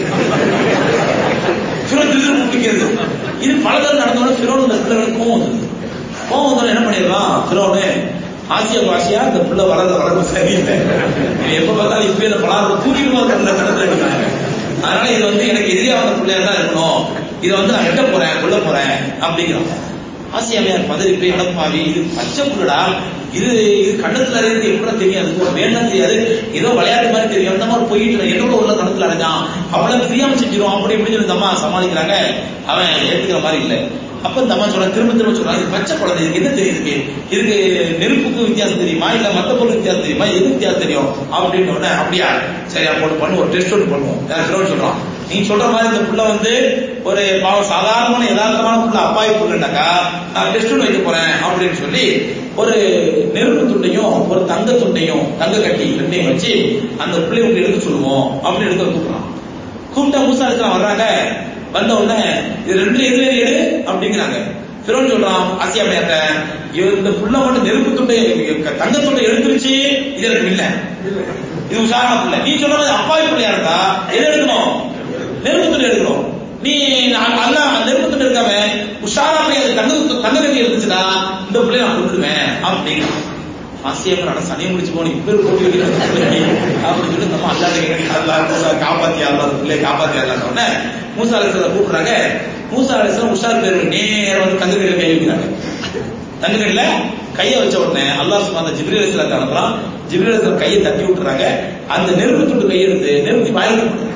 பிறோன் திரு முடிக்கிறது இது பல தடவை நடந்தோட பிறோன் இந்த பிள்ளைகளுக்கு கோவம் வந்தது கோவம் வந்தோட என்ன பண்ணிடலாம் பிறோனு ஆசியா பாசியா இந்த பிள்ளை வளர்ந்த வளர்ந்து சரியில்லை இவன் எப்ப பார்த்தாலும் இப்ப இந்த பலாரம் தூங்கிடுவா நடந்து அடிக்கிறாங்க அதனால இது வந்து எனக்கு எதிரியா வந்த பிள்ளையா தான் இருக்கணும் இதை வந்து நான் வெட்ட போறேன் கொல்ல போறேன் அப்படிங்கிறான் ஆசியாமையார் பதறி போய் அடப்பாவி இது பச்சை புள்ளடா இது இது கண்ணத்துல இருந்து எப்படி தெரியாது ஒரு வேண்டாம் தெரியாது ஏதோ விளையாட்டு மாதிரி தெரியும் அந்த மாதிரி போயிட்டு என்னோட உள்ள கணத்துல அடைஞ்சான் அவளை பிரியாம செஞ்சிரும் அப்படி இப்படின்னு சொல்லி இந்த அம்மா சமாளிக்கிறாங்க அவன் ஏத்துக்கிற மாதிரி இல்லை அப்ப இந்த அம்மா சொல்றாங்க திரும்ப திரும்ப சொல்றாங்க இது பச்சை குழந்தை இதுக்கு என்ன தெரியுது இதுக்கு நெருப்புக்கு வித்தியாசம் தெரியுமா இல்ல மத்த பொருள் வித்தியாசம் தெரியுமா எது வித்தியாசம் தெரியும் அப்படின்னு உடனே அப்படியா சரி அப்போ பண்ணு ஒரு டெஸ்ட் ஒன்று பண்ணுவோம் யாரும் சொல்றான் நீ சொல்ற மாதிரி இந்த புள்ள வந்து ஒரு பாவம் சாதாரணமான யதார்த்தமான புள்ள அப்பாவி புள்ளனாக்கா நான் டெஸ்ட் ஒன்று வைக்க போறேன் அப்படின்னு சொல்லி ஒரு நெருப்பு துண்டையும் ஒரு தங்க துண்டையும் தங்க கட்டி ரெண்டையும் வச்சு அந்த பிள்ளைய உங்களுக்கு எடுக்க சொல்லுவோம் அப்படின்னு எடுக்க கூப்பிடுறான் கூப்பிட்டா மூசா அலிஸ்லாம் வர்றாங்க வந்த உடனே இது ரெண்டு எதுல எடு அப்படிங்கிறாங்க பிறோன் சொல்றான் ஆசியா மேட்ட இந்த புள்ள மட்டும் நெருப்பு துண்டை தங்க துண்டை எடுத்துருச்சு இது எனக்கு இல்ல இது உஷாரா புள்ள நீ சொல்ற மாதிரி அப்பாவி பிள்ளையா இருந்தா எது எடுக்கணும் நெருப்பு துண்டை எடுக்கணும் நீ நான் அல்ல நெருப்பு துண்டை எடுக்காம உஷாரா போய் அது தங்க தங்க கட்டி இருந்துச்சுன்னா இந்த பிள்ளைய நான் கொண்டுடுவேன் அப்படின்னா ஆசியம் நட சனியை முடிச்சு போன இப்ப கோடி அப்படின்னு சொல்லி நம்ம அல்லாத அல்லா காப்பாத்தியா அல்லா பிள்ளை காப்பாத்தியா அல்லாத உடனே மூசா அலிஸ்ல கூப்பிடுறாங்க மூசா அலிஸ்லாம் உஷார் பேர் நேரம் வந்து தங்க கடையில கை வைக்கிறாங்க தங்க கடையில கையை வச்ச உடனே அல்லாஹ் சும்மா அந்த ஜிப்ரி அலிஸ்லாம் அனுப்புறான் ஜிப்ரி அலிஸ்லாம் கையை தட்டி விட்டுறாங்க அந்த நெருப்பு துண்டு கையை எடுத்து நெருப்பு வாயில போட்டுறாங்க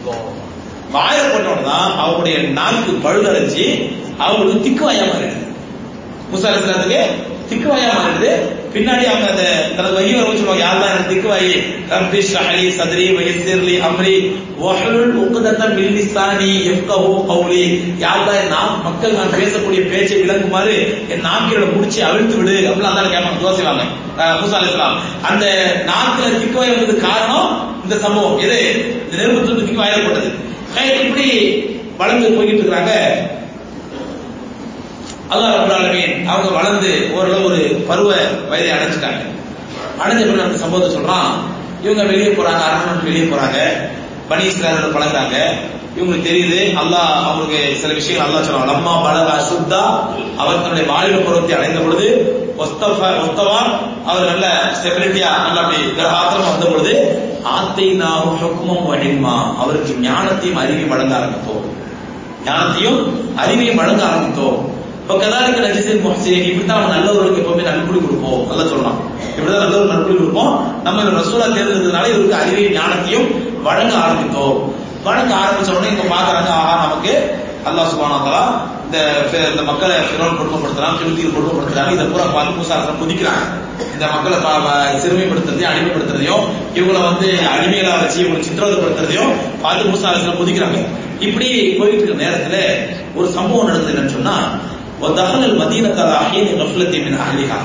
வாயில போட்ட உடனே தான் அவங்களுடைய நாக்கு பழுதடைச்சு அவங்களுக்கு திக்கு வாயா மாறிடுது மூசா அலிஸ்லாத்துக்கு திக்கு வாயா மாறிடுது பின்னாடி அவங்க அந்த தனது வகி வர சொல்லுவாங்க யாரெல்லாம் எனக்கு திக்கு வாயி ரப்பி ஷஹலி சத்ரி வயசிர்லி அம்ரி வஹலுல் உக்தத்தம் மின் லிசானி யஃப்கஹு கௌலி யாரெல்லாம் நான் மக்கள் நான் பேசக்கூடிய பேச்சை விளங்குமாறு என் நாக்கில முடிச்சு அவிழ்த்து விடு அப்படிலாம் தான் கேட்பாங்க துவா செய்வாங்க அஹ் மூசா அலிஸ்லாம் அந்த நாக்குல திக்கு வாய் வந்ததுக்கு காரணம் இந்த சம்பவம் எது இந்த நெருப்பு துண்டு திக்கு வாயில போட்டது ஹே, இப்படி வளர்ந்து போய்கிட்டு இருக்கிறாங்க அல்லாஹ் ரப்பல் ஆலமீன் அவங்க வளர்ந்து ஓரளவு ஒரு பருவ வயதை அடைஞ்சிட்டாங்க அடைஞ்ச பிறகு அந்த சம்பவத்தை சொல்றான் இவங்க வெளியே போறாங்க அரண்மனை வெளியே போறாங்க பனி இஸ்ராயலோட பழகுறாங்க இவங்களுக்கு தெரியுது அல்லாஹ் அவங்களுக்கு சில விஷயங்கள் அல்லாஹ் சொல்றாங்க லம்மா பலக அசுத்தா அவர் தன்னுடைய வாலிப பருவத்தை அடைந்த பொழுது ஒஸ்தஃபா ஒஸ்தவா அவர் நல்ல ஸ்டெபிலிட்டியா நல்ல அப்படி ஆத்திரமா வந்த பொழுது ஆத்தை நாம் ஹுக்குமம் வடிமா அவருக்கு ஞானத்தையும் அறிவையும் வழங்க ஆரம்பித்தோம் ஞானத்தையும் அறிவையும் வழங்க ஆரம்பித்தோம் இப்ப கதாலிக்க நஜிசின் முஹசின் இப்படித்தான் நம்ம நல்லவர்களுக்கு எப்பவுமே நன்கொடை கொடுப்போம் நல்லா சொல்லலாம் இப்படிதான் நல்லவர் நன்கொடை கொடுப்போம் நம்ம இவர் ரசூலா தேர்ந்தெடுத்ததுனால இவருக்கு அறிவையும் ஞானத்தையும் வழங்க ஆரம்பித்தோம் வழங்க ஆரம்பிச்ச உடனே இவங்க பாக்குறாங்க ஆஹா நமக்கு அல்லாஹ் சுபானா தஆலா இந்த ஃபி- இந்த மக்களை ஃபிரௌன் கொடுமைப்படுத்துறான் கிருத்தியில் கொடுமைப்படுத்துறாங்க இதை பூரா பார்த்து மூசாசனம் குதிக்கிறாங்க இந்த மக்களை பா- பா- சிறுமைப்படுத்துறதையும் அடிமைப்படுத்துறதையும் இவங்கள வந்து அடிமைகளா வச்சு இவங்களை சித்திரவதைப்படுத்துறதையும் பார்த்து மூசாசனம் குதிக்கிறாங்க இப்படி போயிட்டு இருக்க நேரத்துல ஒரு சம்பவம் நடந்தது என்னன்னு சொன்னா ودخل المدينة على حين غفلة من أهلها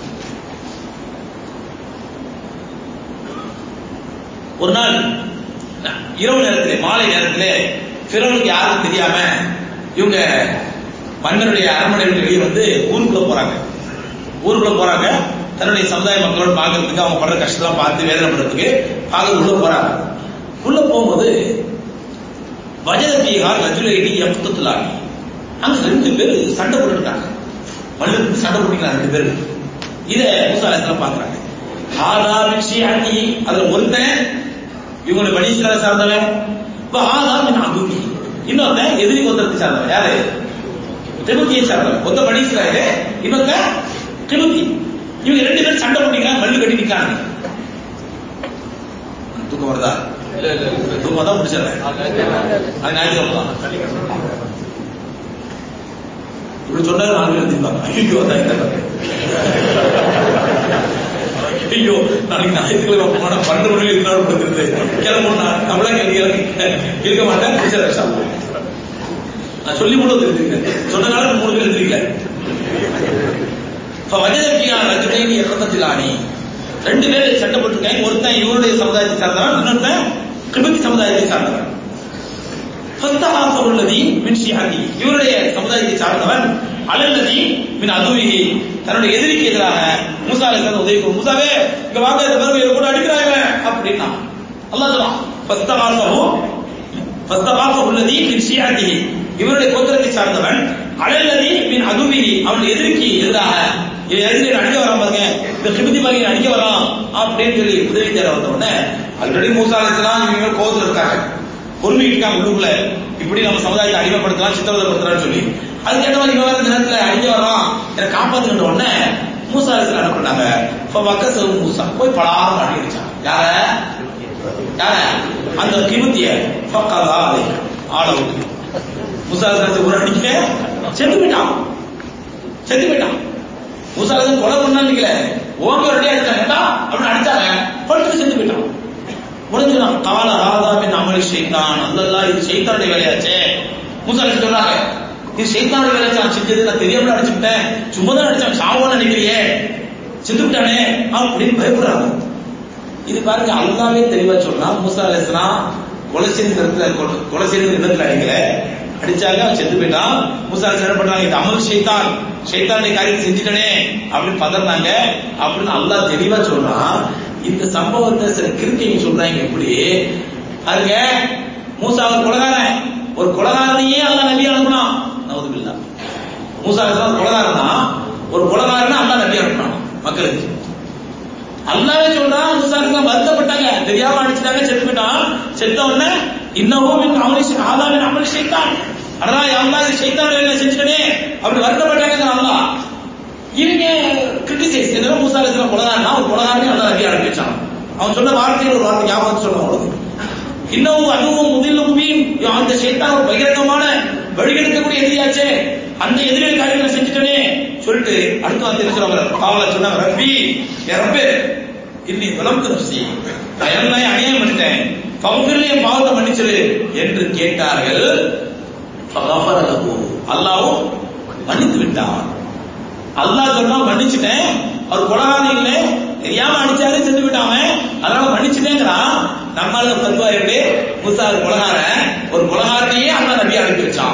ஒரு நாள் இரவு நேரத்திலே மாலை நேரத்திலே பிறனுக்கு யாரும் தெரியாம இவங்க மன்னருடைய அரண்மனை விட்டு வெளியே வந்து ஊருக்குள்ள போறாங்க ஊருக்குள்ள போறாங்க தன்னுடைய சமுதாய மக்களோட பார்க்கறதுக்கு அவங்க படுற கஷ்டம்லாம் பார்த்து வேதனை படுறதுக்கு பார்க்க உள்ள போறாங்க உள்ள போகும்போது வஜரத்தியார் ரஜுலைடி எப்துலானி அங்க ரெண்டு பேர் சண்டை போட்டுருக்காங்க மல்லு சண்டை போட்டுக்கிறாங்க ரெண்டு பேர் இத மூசாலயத்துல பாக்குறாங்க ஹாதா விஷயாத்தி அதுல ஒருத்தன் இவங்களுடைய பனீஸ்வர சார்ந்தவன் இப்ப ஹாதா மின் அபுமி இன்னொருத்தன் எதிரி கோத்திரத்தை சார்ந்தவன் யாரு திமுத்தியை சார்ந்தவன் ஒத்த பனீஸ்வராயிலே இன்னொருத்த திமுத்தி இவங்க ரெண்டு பேரும் சண்டை போட்டுக்கிறாங்க மல்லு கட்டி நிக்காங்க தூக்கம் வருதா தூக்கம் தான் முடிச்சிடறேன் அது ஞாயிற்றுக்கிழமை தான் இப்படி சொன்னாலும் நாலு பேர் எழுதிருப்பாங்க ஐயோ தான் ஐயோ நாளைக்கு ஞாயிற்றுக்கிழமை போனா பன்னெண்டு மணிக்கு இருந்தாலும் படுக்கிறது கிளம்புனா நம்மளா கேள்வி இருக்க மாட்டேன் பிடிச்ச நான் சொல்லி கூட தெரிஞ்சுக்கிறேன் சொன்னனால மூணு பேர் தெரிஞ்சுக்கல வஜதபியா ரஜுலைன் இறந்தத்திலானி ரெண்டு பேர் சண்டை போட்டிருக்காங்க ஒருத்தன் இவருடைய சமுதாயத்தை சார்ந்தவன் இன்னொருத்தன் கிபத்தி சமுதாயத்தை சார்ந்தவன் ஃபஸ்தஹாஃப உள்ளதி மின் ஷிஹாதி இவருடைய சமுதாயத்தை சார்ந்தவன் அலல்லதி மின் அதுவிஹி தன்னுடைய எதிரிக்கு எதிராக மூசா அலைஹிஸ்ஸலாம் உதவி கொடு. மூசாவே இங்க வாங்க இந்த பாருங்க இவரை கூட அடிக்கிறாங்க அப்படின்னா அல்லாஹ் சொல்றான் ஃபஸ்தஹாஃபஹு ஃபஸ்தஹாஃப உள்ளதி மின் ஷிஹாதிஹி இவருடைய கோத்திரத்தை சார்ந்தவன் அலல்லதி மின் அதுவிஹி அவனுடைய எதிரிக்கு எதிராக இவன் எதிரி அடிக்க வரான் பாருங்க இந்த கிபதி மாதிரி அடிக்க வரான் அப்படின்னு சொல்லி உதவி தேட வந்த உடனே ஆல்ரெடி மூசா அலைஹிஸ்ஸலாம் இவங்க கோவத்துல இருக்காங்க பொறுமைக்கிட்டாங்க உள்ளுக்குள்ள இப்படி நம்ம சமுதாயத்தை அடிமைப்படுத்தலாம் சித்திரவதைப்படுத்தலாம்னு சொல்லி அதுக்கேற்ற மாதிரி இவன் வேற இந்த நேரத்துல அடிக்க வர்றான் என்னை காப்பாத்துக்கிட்ட உடனே மூசா அலிஸ்லாம் என்ன பண்ணாங்க இப்ப பக்க செவ் மூசா போய் பலாரம் அடி அடிச்சான் யார யார அந்த கிபத்திய பக்காதா அதை ஆள விட்டு மூசா அலிஸ்லாத்தை ஒரு அடிக்கல செத்து போயிட்டான் செத்து போயிட்டான் மூசா அலிஸ்லாம் கொலை பண்ணான்னு நினைக்கல ஓங்க ஒரு அடி அடிச்சாங்க அப்படின்னு அடிச்சாங்க படுத்து செத்து போயிட்டான் முடிஞ்சுதான் கால ராதாவின் அமளி செய்தான் அல்லல்லா இது சைத்தானுடைய வேலையாச்சே மூசா அலிஸ்லாம் சொல்றாங்க இது சைத்தானுடைய வேலையாச்சு நான் செஞ்சது நான் தெரியாமல அடிச்சுட்டேன் சும்மா தான் அடிச்சான் சாவோன்னு நினைக்கிறியே செத்துக்கிட்டானே அப்படின்னு பயப்படுறாங்க இது பாருங்க அல்லாவே தெளிவா சொன்னா மூசா அலிஸ்லாம் கொலை செய்த இடத்துல கொலை- கொலை செய்த இடத்துல அடிக்கல அடிச்சாங்க அவன் செத்து போயிட்டான் மூசா அலிஸ்லாம் என்ன பண்றாங்க இது அமல் ஷைத்தான் ஷைத்தானுடைய காரியத்தை செஞ்சுட்டனே அப்படின்னு பதறாங்க அப்படின்னு அல்லாஹ் தெளிவா சொல்றான் இந்த சம்பவத்தை சில கிறுக்கைங்க சொல்றாங்க எப்படி பாருங்க மூசா ஒரு கொலகாரன் ஒரு கொலகாரனையே அல்லாஹ் நபி அனுப்புனான் நவுதுபில்லா மூசா அலிஸ்லாம் கொலகாரன் தான் ஒரு கொலகாரனை அல்லாஹ் நபி அனுப்புனான் மக்களுக்கு அல்லாவே சொல்றான் மூசா அலிஸ்லாம் வருத்தப்பட்டாங்க தெரியாம அடிச்சிட்டாங்க செத்து போயிட்டான் செத்த உடனே இன்னமும் மின் அமலி ஆதாமின் அமலி செய்தான் அடடா அல்லாஹ் இது ஷைத்தான் வேலை செஞ்சுட்டனே அப்படி வருத்தப்பட்டாங்க அல்லாஹ் இவங்க கிரிட்டிசைஸ் என்ன மூசா அலிஸ்லாம் கொலகாரனா ஒரு கொலகாரனே அல்லாஹ் நபி அனுப்பி வச்சான் அவன் சொன்ன வார்த்தையில் ஒரு வார்த்தை ஞாபகம் சொன்ன அவனுக்கு இன்னமும் அதுவும் முதிலும் மீன் அந்த ஷைத்தான் ஒரு பகிரங்கமான வழிகெடுக்கக்கூடிய எதிரியாச்சே அந்த எதிரியை காரியங்களை செஞ்சுட்டனே சொல்லிட்டு அடுத்த வார்த்தை என்ன சொல்றாங்க பாவல சொன்னாங்க ரப்பி என் ரப்பே இன்னி விளம்பு நப்சி நான் எல்லாம் அநியாயம் பண்ணிட்டேன் பகுதியில் என் பாவத்தை மன்னிச்சிரு என்று கேட்டார்கள் ஃபகஃபர லஹு. அல்லாஹ்வும் மன்னித்து விட்டான் அல்லாஹ் சொன்னா மன்னிச்சுட்டேன் அவர் கொலகாரம் இல்லை தெரியாம அடிச்சாரு செத்து விட்டாம அதனால மன்னிச்சுட்டேங்கிறான் நம்மளால பத்துவா எப்படி முசா ஒரு கொலகாரன் ஒரு கொலகாரனையே அல்லாஹ் நபி அனுப்பி வச்சான்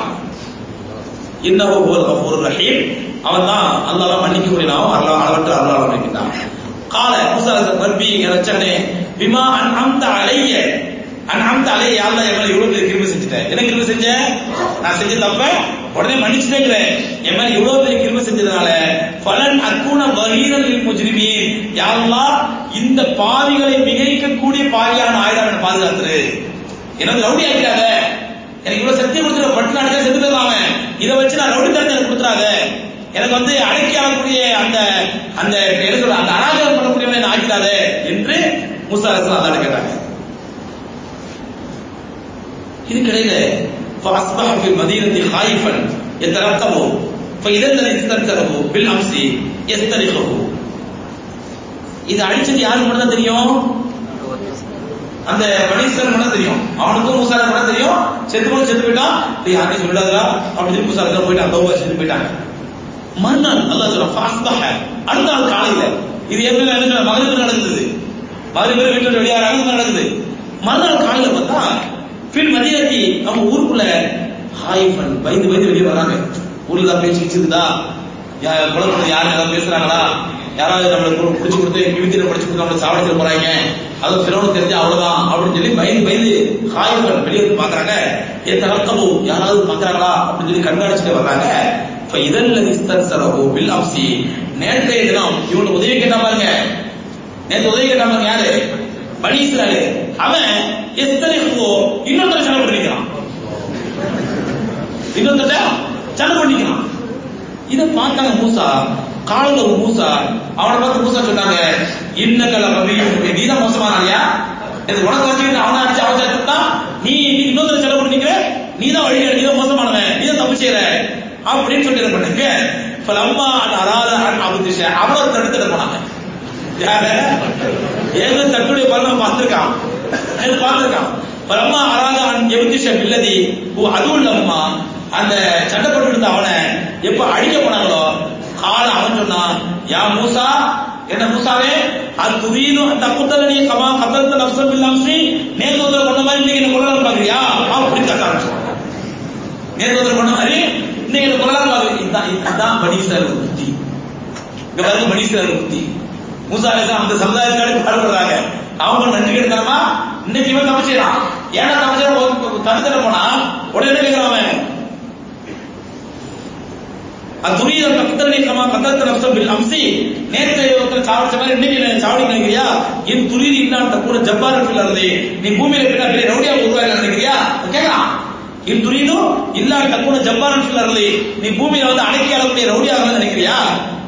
இன்னவோ ஒரு ஒரு ரஹீம் அவன் தான் அல்லாஹ் மன்னிக்க முடியலாம் அல்லாஹ் அளவற்ற அல்லாஹ் அமைக்கின்றான் கால முசா ரப்பி ரச்சனே பிமா அன் அம்த அலைய அன் அம்த அலைய அல்லாஹ் என் மேல இவ்வளவு பெரிய கிருபை செஞ்சுட்டேன் என்ன கிருபை செஞ்சேன் நான் செஞ்ச தப்ப உடனே மன்னிச்சுட்டேங்கிறேன் என் மேல இவ்வளவு பெரிய கிருபை செஞ்சதுனால பலன் அக்கூன வகீரல் முஜ்ரிமீன் யா அல்லாஹ் இந்த பாவிகளை மிகைக்கக்கூடிய பாவியான ஆயுதம் என்ன பாதுகாத்துரு எனக்கு ரவுடி ஆக்கிடாத எனக்கு இவ்வளவு சக்தி கொடுத்துட பட்டு அடிச்சா செத்து போயிடலாம் அவன். இதை வச்சு நான் ரவுடி தரத்தை எனக்கு கொடுத்துறாத எனக்கு வந்து அடக்கி ஆளக்கூடிய அந்த அந்த என்ன சொல்ற அந்த அராஜகம் பண்ணக்கூடியவனை என்ன ஆக்கிடாத என்று மூசா அலிஸ்லாம் அதான் கேட்டாங்க இதுக்கிடையில فأصبح في المدينة خائفا يترقب فإذا الذي استنكره بالأمس يسترخه இது அடிச்சது யாருக்கு மட்டும் தான் தெரியும் அந்த மணீஸ்வரன் மட்டும் தெரியும் அவனுக்கும் மூசார மட்டும் தெரியும் செத்து போய் செத்து போயிட்டான் இது யாரையும் சொல்லாதா அப்படின்னு சொல்லி மூசார போயிட்டு அந்த செத்து போயிட்டாங்க மறுநாள் அல்லாஹ் சொல்ற ஃபாஸ்பஹ அடுத்த நாள் காலையில இது ஏற்கனவே என்ன சொல்ற மகனுக்கு நடந்தது மகன் பேர் வீட்டுல வெளியாறாங்க நடக்குது மறுநாள் காலையில பார்த்தா பின் மதியத்தி அவங்க ஊருக்குள்ள ஹாய்ஃபன் பயந்து பயந்து வெளியே வராங்க ஊர்ல தான் பேச்சு வச்சிருக்குதா குளத்துல யாரும் ஏதாவது பேசுறாங்களா யாராவது நம்மளுக்கு பிடிச்சு கொடுத்து கிவித்தில படிச்சு கொடுத்து நம்மளை சாவடிச்சிட போறாங்க அதுவும் பிறவனு தெரிஞ்சா அவ்வளவுதான் அப்படின்னு சொல்லி பயந்து பயந்து ஹாய்ஃபன் வெளியே வந்து பாக்குறாங்க ஏன் தகர்த்தமோ யாராவது பாக்குறாங்களா அப்படின்னு சொல்லி கண்காணிச்சுட்டு வர்றாங்க இப்ப இதல்ல இஸ்தரஹு பில் அம்சி நேற்றைய தினம் இவனுக்கு உதவி கேட்டா பாருங்க நேற்று உதவி கேட்டா பாருங்க யாரு பனி இஸ்ராயலு அவன் எஸ்தரிஹு இன்னொருத்தர சண்டை பண்ணிக்கிறான் இன்னொருத்தர சண்டை பண்ணிக்கிறான் இத பார்த்தாங்க மூசா காலையில ஒரு மூசா அவனை பார்த்து மூசா சொன்னாங்க இன்னக்கல ரவியும் நீ தான் மோசமானாலியா இது உனக்கு வச்சுக்கிட்டு அவனை அடிச்சு அவன் சேர்த்துட்டா நீ இன்னொருத்தர செலவு பண்ணிக்கிற நீ தான் வழி நீ தான் மோசமானவன் நீ தான் தப்பு செய்யற அப்படின்னு சொல்லி என்ன பண்ணாங்க ஃபலம்மா அன் அராத அன் அபுதிஷ அவரை தடுத்துட்டு போனாங்க யார ஏக தட்டுடைய பலனை பார்த்திருக்கான் பார்த்திருக்கான் ஃபலம்மா அராத அன் எபுதிஷ பில்லதி ஓ அதுவும் இல்லம்மா அந்த சண்டை போட்டு இருந்த அவனை எப்ப அடிக்க போனாங்களோ கால அவன் சொன்னான் யா மூசா என்ன மூசாவே அது துரீனு அந்த குத்தலனி கமா கத்தலத்த நப்சம் இல்லாம நேத்து வந்து கொண்ட மாதிரி இன்னைக்கு என்ன கொள்ளலாம் பாக்குறியா அப்படி கத்த ஆரம்பிச்சான் நேத்து வந்து கொண்ட மாதிரி இன்னைக்கு என்ன கொள்ளலாம் பாக்குறீங்க இதுதான் இதுதான் பனீஸ்வரர் புத்தி இங்க பாருங்க பனீஸ்வரர் புத்தி மூசா அலைஹிஸ்ஸலாம் அந்த சமுதாயத்துக்காக பாடுபடுறாங்க அவங்க நன்றி கெடுத்தாமா இன்னைக்கு இவன் தப்பிச்சிடறான் ஏன்னா தப்பிச்சா தடுத்துட போனா உடனே என்ன கேட்கிறான் அவன் அத்துரிய கத்தனை கமா கத்தத்த நப்சம் பில் அம்சி நேற்று ஒருத்தர் சாவடிச்ச மாதிரி இன்னைக்கு என்ன சாவடிக்க நினைக்கிறியா என் துரிதி இன்னாட்ட கூட ஜப்பார் இருந்தே நீ பூமியில பின்னா பெரிய ரவுடியா உருவாக்க நினைக்கிறியா கேட்கலாம் என் துரிதோ இல்லாட்ட கூட ஜப்பார் இருந்தே நீ பூமியில வந்து அடக்கி ஆளக்கூடிய ரவுடியா நினைக்கிறியா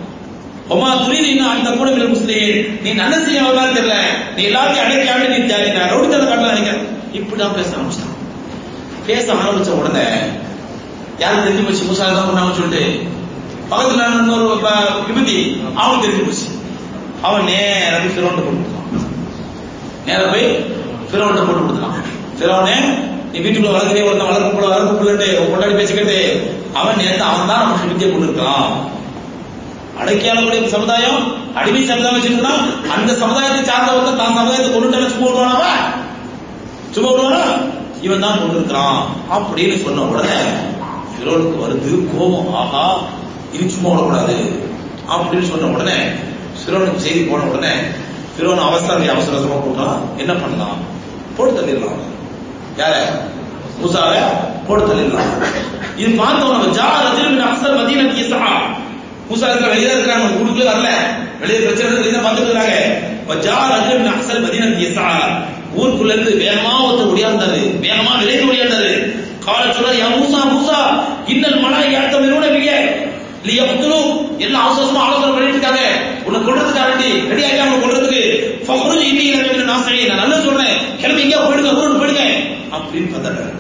ஒமா துரிதி இன்னும் அந்த கூட பில் முஸ்லீம் நீ நல்ல செய்ய மாதிரி தெரியல நீ எல்லாத்தையும் அடக்கி ஆண்டு நீ ஜாதி நான் ரவுடித்தனை காட்டலாம் நினைக்கிறேன் இப்படிதான் பேச ஆரம்பிச்சான் பேச ஆரம்பிச்ச உடனே யாரும் தெரிஞ்சு போச்சு மூசா தான் பண்ணாங்க சொல்லிட்டு பக்கத்துல இன்னொரு ப- விபதி அவனுக்கு தெரிஞ்சு போச்சு அவன் நேரா போய் ஃபிரோன்ட்ட போட்டு கொடுத்தான் நேரா போய் ஃபிரோன்ட்ட போட்டு கொடுத்தான் ஃபிரோனே நீ வீட்டுக்குள்ள வளர்க்குறே ஒருத்தன் வளர்க்க போல வளர்க்க போலட்டு கொண்டாடி பேசிக்கிட்டு அவன் நேத்து அவன் தான் நமக்கு வித்தியை கொண்டு இருக்கான் அடக்கியாளக்கூடிய சமுதாயம் அடிமை சமுதாயம் வச்சிருக்கா அந்த சமுதாயத்தை சார்ந்தவங்க தான் சமுதாயத்தை கொண்டுட்டு சும்மா விடுவானா சும்மா விடுவானா இவன் தான் கொண்டு இருக்கிறான் அப்படின்னு சொன்ன உடனே ஃபிரோனுக்கு வருது கோபம் ஆஹா இனி சும்மா விடக்கூடாது அப்படின்னு சொன்ன உடனே ஃபிரோனுக்கு செய்தி போன உடனே ஃபிரோன் அவசரம் அவசர அவசரமா போட்டான் என்ன பண்ணலாம் போட்டு தள்ளிடலாம் அவனை. யார மூசாவை போட்டு தள்ளிடலாம் இது பார்த்தவன ஜா ரஜில் அக்சர் மதீனத்தி யஸ்ஆ மூசா இருக்கிற வெளியே இருக்கிறாங்க ஊருக்குள்ளே வரல வெளியே பிரச்சனை வெளியே தான் பார்த்துட்டு இருக்காங்க ஜா ரஜில் அக்சர் மதீனத்தி யஸ்ஆ ஊருக்குள்ள இருந்து வேகமா ஒருத்தர் ஒடியாந்தாரு வேகமா விலைக்கு ஒடியாந்தாரு கால சொல்றாரு யா மூசா மூசா இன்னல் மலா யாத்த விரோட விய லியப்துலு எல்லாம் அவசரமா ஆலோசனை பண்ணிட்டு இருக்காங்க உன்னை கொல்றதுக்காக வேண்டி ரெடி ஆகி அவங்க கொல்றதுக்கு ஃபஹ்ருஜ் இன்னி இலக்க நான் செய்ய நான் நல்லா சொல்றேன் கிளம்பி எங்கேயா போயிடுங்க ஊருக்கு போயிடுங்க அப்படின்னு பதறாரு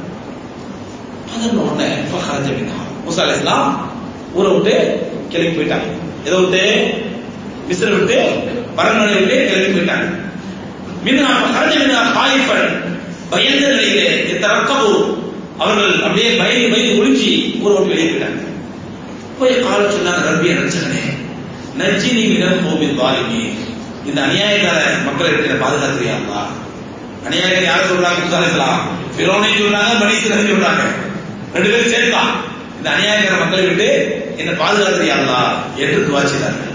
பதறின உடனே ஃபஹரஜ மின்ஹா மூசா அலைஹிஸ்ஸலாம் ஊரை விட்டு கிளம்பி போயிட்டாங்க எதை விட்டு மிஸ்ர விட்டு பரங்கனை விட்டு கிளம்பி போயிட்டாங்க மின்னா ஃபஹரஜ மின்ஹா காயிஃபன் பயந்த நிலையிலே இத்தரக்கபு அவர்கள் அப்படியே பயந்து பயந்து ஒளிஞ்சி ஊரை விட்டு வெளியே போயிட்டாங்க போய் கால சொன்னாங்க ரப்பிய ரட்சகனே நச்சி நீ மினல் கோவில் வாலினி இந்த அநியாயக்கார மக்களை இருக்கிற பாதுகாத்துறியா அல்லா அநியாயக்கார யார் சொல்றாங்க முசா அலைஹிஸ்ஸலாம் ஃபிரௌனை சொல்றாங்க மனிதரை சொல்றாங்க ரெண்டு பேரும் சேர்த்தான் இந்த அநியாயக்கார மக்களை விட்டு என்ன பாதுகாத்துறியா அல்லா என்று துவா செய்தார்கள்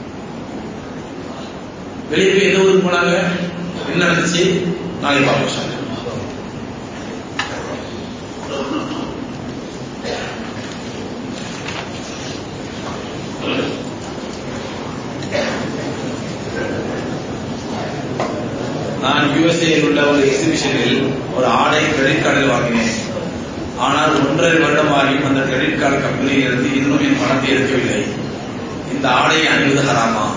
வெளியே போய் எந்த ஊருக்கு போனாங்க என்ன நடந்துச்சு நாளை பார்ப்போம் சார் நான் யுஎஸ்ஏயில் உள்ள ஒரு எக்ஸிபிஷனில் ஒரு ஆடை கிரெடிட் கார்டில் வாங்கினேன் ஆனால் ஒன்றரை வருடமாகியும் அந்த கிரெடிட் கார்டு கம்பெனியில் இருந்து இன்னும் என் பணத்தை எடுக்கவில்லை இந்த ஆடையை அணிவது ஹராமா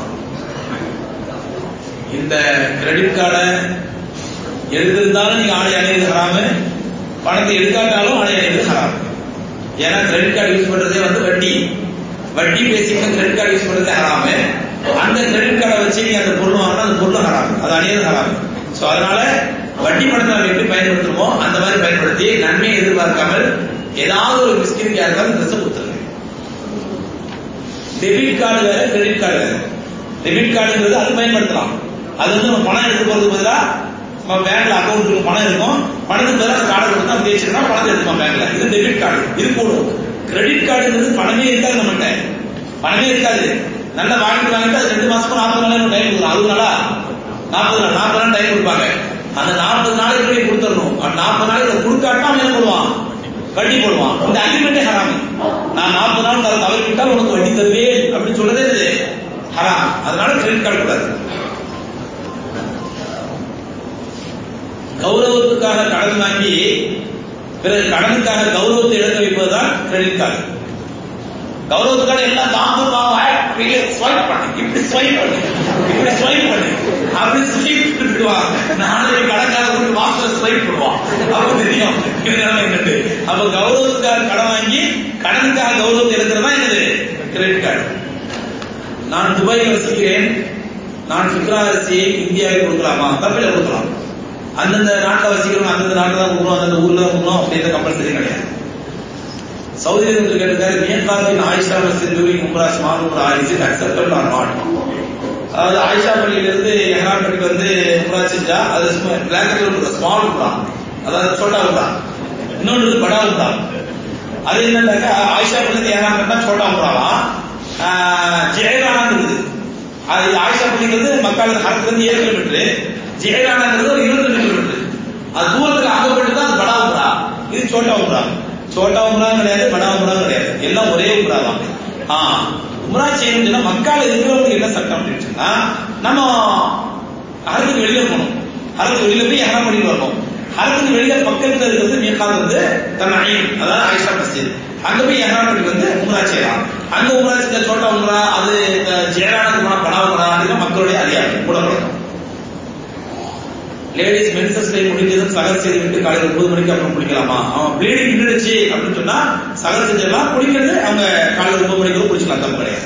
இந்த கிரெடிட் கார்டை எடுத்திருந்தாலும் நீங்க ஆடை அணிவது ஹராமு பணத்தை எடுக்காட்டாலும் ஆடை அணிவது ஹராமு ஏன்னா கிரெடிட் கார்டு யூஸ் பண்றதே வந்து வட்டி வட்டி பேசிக்கிட்டு கிரெடிட் கார்டு யூஸ் பண்றதே ஹராமு அந்த கிரெடிட் கார்டை வச்சு நீங்க அந்த பொருள் வாங்கினா அந்த பொருள் ஹராமு அது அணியது ஹராமு சோ அதனால வட்டி பணத்தை நம்ம எப்படி பயன்படுத்துமோ அந்த மாதிரி பயன்படுத்தி நன்மையை எதிர்பார்க்காமல் ஏதாவது ஒரு மிஸ்கின் யாருக்காவது ட்ரெஸ் கொடுத்துருங்க டெபிட் கார்டு வேற கிரெடிட் கார்டு வேற டெபிட் கார்டுங்கிறது அது பயன்படுத்தலாம் அது வந்து நம்ம பணம் எடுத்து போறதுக்கு பதிலா நம்ம பேங்க்ல அக்கௌண்ட் பணம் இருக்கும் பணத்துக்கு பதிலாக கார்டை கொடுத்து நம்ம தேய்ச்சிருந்தா பணத்தை எடுத்துக்கலாம் பேங்க்ல இது டெபிட் கார்டு இது கூடும் கிரெடிட் கார்டுங்கிறது பணமே இருக்காது நம்மகிட்ட பணமே இருக்காது நல்லா வாங்கிட்டு வாங்கிட்டு அது ரெண்டு மாசம் நாற்பது நாள் டைம் கொடுக்கும் அறுபது நாளா நாற்பது நாள் நாற்பது நாள் டைம் கொடுப்பாங்க அந்த நாற்பது நாளைக்கு நீ கொடுத்துடணும் அந்த நாற்பது நாளைக்கு அதை கொடுக்காட்டா அவன் என்ன பண்ணுவான் வட்டி போடுவான் இந்த அக்ரிமெண்டே ஹராமி நான் நாற்பது நாள் தர தவறிவிட்டால் உனக்கு வட்டி தருவேன் அப்படின்னு சொல்றதே இது ஹராம் அதனால கிரெடிட் கார்டு கூடாது கௌரவத்துக்காக கடன் வாங்கி பிறகு கடனுக்காக கௌரவத்தை இழக்க வைப்பதுதான் கிரெடிட் கார்டு கௌரவத்துக்காக எல்லாம் தாம்பூர் ஸ்வைப் பண்ணு இப்படி ஸ்வைப் பண்ணு இப்படி ஸ்வைப் பண்ணு அப்படி ஸ்வைப் விட்டுவான் நாளைக்கு கடைக்கார கூட்டு வாசல ஸ்வைப் பண்ணுவான் அப்ப தெரியும் இது நிலைமை என்னது அப்ப கௌரவத்துக்காக கடன் வாங்கி கடனுக்காக கௌரவத்தை இழக்கிறதா என்னது கிரெடிட் கார்டு நான் துபாயில் வசிக்கிறேன் நான் சுற்றுலா அரிசியை இந்தியாவில் கொடுக்கலாமா தப்பில கொடுக்கலாம் அந்தந்த நாட்டில் வசிக்கிறோம் அந்தந்த நாட்டில் தான் கொடுக்கணும் அந்தந்த ஊர்ல தான் கொடுக்கணும் அப்படின்ற கம்பல்சரி கிடையாது சவுதியில இருந்து கேட்டிருக்காரு மியக்காத்தின் ஆயிஷா மஸ்ஜித் உம்ரா ஸ்மால் உம்ரா is it acceptable or not அதாவது ஆயிஷா பள்ளியில இருந்து எஹ்ராம் பண்ணிட்டு வந்து உம்ரா செஞ்சா அது பிளாக்கெட்ல ஸ்மால் உம்ரா அதாவது சோட்டா உம்ரா இன்னொன்று படா உம்ரா அது என்னன்னாக்கா ஆயிஷா பள்ளியில எஹ்ராம் பண்ணா சோட்டா உம்ராவா ஜெயரானான்னு இருக்குது அது ஆயிஷா பள்ளிங்கிறது மக்கள் ஹரத்துல இருந்து ஏழு கிலோமீட்டர் ஜெயரானாங்கிறது ஒரு இருபத்தி ரெண்டு கிலோமீட்டர் அது தூரத்துக்கு ஆகப்பட்டு தான் அது படா உம்ரா இது சோட்டா உம்ரா சோட்டா உம்ரா கிடையாது படா உம்ரா கிடையாது எல்லாம் ஒரே உம்ரா தான் ஆ உம்ரா செய்யணும்னா மக்கால இருக்கிறவங்களுக்கு என்ன சட்டம் அப்படின்னு சொன்னா நம்ம ஹரத்துக்கு வெளியில போகணும் ஹரத்துக்கு வெளியில போய் எஹ்ராம் பண்ணிட்டு வரணும் ஹரத்துக்கு வெளியில பக்கத்துல இருக்கிறது மீகாத் வந்து தன் ஐன் அதாவது ஆயிஷா மஸ்ஜித் அங்க போய் எஹ்ராம் பண்ணிட்டு வந்து உம்ரா செய்யலாம் அங்க உம்ரா செஞ்ச சோட்டா உம்ரா அது ஜெயரானுக்கு போனா படா உம்ரா அப்படின்னு மக்களுடைய அறியாமை கூட பழக்கம் லேடிஸ் மென்சஸ் டைம் முடிஞ்சதும் சகர் செய்து விட்டு காலையில் ஒன்பது மணிக்கு அப்புறம் குளிக்கலாமா அவன் ப்ளீடிங் நின்றுச்சு அப்படின்னு சொன்னா சகர் செஞ்சிடலாம் குளிக்கிறது அவங்க காலையில் ஒன்பது மணிக்கு குளிச்சுக்கலாம் தப்பு கிடையாது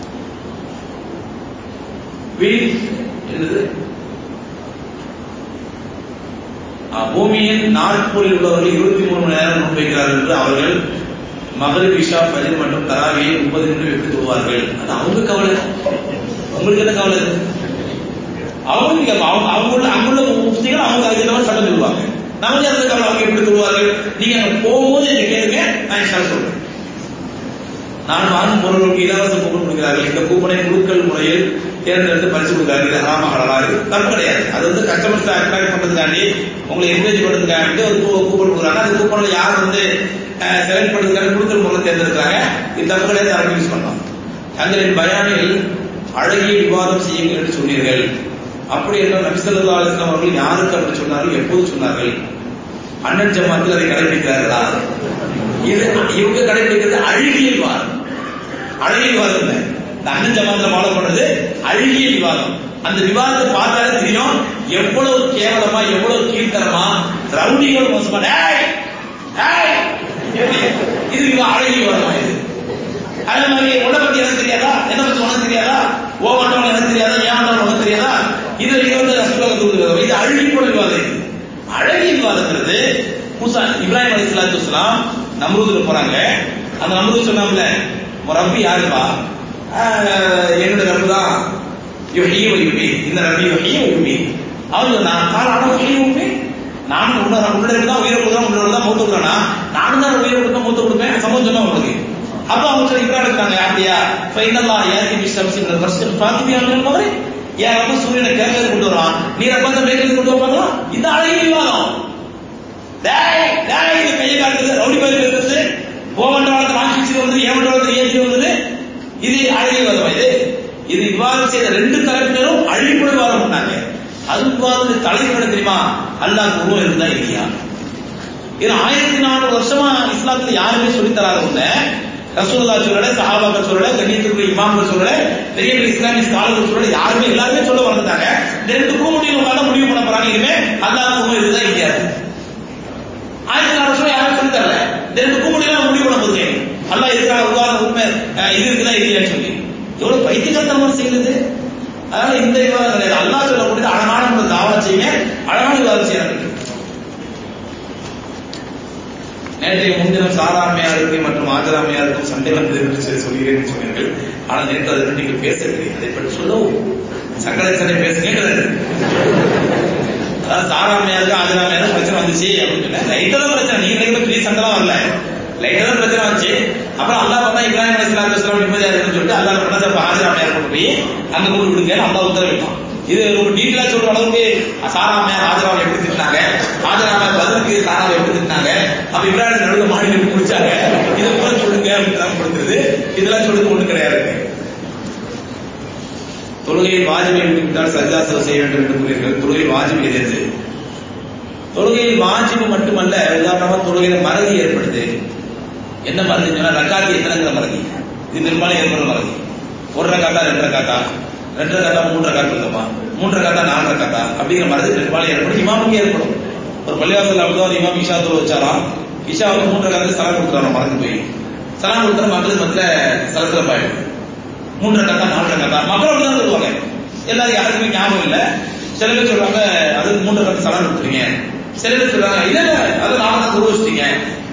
வீண் என்னது பூமியின் நாட்போரில் உள்ளவர்கள் இருபத்தி மூணு மணி நேரம் முன்வைக்கிறார்கள் என்று அவர்கள் மகளிர் விஷா பதில் மற்றும் தராவியை முப்பது நிமிடம் எப்படி தொழுவார்கள் அது அவங்க கவலை உங்களுக்கு என்ன கவலை அவங்க நீங்க அவங்க அவங்கள அங்குள்ள முஃப்திகள் அவங்க அதுக்கு தவிர சட்டம் சொல்லுவாங்க நமக்கு அந்த கவலை அவங்க எப்படி சொல்லுவார்கள் நீங்க அங்க போகும்போது என்ன கேளுங்க நான் இன்ஷா சொல்றேன் நான் வாங்கும் பொருளுக்கு இலவச கூப்பன் கொடுக்கிறார்கள் இந்த கூப்பனை குழுக்கள் முறையில் தேர்ந்தெடுத்து பரிசு கொடுக்கிறார்கள் இது ஹராமா ஹலாலா தப்பு கிடையாது அது வந்து கஸ்டமர்ஸ் அட்ராக்ட் பண்றதுக்காண்டி உங்களை என்கரேஜ் பண்றதுக்காண்டி ஒரு கூப்பன் கொடுக்குறாங்க அந்த கூப்பன்ல யார் வந்து செலக்ட் பண்றதுக்காக குழுக்கள் முறையில் தேர்ந்தெடுக்கிறாங்க இது தப்பு கிடையாது யாரும் யூஸ் பண்ணலாம் தங்களின் பயானில் அழகிய விவாதம் செய்யுங்கள் என்று சொன்னீர்கள் அப்படி என்றால் நபிசல்லா அலிஸ்லாம் அவர்கள் யாருக்கு அப்படி சொன்னார்கள் எப்போது சொன்னார்கள் அண்ணன் ஜமாத்தில் அதை கடைபிடிக்கிறார்களா இது இவங்க கடைபிடிக்கிறது அழுகியல் வாதம் அழகிய விவாதம் இல்லை இந்த அண்ணன் ஜமாத்துல ஃபாலோ பண்றது அழுகிய விவாதம் அந்த விவாதத்தை பார்த்தாலே தெரியும் எவ்வளவு கேவலமா எவ்வளவு கீழ்த்தரமா ரவுடிகள் மோசமா டேய் டேய் இது இவன் அழகிய விவாதமா இது அதே மாதிரி உன்னை பத்தி எனக்கு தெரியாதா என்ன பத்தி உனக்கு தெரியாதா ஓ மண்டவன் எனக்கு தெரியாதா ஏன் மண்டவன் உனக்கு தெரியாதா இது இது வந்து ரசூலுல்லாஹ் இது அழகி போல விவாதம் இது அழகிய விவாதங்கிறது மூசா இப்ராஹிம் அலி சலாத்து வலாம் நம்ரூதுல போறாங்க அந்த நம்ரூத் சொன்னாம்ல உன் ரப்பி யாருப்பா என்னோட ரப்பு தான் யுஹி யுமி இந்த ரப்பி யுஹி யுமி அவர் நான் கால ஆனா யுஹி யுமி நானும் உன்ன உள்ள இருந்தா உயிரை கொடுத்தா உள்ள இருந்தா மூத்த கொடுக்கறா நானும் தான் உயிரை கொடுத்தா மூத்த கொடுப்பேன் சம்பவம் சொன்னா உங்களுக்கு அப்ப அவங்க சொல்லி இப்ராஹிம் இருக்காங்க அப்படியா ஃபைனல்லா யாத்தி பி ஷம்சி மினல் மஸ்ஜித் ஃபாத்திமியா மினல் மகரிப் ஏன் அப்ப சூரியனை கிழக்கு கொண்டு வரான் நீ அப்ப அந்த மேற்கு கொண்டு வருவாங்களா இந்த அழகிய விவாதம் டேய் டேய் இது கையை காட்டுறது ரவுடி பயிர் பேசுறது போவண்டவாளத்தை வாங்கி வந்தது ஏவண்டவாளத்தை ஏற்றி வந்தது இது அழகிய விவாதம் இது இது விவாதம் செய்த ரெண்டு தரப்பினரும் அழிப்புட விவாதம் பண்ணாங்க அது விவாதத்துக்கு தலைவர் தெரியுமா அல்லாஹ் உருவம் இருந்தா இல்லையா இது ஆயிரத்தி நானூறு வருஷமா இஸ்லாத்துல யாருமே சொல்லி தராத ஒண்ணு ரசூல்லா சொல்லல சஹாபாக்கள் சொல்லல கண்ணியத்துக்குரிய இமாம்கள் சொல்லல பெரிய பெரிய இஸ்லாமிய ஸ்காலர்கள் சொல்லல யாருமே எல்லாருமே சொல்ல வந்துட்டாங்க இந்த ரெண்டு குழுமுடியும் உட்காந்து முடிவு பண்ண போறாங்க இனிமே அல்லாஹ் உண்மை இதுதான் இந்தியா ஆயிரத்தி நாலு வருஷம் யாரும் சொல்லி தரல இந்த ரெண்டு குழுமுடியும் முடிவு பண்ண போகுது அல்லாஹ் இருக்கிற உதாரண உண்மை இது இருக்குதான் இல்லையான்னு சொல்லி எவ்வளவு பைத்தியக்காரத்தனமான செய்யுது அதனால இந்த விவாதம் கிடையாது அல்லாஹ் சொல்லக்கூடிய அழகான ஒரு தாவா செய்யுங்க அழகான விவாதம் செய்யறாங்க நேற்றைய முன்தினம் சாராமையாருக்கு மற்றும் ஆஜராமையாருக்கும் சண்டை வந்தது என்று சொல்லி சொல்கிறேன் சொன்னீர்கள் ஆனால் நேற்று அதை நீங்கள் பேசவில்லை அதை பற்றி சொல்லவும் சங்கரை சண்டை பேச கேட்கிறது அதாவது சாராமையாருக்கு ஆஜராமையாருக்கு பிரச்சனை வந்துச்சு அப்படின்னு சொன்னேன் லைட்டா தான் பிரச்சனை நீங்க நினைக்கிற பெரிய சண்டைலாம் வரல லைட்டா தான் பிரச்சனை வந்துச்சு அப்புறம் அல்லா பார்த்தா இப்ராஹிம் அலி இஸ்லாம் இஸ்லாம் நிம்மதியா இருக்குன்னு சொல்லிட்டு அல்லா பண்ணா சார் ஆஜராமையார் கொண்டு போய் அங்க கொண்டு விடுங்க அல்லா உத்தரவிட்டான் இது ரொம்ப டீட்டெயிலா சொல்ற அளவுக்கு சாராமையார் ஆஜராவை எப்படி திட்டினாங்க ஆஜராமையார் பதிலுக்கு சாராவை எப்படி திட்டினாங்க அப்ப இப்ராஹிம் நடுவில் மாடி எப்படி குடிச்சாங்க இதை கூட சொல்லுங்க அப்படின்னு கொடுத்தது இதெல்லாம் சொல்றது ஒண்ணு கிடையாது தொழுகையில் வாஜிபை விட்டுவிட்டால் சஜா செலவு செய்ய வேண்டும் என்று கூறுகிறீர்கள் தொழுகையில் வாஜிபு எது எது தொழுகையில் வாஜிபு மட்டுமல்ல உதாரணமா தொழுகையில மறதி ஏற்படுது என்ன மறதி சொன்னா ரக்காத்தி எத்தனைங்கிற மறதி இது பெரும்பாலும் ஏற்படுற மறதி ஒரு ரக்காத்தா ரெண்டு ரக்காத்தா ரெண்டு ரக்காத்தா மூன்று ரக்காத்து இல்லமா மூன்று ரக்காத்தா நாலு ரக்காத்தா அப்படிங்கிற மறதி பெரும்பாலும் ஏற்படும் இமாமுக்கு ஏற்படும் ஒரு பள்ளிவாசல் அப்படிதான் இமாம் இஷா தொழு வச்சாராம் இஷா வந்து மூன்று ரக்காத்துல சலாம் கொடுத்துறாங்க மறந்து போய் சலாம் கொடுத்துற மக்கள் மத்தில சலத்துல பாயிடும் மூன்று ரக்காத்தா நாலு ரக்காத்தா மக்கள் அப்படிதான் சொல்லுவாங்க எல்லாரும் யாருக்குமே ஞாபகம் இல்ல சில பேர் சொல்றாங்க அது மூன்று ரக்காத்து சலாம் கொடுத்துருங்க சில பேர் சொல்றாங்க இல்ல இல்ல அது நாலு தான் தொழு வச்சிட்டீங்க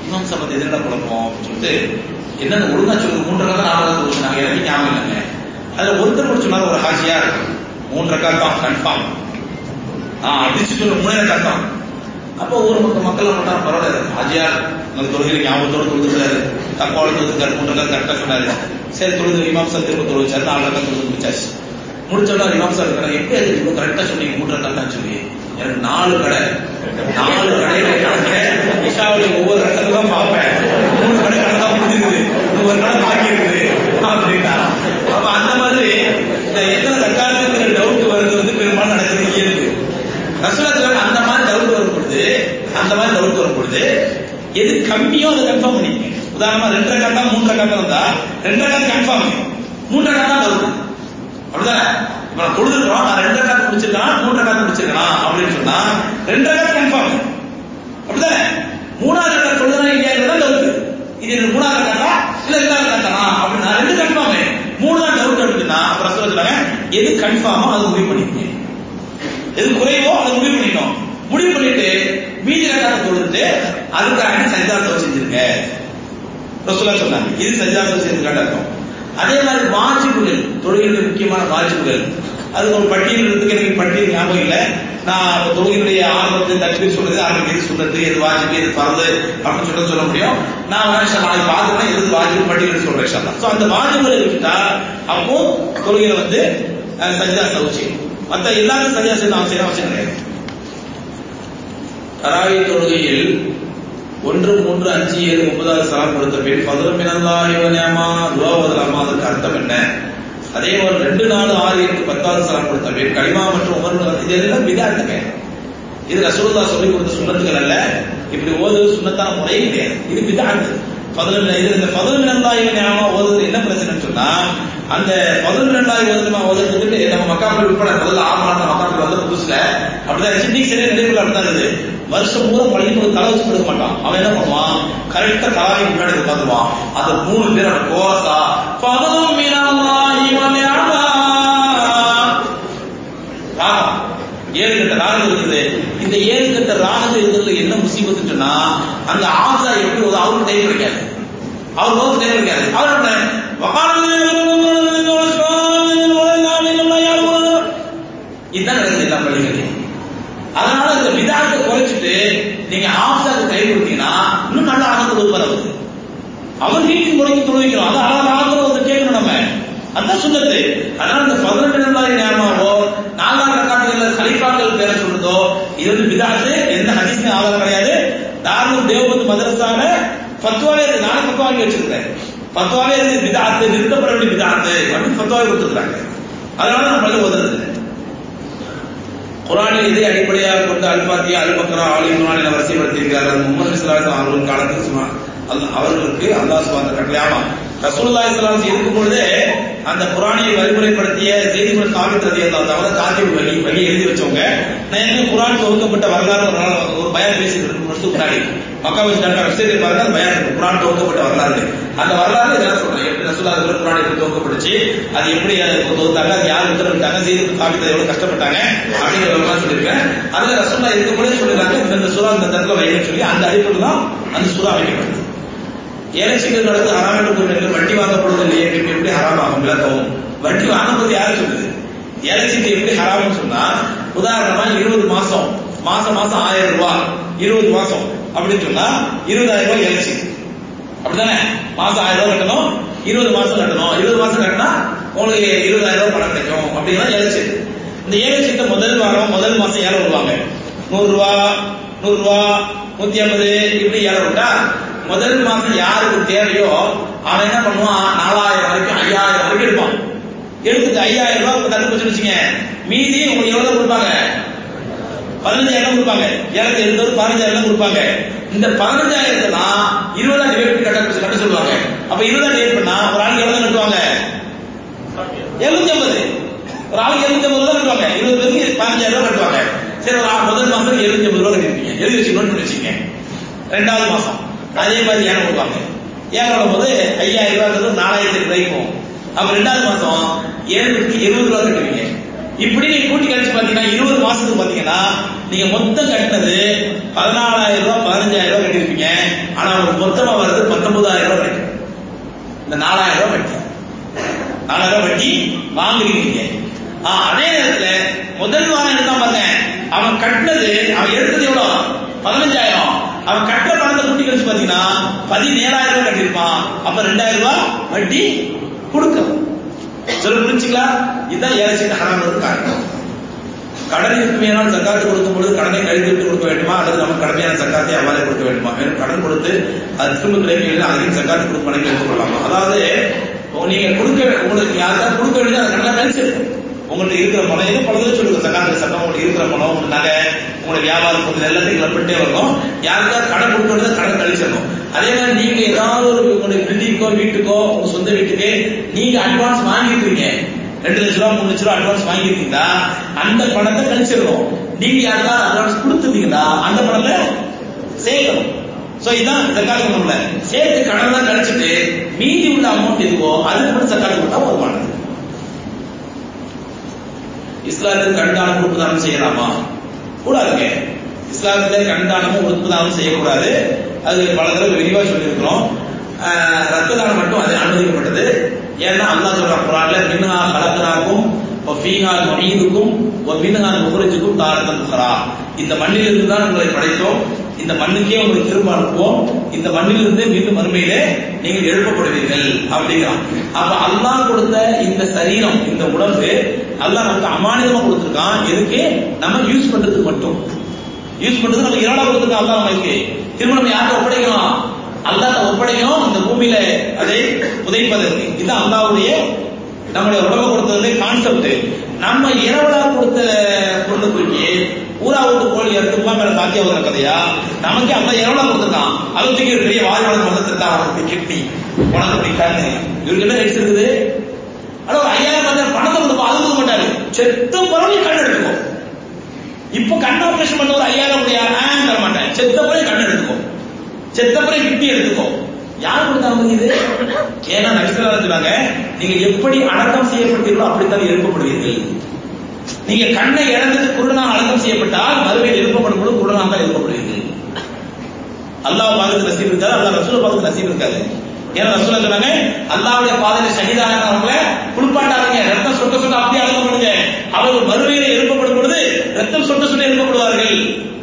இமாம் சபத் எதிரிட குழப்பம் அப்படின்னு சொல்லிட்டு என்னென்ன ஒழுங்கா சொல்லுங்க மூன்று ரக்கா நாலு ரக்கா சொல்லுங்க எனக்கு ஞாபகம் இல்லைங்க அதுல ஒருத்தர் கூட சொன்னார் ஒரு ஹாஜியா மூன்று ரக்கா தான் கன்ஃபார்ம் ஆ அடிச்சு சொல்ல மூணே ரக்கா தான் அப்போ ஊர் மக்கள் மக்கள் மட்டும் பரவாயில்ல ஹாஜியா உங்க தொழுகை ஞாபகத்தோட தொழுதுறாரு தப்பாவோட தொழுதுக்காரு மூன்று ரக்கா கரெக்டா சொன்னாரு சரி தொழுது இமாம் சார் திரும்ப தொழுச்சாரு நாலு ரக்கா தொழுது முடிச்சாச்சு முடிச்சோன்னா இமாம் சார் இருக்கிறாங்க எப்படி அது இவ்வளவு கரெக்டா சொன்னீங்க மூன்று ரக்கா சொல்லி எனக்கு நாலு கடை நாலு கடையில கணக்க இஷாவுடைய ஒவ்வொரு இடத்துல தான் பார்ப்பேன் மூணு கடை கணக்கா முடிஞ்சிருக்குது ஒவ்வொரு கடை பாக்கி இருக்குது அப்படின்னா அப்ப அந்த மாதிரி இந்த எத்தனை ரக்காத்துங்கிற டவுட் வருது வந்து பெரும்பாலும் நடக்கிறது இயல்பு ரசூலத்துல அந்த மாதிரி டவுட் வரும் பொழுது அந்த மாதிரி டவுட் வரும் பொழுது எது கம்மியோ அதை கன்ஃபார்ம் பண்ணிக்கங்க உதாரணமா ரெண்டு ரக்காத்தா மூன்று ரக்காத்தா இருந்தா ரெண்டு ரக்காத்து கன்ஃபார்ம் மூன்று ரக்காத்தா டவுட் அப்படிதானே இப்ப நான் தொழுதுருக்கோம் நான் ரெண்டு ரக்காத்து முடிச்சிருக்கேன் மூன்று ரக்காத்து முடிச்சிருக்கேன் அப்படின்னு சொன்னா ரெண்டு ரக்காத்து கன்ஃபார்ம் அப்படிதானே மூணாவது ரக்காத்து தொழுதுனா இல்லையாங்கிறதா டவுட் இது எனக்கு மூணாவது ரக்காத்தா இல்ல ரெண்டாவது ரக்காத்தானா அப்படின்னா ரெண்டு கன்ஃபார்ம் மூணு தான் டவுட் அப்படின்னா அப்புறம் சொல்லுங்க எது கன்ஃபார்மோ அது முடிவு பண்ணிக்கங்க எது குறைவோ அதை முடிவு பண்ணிக்கணும் முடிவு பண்ணிட்டு மீதி ரக்காத்தை தொழுதுட்டு அதுக்காக சஜிதாத்தை செஞ்சிருங்க ரசூலா சொன்னாங்க இது சஜிதாத்தை செஞ்சிருக்காங்க அர்த்தம் அதே மாதிரி வாஜிபுகள் தொழுகையுடைய முக்கியமான வாஜிபுகள் அது ஒரு பட்டியல் இருக்கு எனக்கு பட்டியல் ஞாபகம் இல்லை நான் தொழுகையுடைய ஆரம்பத்தை தக்பீர் சொல்றது ஆரம்பம் எது சொல்றது எது வாஜிபு எது பரது அப்படின்னு சொல்ல சொல்ல முடியும் நான் வேணா நாளைக்கு பார்த்துக்கலாம் எது வாஜிபு பட்டியல் சொல்றேன் ஷாலா ஸோ அந்த வாஜிபுகளை விட்டுட்டா அப்போ தொழுகையில வந்து சஜிதா தவிச்சு மற்ற எல்லாரும் சரியா செய்யணும் அவசியம் அவசியம் கிடையாது தராவி தொழுகையில் ஒன்று மூன்று அஞ்சு ஏழு ஒன்பதாவது சலாம் கொடுத்த பின் பதிலும் மினல்லாஹி வனியமா துவா ஓதலாமா அதுக்கு அர்த்தம் என்ன அதே போல் ரெண்டு நாலு ஆறு எட்டு பத்தாவது சலாம் கொடுத்த பின் கலிமா மற்றும் உமர் இது எல்லாம் விதாட்டுங்க இது ரசூலுல்லாஹ் சொல்லி கொடுத்த சுண்ணத்துகள் அல்ல இப்படி ஓதுவது சுண்ணத்தான முறை கிடையாது இது விதாட்டு பதினொன்று இது இந்த பதினொன்று ரெண்டாய் ஞாபகம் ஓதுறது என்ன பிரச்சனைன்னு சொன்னா அந்த பதினொன்று ரெண்டாய் ஓதுமா ஓதுறதுக்கு நம்ம மக்காக்கள் உட்பட முதல்ல ஆறு மாதம் மக்காக்கள் வந்து புதுசுல அப்படிதான் சிட்டி சரியா நிலைக்குள்ள அப்படிதான் இருந்தது வருஷம் பூரா பள்ளிக்கு ஒரு தலை வச்சு கொடுக்க மாட்டான் அவன் என்ன பண்ணுவான் கரெக்டா தலாவை முன்னாடி உட்காந்துவான் அந்த மூணு பேர் அவன் கோரசா பதம் ராகம் ஏழு கட்ட ராகம் இருக்குது இந்த ஏழு கட்ட ராகத்தில் இருக்கிறதுல என்ன முசீபத்துன்னு சொன்னா அந்த ஆசா எப்படி ஒரு அவருக்கு டைம் கிடைக்காது அவர் நோக்கு டைம் கிடைக்காது அவர் என்ன இதுதான் நடக்குது எல்லா பள்ளிகளையும் அதனால இந்த விதாத்தை குறைச்சிட்டு நீங்க ஆஃப்ஸாக்கு கை கொடுத்தீங்கன்னா இன்னும் நல்ல ஆனந்த உருவார் அவருக்கு அவர் நீட்டி முறைக்கு தொழுவிக்கணும் அது அழகாக ஆகிற ஒரு கேட்கணும் நம்ம அதான் சுண்ணத்து அதனால இந்த பதினெட்டு நாள் ஞாபகமோ நாலாம் ரக்காட்டுகள்ல கலிஃபாக்கள் பேர சொல்றதோ இது வந்து விதாத்து எந்த ஹதீஸ்மே ஆதாரம் கிடையாது தாரூர் தேவபந்து மதரசால பத்துவாவே இருக்கு நானே பத்து வாங்கி வச்சிருக்கேன் பத்துவாவே இருக்கு விதாத்து நிறுத்தப்பட வேண்டிய விதாத்து அப்படின்னு பத்துவாவே கொடுத்துருக்காங்க அதனால நம்ம ஓதுறது குரானில் இதை அடிப்படையாக கொண்டு அல்பாத்தியா அல்பக்ரா ஆலி குரானில் வரிசைப்படுத்தியிருக்கிறார்கள் முகமது இஸ்லாம் அவர்கள் காலத்தில் சும்மா அவர்களுக்கு அல்லாஹ் சுவாந்த கட்டளையாமா ரசூலுல்லாஹி ஸல்லல்லாஹு இருக்கும் பொழுதே அந்த குரானை வழிமுறைப்படுத்திய செய்திகள் சாபித் ரதி அல்லாஹ் தவிர காத்திப் வழி வழி எழுதி வச்சவங்க நான் என்ன குரான் துவக்கப்பட்ட வரலாறு ஒரு நாள் ஒரு பயம் பேசி வருஷத்துக்கு முன்னாடி மக்கா வச்சு டாக்டர் வெப்சைட் பாருங்க அந்த பயம் இருக்கு குரான் துவக்கப்பட்ட வரலாறு அந்த வரலாறு இதெல்லாம் சொல்றேன் எப்படி ரசூல்லா அதுல குரான் எப்படி துவக்கப்பட்டுச்சு அது எப்படி துவந்தாங்க அது யார் உத்தரவிட்டாங்க செய்தி சாபித் எவ்வளவு கஷ்டப்பட்டாங்க அப்படிங்கிற விவரம் சொல்லியிருக்கேன் அதுல ரசூல்லா இருக்கும் பொழுதே சொல்லிருக்காங்க இந்த சூறா இந்த தரத்துல வைக்கணும்னு சொல்லி அந்த அடிப்படையில் தான் அந்த சூறா வைக்கப்பட்டது ஏலட்சிகள் நடந்து ஹராம் என்று வட்டி வாங்கப்படுவது இல்லையே எப்படி ஹராமாகும் விளக்கவும் வட்டி வாங்கப்படுவது யாரு சொல்லுது ஏலட்சிக்கு எப்படி ஹராம்னு சொன்னா உதாரணமா இருபது மாசம் மாசம் மாசம் ஆயிரம் ரூபாய் இருபது மாசம் அப்படின்னு சொன்னா இருபதாயிரம் ரூபாய் ஏலட்சி அப்படிதானே மாசம் ஆயிரம் ரூபாய் கட்டணும் இருபது மாசம் கட்டணும் இருபது மாசம் கட்டினா உங்களுக்கு இருபதாயிரம் ரூபாய் பணம் கிடைக்கும் அப்படின்னா ஏலட்சி இந்த ஏலட்சியத்தை முதல் வாரம் முதல் மாசம் ஏழை விடுவாங்க நூறு ரூபா நூறு ரூபா நூத்தி ஐம்பது இப்படி ஏழை விட்டா முதல் மாசம் யாருக்கு தேவையோ அவன் என்ன பண்ணுவான் நாலாயிரம் வரைக்கும் ஐயாயிரம் வரைக்கும் எடுப்பான் எடுத்துட்டு ஐயாயிரம் ரூபாய் தடுப்பு வச்சுங்க மீதி உங்களுக்கு எவ்வளவு கொடுப்பாங்க பதினஞ்சாயிரம் கொடுப்பாங்க ஏழாயிரத்தி எழுநூறு பதினஞ்சாயிரம் கொடுப்பாங்க இந்த பதினஞ்சாயிரத்தை தான் இருபதாயிரம் டிவைட் கட்ட கட்ட சொல்லுவாங்க அப்ப இருபதாயிரம் டிவைட் பண்ணா ஒரு ஆளுக்கு எவ்வளவு கட்டுவாங்க எழுநூத்தி ஐம்பது ஒரு ஆளுக்கு எழுநூத்தி ஐம்பது ரூபாய் கட்டுவாங்க இருபது பேருக்கு பதினஞ்சாயிரம் ரூபாய் கட்டுவாங்க சரி ஒரு முதல் மாசம் எழுநூத்தி ஐம்பது ரூபாய் கட்டிருப்பீங்க எழுதி வச்சுக்கணும்னு வச்சுக்கோங்க ரெண்டாவது மாசம் அதே மாதிரி ஏனம் கொடுப்பாங்க ஏனம் போது ஐயாயிரம் ரூபாய் நாலாயிரத்தி ரூபாய்க்கும் அப்ப ரெண்டாவது மாசம் ஏழுநூத்தி இருபது ரூபாய் கட்டுவீங்க இப்படி நீங்க கூட்டி கழிச்சு பாத்தீங்கன்னா இருபது மாசத்துக்கு பாத்தீங்கன்னா நீங்க மொத்தம் கட்டினது பதினாலாயிரம் ரூபாய் பதினஞ்சாயிரம் ரூபாய் கட்டிருப்பீங்க ஆனா உங்களுக்கு மொத்தமா வர்றது பத்தொன்பதாயிரம் ரூபாய் கிடைக்கும் இந்த நாலாயிரம் ரூபாய் வட்டி நாலாயிரம் ரூபாய் வட்டி வாங்குறீங்க ஆ, அதே நேரத்துல முதல் வாரம் எடுத்தான் பாருங்க அவன் கட்டினது அவன் எடுத்தது எவ்வளவு பதினஞ்சாயிரம் அவன் கட்டுற பணத்தை கூட்டி கழிச்சு பாத்தீங்கன்னா பதினேழாயிரம் ரூபாய் கட்டியிருப்பான் அப்ப ரெண்டாயிரம் ரூபாய் வட்டி கொடுக்கணும் சொல்ல புரிஞ்சுங்களா இதுதான் ஏழை ஹராம் காரணம் கடன் இருக்குமையானால் சக்காத்து கொடுக்கும் பொழுது கடனை கழித்து விட்டு கொடுக்க வேண்டுமா அல்லது நம்ம கடமையான சக்காத்தை அவ்வாறே கொடுக்க வேண்டுமா மேலும் கடன் கொடுத்து அது திரும்ப கிடைக்கவில்லை அதையும் சக்காத்து கொடுக்க பணம் எடுத்துக்கொள்ளலாமா அதாவது நீங்க கொடுக்க உங்களுக்கு யாருக்காவது கொடுக்க வேண்டியது அந்த கடனை கழிச்சிருக்கும் உங்கள்ட்ட இருக்கிற பணம் எது பழகுது சொல்லுங்க சக்காத்து சட்டம் உங்களுக்கு இருக்கிற பணம் உங்க நகை உங்களுடைய வியாபாரம் பொருள் எல்லாத்தையும் கிளப்பிட்டே வரும் யாருக்காவது கடன் கொடுக்க வேண்டியது கடன் கழிச்சிடணும் அதே மாதிரி நீங்க ஏதாவது ஒரு உங்களுடைய பில்டிங்கோ வீட்டுக்கோ உங்க சொந்த வீட்டுக்கு நீங்க அட்வான்ஸ் வாங்கிட்டு இருக்கீங்க ரெண்டு லட்ச ரூபா மூணு லட்ச ரூபா அட்வான்ஸ் வாங்கியிருக்கீங்களா அந்த பணத்தை கழிச்சிடணும் நீங்க யாருக்காவது அட்வான்ஸ் கொடுத்துருந்தீங்களா அந்த பணத்தை சேர்க்கணும் சோ இதான் சக்காத்து பண்ணல சேர்த்து கடன் தான் கழிச்சிட்டு மீதி உள்ள அமௌண்ட் எதுவோ அதுக்கு மட்டும் சக்காத்து கொடுத்தா வருமானது இஸ்லாத்தில் கண்தானம் உறுப்பு தானம் செய்யலாமா கூடாதுங்க இஸ்லாத்துல கண்தானமும் உறுப்பு தானம் செய்யக்கூடாது அது பல தடவை விரிவா சொல்லியிருக்கிறோம் ஆஹ் ரத்த தானம் மட்டும் அது அனுமதிக்கப்பட்டது ஏன்னா அல்லாஹ் சொல்றான் குரான்ல மின்ஹா கலக்கனாக்கும் ஃபீஹா நுஈதுக்கும் வ மின்ஹா நுஹ்ரிஜுக்கும் தாரத்தன் உஹ்ரா இந்த மண்ணிலிருந்து தான் உங்களை படைத்தோம் இந்த மண்ணுக்கே உங்களை திரும்ப அனுப்புவோம் இந்த மண்ணிலிருந்து மீண்டும் மறுமையிலே நீங்கள் எழுப்பப்படுவீர்கள் அப்படிங்கிறான் அப்ப அல்லாஹ் கொடுத்த இந்த சரீரம் இந்த உடம்பு அல்லாஹ் நமக்கு அமானிதமா கொடுத்திருக்கான் எதுக்கு நம்ம யூஸ் பண்றதுக்கு மட்டும் யூஸ் பண்றது நமக்கு இரண்டா கொடுத்திருக்கான் அல்லாஹ் நமக்கு திரும்ப நம்ம யார்கிட்ட ஒப்படைக்கணும் அல்லாஹ் ஒப்படைக்கணும் இந்த பூமியில அதை புதைப்பதற்கு இது அல்லாஹ்வுடைய நம்முடைய உடம்பு கொடுத்ததுடைய கான்செப்ட் நம்ம இரவலா கொடுத்த பொருளை தூக்கி ஊரா விட்டு கோழி எடுத்து மேல பாக்கி வர கதையா நமக்கு அந்த இரவலா கொடுத்துருக்கான் அதை தூக்கி ஒரு பெரிய வாய்வாளர் வந்து தத்தான் அவனுக்கு கிட்னி உனக்கு அப்படி கண்ணு இவருக்கு என்ன ரைட்ஸ் இருக்குது ஆனா ஒரு ஐயாயிரம் பத்தாயிரம் பணத்தை கொடுப்போம் அது கொடுக்க மாட்டாரு செத்த பிறகு கண் எடுத்துக்கோ இப்போ கண் ஆபரேஷன் பண்ண ஒரு ஐயாயிரம் முடியா ஆன் தர மாட்டேன் செத்த பிறகு கண் எடுத்துக்கோ செத்த பிறகு கிட்னி எடுத்துக்கோ யார் கொடுத்த அனுமதி இது ஏன்னா நபிசல்லா சொன்னாங்க நீங்க எப்படி அடக்கம் செய்யப்பட்டீர்களோ அப்படித்தான் எழுப்பப்படுவீர்கள் நீங்க கண்ணை இழந்துட்டு குருடனாக அடக்கம் செய்யப்பட்டால் மறுமையில் எழுப்பப்படும் பொழுது குருடனாக தான் எழுப்பப்படுவீர்கள் அல்லாஹ் பார்த்து நசீப் இருக்காது அல்லாஹ் ரசூலை பார்த்து நசீப் இருக்காது ஏன்னா ரசூல சொன்னாங்க அல்லாவுடைய பாதையில சகிதானவங்கள குளிப்பாட்டாதீங்க ரத்தம் சொட்ட சொட்ட அப்படியே அடக்கம் பண்ணுங்க அவர்கள் மறுமையில எழுப்பப்படும் பொழுது ரத்தம் சொட்ட சொட்ட எழுப்பப்படுவார்கள்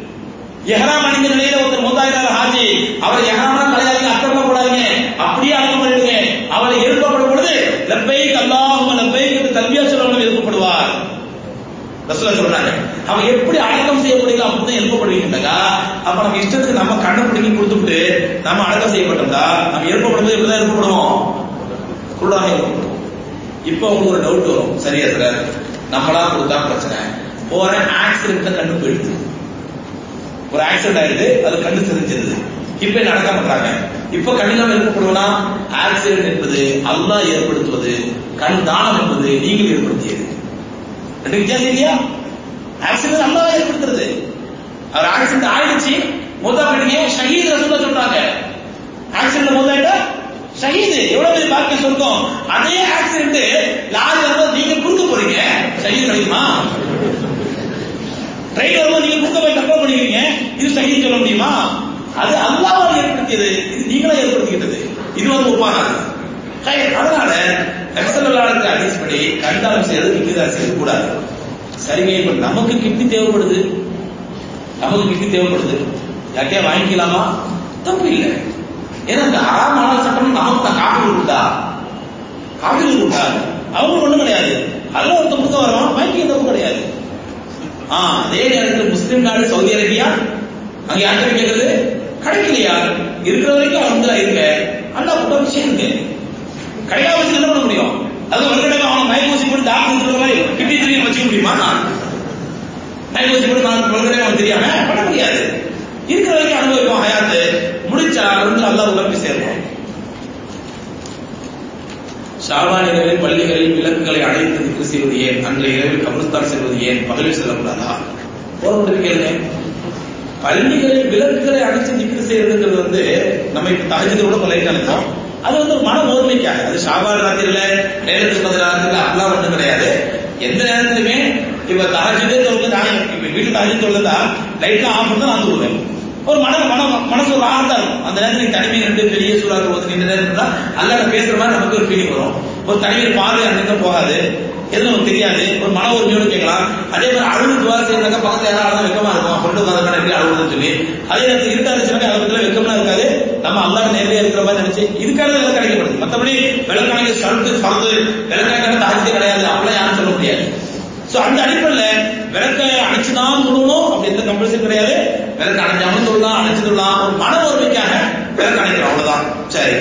எஹராம் அணிந்த நிலையில ஒருத்தர் மூதாயிரம் ஹாஜி அவர் எஹராம்லாம் கலையாதீங்க அக்கறம் போடாதீங்க அப்படியே அடக்கம் பண்ணிடுங்க அவரை எழுப்பப்படும் பொழுது லப்பைக் அல்லாஹும் லப்பைக் என்று தல்வியா சொல்லவங்க எழுப்பப்படுவார் ரசூலா சொல்றாங்க அவன் எப்படி அடக்கம் செய்யப்படுகிறோம் அப்படிதான் எழுப்பப்படுவீங்கன்னாக்கா அப்ப நம்ம இஷ்டத்துக்கு நம்ம கண்ணை பிடிங்கி கொடுத்துட்டு நம்ம அடக்கம் செய்யப்பட்டோம்னா நம்ம எழுப்பப்படும் போது எப்படிதான் எழுப்பப்படுவோம் குள்ளாக எழுப்பப்படுவோம் இப்போ உங்களுக்கு ஒரு டவுட் வரும் சரியா சார் நம்மளா கொடுத்தா பிரச்சனை போற ஆக்சிடென்ட்ல கண்ணு போயிடுது ஒரு ஆக்சிடென்ட் ஆயிடுது அது கண்ணு தெரிஞ்சிருது இப்ப என்ன அடக்கம் பண்றாங்க இப்ப கண்ணிலாம எழுப்பப்படுவனா ஆக்சிடென்ட் என்பது அல்லாஹ் ஏற்படுத்துவது கண் தானம் என்பது நீங்கள் ஏற்படுத்தியது ரெண்டு வித்தியாசம் இல்லையா ஆக்சிடென்ட் அல்லாஹ் ஏற்படுத்துறது அவர் ஆக்சிடென்ட் ஆயிடுச்சு மூத்தா போயிட்டீங்க ஷஹீத் ரசூலா சொல்றாங்க ஆக்சிடென்ட் மூத்தாயிட்டா ஷஹீது எவ்வளவு பெரிய பாக்கியம் சொர்க்கம் அதே ஆக்சிடென்ட் லாரி வரும்போது நீங்க குறுக்க போறீங்க ஷஹீத் கிடைக்குமா ட்ரெயின் வரும்போது நீங்க குறுக்க போய் தப்பா பண்ணிக்கிறீங்க இது ஷஹீத் சொல்ல முடியுமா அது அல்லாஹ் ஏற்படுத்தியது இது நீங்களா ஏற்படுத்திக்கிட்டது இது வந்து ஒப்பாகாது ஹை, அதனால நக்சலாளருக்கு அடிஸ் படி கண்தானம் செய்யறது கிட்னிதானம் செய்யறது கூடாது சரிங்க இப்ப நமக்கு கிட்னி தேவைப்படுது நமக்கு கிட்னி தேவைப்படுது யார்கிட்டயா வாங்கிக்கலாமா தப்பு இல்லை ஏன்னா இந்த அறாமான சட்டம் நமக்கு தான் காப்பீடு கொடுத்தா காப்பீடு கொடுத்தா அவங்களுக்கு ஒண்ணும் கிடையாது அதுல ஒருத்தர் கொடுக்க வரோம் வாங்கிக்க தப்பு கிடையாது ஆ அதே நேரத்தில் முஸ்லிம் நாடு சவுதி அரேபியா அங்க யார்கிட்ட கேட்கறது கிடைக்கலையா இருக்கிற வரைக்கும் அவங்க இருங்க அண்ணா கூட்டம் விஷயம் இருக்கு கிடைக்காம வச்சு என்ன பண்ண முடியும் அது வெளிக்கடமை அவன் மயக்க ஊசி போட்டு டாக்டர் சொல்ற மாதிரி கிட்னி தெரியும் வச்சுக்க முடியுமா நான் மயக்க ஊசி போட்டு நான் வெளிக்கடமை அவன் தெரியாம பண்ண முடியாது இருக்கிற வரைக்கும் அனுபவிப்போம் ஹயாத்து முடிச்சா வந்து அல்லா உடம்பு சேர்ப்போம் ஷாபான் இரவில் பள்ளிகளில் விளக்குகளை அடைத்து திக்கு செய்வது ஏன் அன்றைய இரவில் கபிரஸ்தான் செல்வது ஏன் பகலில் செல்லக்கூடாதா போற கேளுங்க பள்ளிகளில் விளக்குகளை அடைச்சு திக்கு செய்யறதுங்கிறது வந்து நம்ம இப்ப தகஜத்தை கூட லைட் அனுப்போம் அது வந்து ஒரு மன ஓர்மைக்காக அது ஷாபான் ராத்திரில நேரத்துக்கு பதில் ராத்திரில அப்படிலாம் ஒண்ணும் கிடையாது எந்த நேரத்திலுமே இப்ப தகஜதே தொழுது நாங்க இப்ப வீட்டுல நைட்டு தாஜி சொல்லுதா லைட்லாம் ஆஃப் பண்ணா நான் சொல்லுவேன் ஒரு மன மன மனசு ஒரு ஆழ்ந்தா இருக்கும் அந்த நேரத்தில் நீ தனிமையில் ரெண்டு பெரிய சூழல் போது இந்த நேரத்தில் தான் அல்லாட பேசுற மாதிரி நமக்கு ஒரு ஃபீலிங் வரும் ஒரு தனிமையில் பார்வை அன்னைக்கு போகாது எது நமக்கு தெரியாது ஒரு மன உரிமையோடு கேட்கலாம் அதே மாதிரி அழுது துவா செய்யறாங்க பக்கத்துல யாராவது வெக்கமா இருக்கும் கொண்டு வந்தாங்க எப்படி அழுகுதுன்னு சொல்லி அதே நேரத்தில் இருட்டா இருந்துச்சுன்னா அதை பத்தில வெக்கமா இருக்காது நம்ம அல்லாட நேரடியா இருக்கிற மாதிரி நினைச்சு இதுக்காக விலை கிடைக்கப்படுது மற்றபடி விளக்கணக்கு சருத்து பறந்து விளக்கணக்கான தாக்கத்தே கிடையாது அப்படிலாம் யாரும் சொல்ல முடியாது சோ அந்த அடிப்படையில் விளக்க அணைச்சுதான் சொல்லணும் அப்படி எந்த கம்பல்சரி கிடையாது விளக்கு அணைஞ்சாலும் சொல்லலாம் அணைச்சு சொல்லலாம் ஒரு மன ஒருமைக்காக விளக்கு அணைக்கிறோம் அவ்வளவுதான் சரி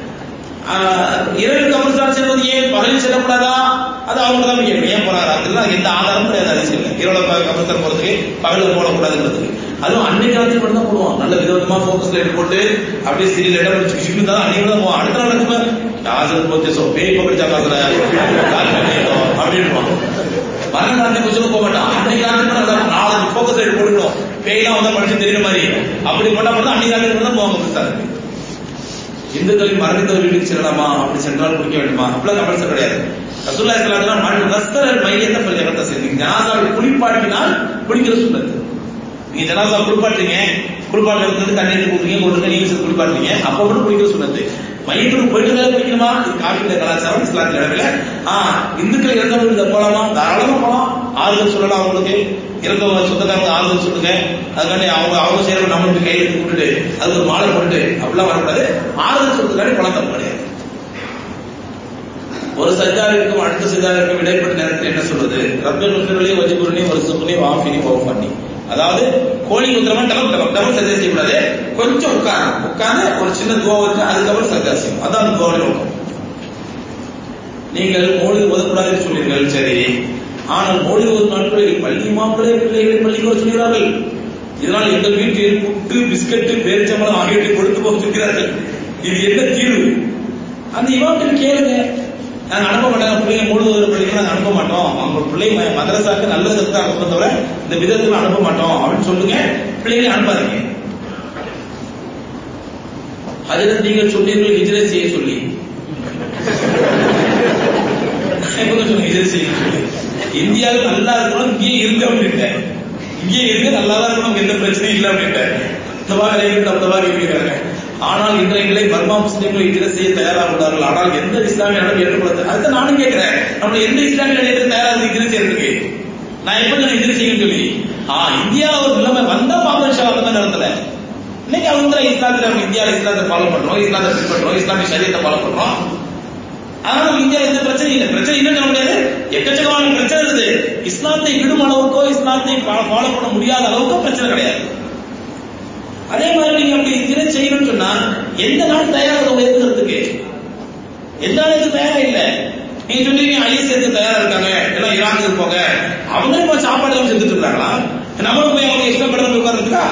இரவு கபர்ஸ்தான் செல்வது ஏன் பகலில் செல்லக்கூடாதா அது அவங்க தான் கேட்கணும் ஏன் போறாரு அதுல எந்த ஆதாரமும் கிடையாது அதிசயம் இல்லை இரவுல கபர்ஸ்தான் போறதுக்கு பகலில் போடக்கூடாதுங்கிறதுக்கு அதுவும் அன்னைக்கு ராத்திரி மட்டும் தான் போடுவோம் நல்ல விதவிதமா போக்கஸ் லைட் போட்டு அப்படியே சீரியல் இடம் வச்சு வச்சுட்டு தான் அன்னைக்கு தான் போவோம் அடுத்த நாள் நடக்கும் யாசல் போச்சு சோ பேய் பக்கடிச்சா காசுல அப்படின்னு மரண ராத்திரி கொஞ்சம் போக மாட்டான் அன்னைக்கு ராத்திரி மட்டும் நாலஞ்சு போக்கஸ் லைட் போட்டுக்கணும் பேய்லாம் வந்தா படிச்சு தெரியுற மாதிரி அப்படி பண்ணா மட்டும் அன்னைக்கு ராத்திரி மட்டும் தான் போவாங்க புதுசாக இந்துக்களின் மரணித்தவர் வீட்டுக்கு செல்லலாமா அப்படி சென்றால் குடிக்க வேண்டுமா அப்படிலாம் கம்பல்சரி கிடையாது ரசூல்லா இஸ்லாத்துல மண் வஸ்தரல் மையத்தை பள்ளி எவர்த்த செய்யுங்க ஜனாசாவை குளிப்பாட்டினால் குடிக்கிற சுண்ணத்து நீங்க ஜனாசா குளிப்பாட்டுறீங்க குளிப்பாட்டு இருந்து தண்ணி எடுத்து கொடுக்குறீங்க கொண்டு நீங்க சேர்த்து குளிப்பாட்டுறீங்க அப்ப மட்டும் குடிக்கிற சுண்ணத்து மையத்துக்கு போயிட்டு தான் குடிக்கணுமா இது காவியில கலாச்சாரம் இஸ்லாத்தில் இடவில ஆஹ் இந்துக்கள் இறந்த வீடு போலாமா தாராளமா போலாம் ஆறுதல் சொல்லலாம் அவங்களுக்கு இறந்தவங்க சொந்தக்காரங்க ஆறுதல் சொல்லுங்க அதுக்காண்டி அவங்க அவங்க செய்யறவங்க நம்மளுக்கு கையில் எடுத்து கொடுத்துட்டு அது ஒரு மாலை போட்டு அப்படிலாம் வரக்கூடாது ஆறுதல் சொல்றதுக்காண்டி பழக்கம் கிடையாது ஒரு சஜாரிற்கும் அடுத்த சஜாரிற்கும் இடைப்பட்ட நேரத்தில் என்ன சொல்றது ரத்த நுட்பங்களே வஜிபுரணி ஒரு சுப்புனி வாஃபினி ஓம் பண்ணி அதாவது கோழி குத்துறமா டபம் டபம் டபம் சஜா செய்யக்கூடாது கொஞ்சம் உட்காரணும் உட்கார்ந்து ஒரு சின்ன துவா வச்சு அதுக்கப்புறம் சஜா செய்யும் அதான் அந்த துவாவின் நோக்கம் நீங்கள் மோடி ஓதக்கூடாதுன்னு சொன்னீர்கள் சரி ஆனால் மோடி ஒரு நாட்களில் பள்ளி மாப்பிள்ளை பிள்ளைகளை பள்ளிக்கு சொல்கிறார்கள் இதனால் எங்கள் வீட்டில் புட்டு பிஸ்கட்டு பேரிச்சம்பளம் ஆகியவற்றை கொடுத்து போக சொல்கிறார்கள் இது என்ன தீர்வு அந்த இமாம்கிட்ட கேளுங்க நாங்க அனுப்ப மாட்டோம் பிள்ளைங்க மூணு ஒரு பள்ளிக்கு நாங்க அனுப்ப மாட்டோம் அவங்க பிள்ளை மதரசாக்கு நல்ல விதத்தை அனுப்ப தவிர இந்த விதத்துல அனுப்ப மாட்டோம் அப்படின்னு சொல்லுங்க பிள்ளைங்களை அனுப்பாதீங்க அதில் நீங்கள் சொன்னீர்கள் ஹிஜ்ரத் செய்ய சொல்லி எப்போ சொன்னீங்க ஹிஜ்ரத் செய்ய சொல்லி இந்தியாவில் நல்லா இருக்கணும் இங்கேயே இருக்க அப்படின்ட்டேன் இங்கேயே இருக்க நல்லா தான் இருக்கணும் எந்த பிரச்சனையும் இல்லை அப்படின்ட்டேன் இந்த மாதிரி இந்த மாதிரி இருக்கிறாங்க ஆனால் இன்றைய நிலை பர்மா முஸ்லீம்கள் இதில் செய்ய தயாராக உள்ளார்கள் ஆனால் எந்த இஸ்லாமிய நாடும் ஏற்றுக்கொள்ள அதுதான் நானும் கேட்கிறேன் நம்ம எந்த இஸ்லாமிய நாடு தயாராக இதில் செய்யறதுக்கு நான் எப்ப நான் இதில் செய்யும் சொல்லி ஆ இந்தியா ஒரு நிலைமை வந்தா பாபா அந்த நேரத்துல இன்னைக்கு அவங்க இஸ்லாத்துல நம்ம இந்தியாவில் இஸ்லாத்தை ஃபாலோ பண்றோம் இஸ்லாத்தை பின்பற்றோம் இஸ்லாமிய சரியத்தை ஃபாலோ பண்றோம் அதனால நம்ம இந்தியாவில் எந்த பிரச்சனை இல்லை பிரச்சனை இல்லைன்னு சொல்ல முடியாது எக்கச்சக்கமான பிரச்சனை இருக்குது இஸ்லாத்தை விடும் அளவுக்கோ இஸ்லாத்தை ஃபாலோ பண்ண முடியாத அளவுக்கோ பிரச்சனை கிடையாது அதே மாதிரி நீங்க அப்படி திரை செய்யணும்னு சொன்னா எந்த நாடு தயாராக உயர்த்துறதுக்கு எந்த நாளுக்கு தயாரா இல்ல நீங்க சொல்றீங்க ஐஎஸ்எஸ்க்கு தயாரா இருக்காங்க எல்லாம் ஈரானுக்கு போங்க அவங்க இப்ப சாப்பாடு எல்லாம் செஞ்சுட்டு இருக்காங்களா நம்மளும் போய் அவங்க எக்ஸ்ட்ரா படம் உட்கார்ந்துருக்கா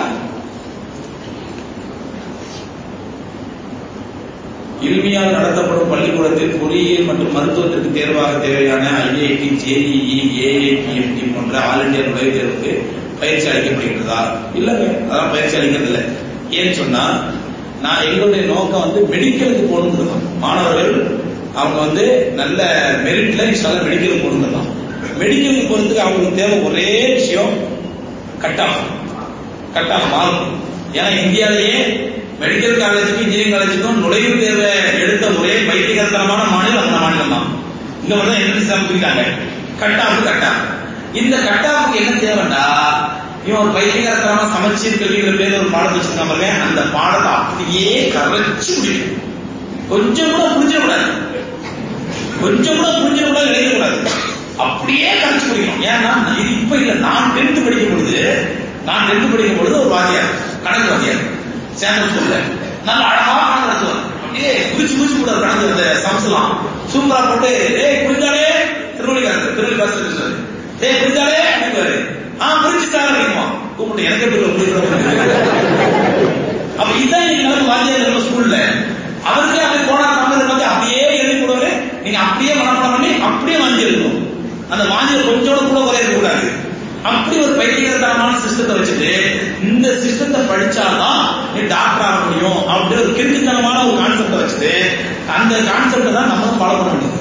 இனிமையால் நடத்தப்படும் பள்ளிக்கூடத்தில் பொறியியல் மற்றும் மருத்துவத்திற்கு தேர்வாக தேவையான ஐஐடி ஜேஇஇ ஏஐடிஎம்டி போன்ற ஆல் இந்தியா நுழைவுத் தேர்வுக்கு பயிற்சி அளிக்கப்படுகிறதா இல்லங்க அதான் பயிற்சி அளிக்கிறது இல்லை ஏன்னு சொன்னா நான் எங்களுடைய நோக்கம் வந்து மெடிக்கலுக்கு போகணுங்கிறது மாணவர்கள் அவங்க வந்து நல்ல மெரிட்ல இன்ஷால மெடிக்கலுக்கு போகணுங்கிறதான் மெடிக்கலுக்கு போறதுக்கு அவங்களுக்கு தேவை ஒரே விஷயம் cut off cut off mark ஏன்னா இந்தியாவிலேயே மெடிக்கல் காலேஜுக்கும் இன்ஜினியரிங் காலேஜுக்கும் நுழைவுத் தேர்வை எடுத்த ஒரே பைத்தியகரத்தனமான மாநிலம் நம்ம மாநிலம் தான் இங்க வந்து என்ட்ரன்ஸ் எக்ஸாம் கொடுத்தாங்க கட் ஆஃப் கட் ஆஃப் இந்த கட் ஆஃப்க்கு என்ன தேவைண்டா இவன் ஒரு பைத்தியகரத்தனமா சமச்சீர் கல்விங்கிற பேர் ஒரு பாடத்தை வச்சிருக்கான் பாருங்க அந்த பாடத்தை அப்படியே கரைச்சு முடிக்கும் கொஞ்சம் கூட புரிஞ்சிடக்கூடாது கொஞ்சம் கூட புரிஞ்சிடக்கூடாது எழுதக்கூடாது அப்படியே கரைச்சு முடிக்கணும் ஏன்னா இது இப்ப இல்ல நான் டென்த் படிக்கும் பொழுது நான் டென்த் படிக்கும் பொழுது ஒரு வாத்தியார் கணக்கு வாத்தியார் சேந்தம் ஸ்கூல்ல நல்ல அழகா கணக்கு நடத்துவார் அப்படியே குதிச்சு குதிச்சு கூட கணக்கு அந்த சம்ஸ்லாம் சூப்பரா போட்டு ஏய் புரிஞ்சாலே திருவள்ளிக்காரர் திருவள்ளி பாஸ்டர் ஏய் புரிஞ்சாலே அப்படிங்கிறாரு ஆ புரிஞ்சுட்டாரு அப்படிமா கூப்பிட்டு எனக்கு எப்படி அப்ப இதான் இன்னைக்கு நடக்கும் வாத்தியார் நம்ம ஸ்கூல்ல அவருக்கு அப்படி போனா தமிழ் வந்து அப்படியே எழுதி கொடுவாரு நீங்க அப்படியே மனப்பாடம் பண்ணி அப்படியே வாங்கி எழுதணும் அந்த வாஞ்சியை கொஞ்சோட கூட குறைய கூடாது அப்படி ஒரு பைத்தியகரத்தனமான சிஸ்டத்தை வச்சுட்டு இந்த சிஸ்டத்தை படிச்சாதான் நீ டாக்டர் ஆக முடியும் அப்படி ஒரு கிறுக்குத்தனமான ஒரு கான்செப்டை வச்சுட்டு அந்த கான்செப்டை தான் நம்ம ஃபாலோ பண்ண வேண்டியது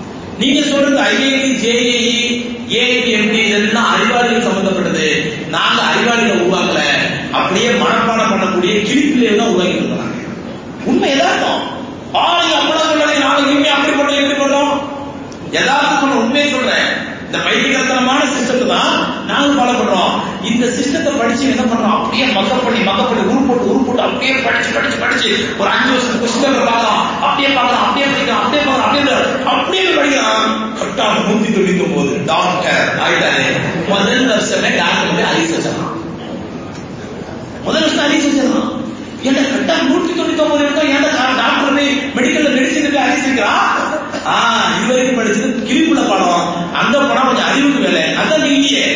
நீங்க சொல்றது ஐஐடி ஜேஇஇ ஏஐடிஎம்டி இதெல்லாம் அறிவாளிகள் சம்பந்தப்பட்டது நாங்க இந்த சிஸ்டத்தை படிச்சு என்ன பண்றோம் அப்படியே மக்கப் பண்ணி மக்கப் பண்ணி உரு போட்டு உரு போட்டு அப்படியே படிச்சு படிச்சு படிச்சு ஒரு அஞ்சு வருஷம் கொஸ்டின் பேப்பர் பார்க்கலாம் அப்படியே பார்க்கலாம் அப்படியே படிக்கலாம் அப்படியே பார்க்கலாம் அப்படியே அப்படியே படிக்கலாம் கரெக்டா நூத்தி தொண்ணூத்தி ஒன்பது டாக்டர் ஆயிட்டாரு முதல் வருஷமே டாக்டர் போய் அறிவிச்சு வச்சிடலாம் முதல் வருஷம் அறிவிச்சு வச்சிடலாம் ஏன்னா கரெக்டா நூத்தி தொண்ணூத்தி ஒன்பது இருக்கும் ஏன்னா டாக்டர் போய் மெடிக்கல்ல மெடிசன் போய் அறிவிச்சிருக்கா ஆ இது வரைக்கும் படிச்சது கிளிப்புல படம் அந்த படம் கொஞ்சம் அறிவுக்கு வேலை அதான் இல்லையே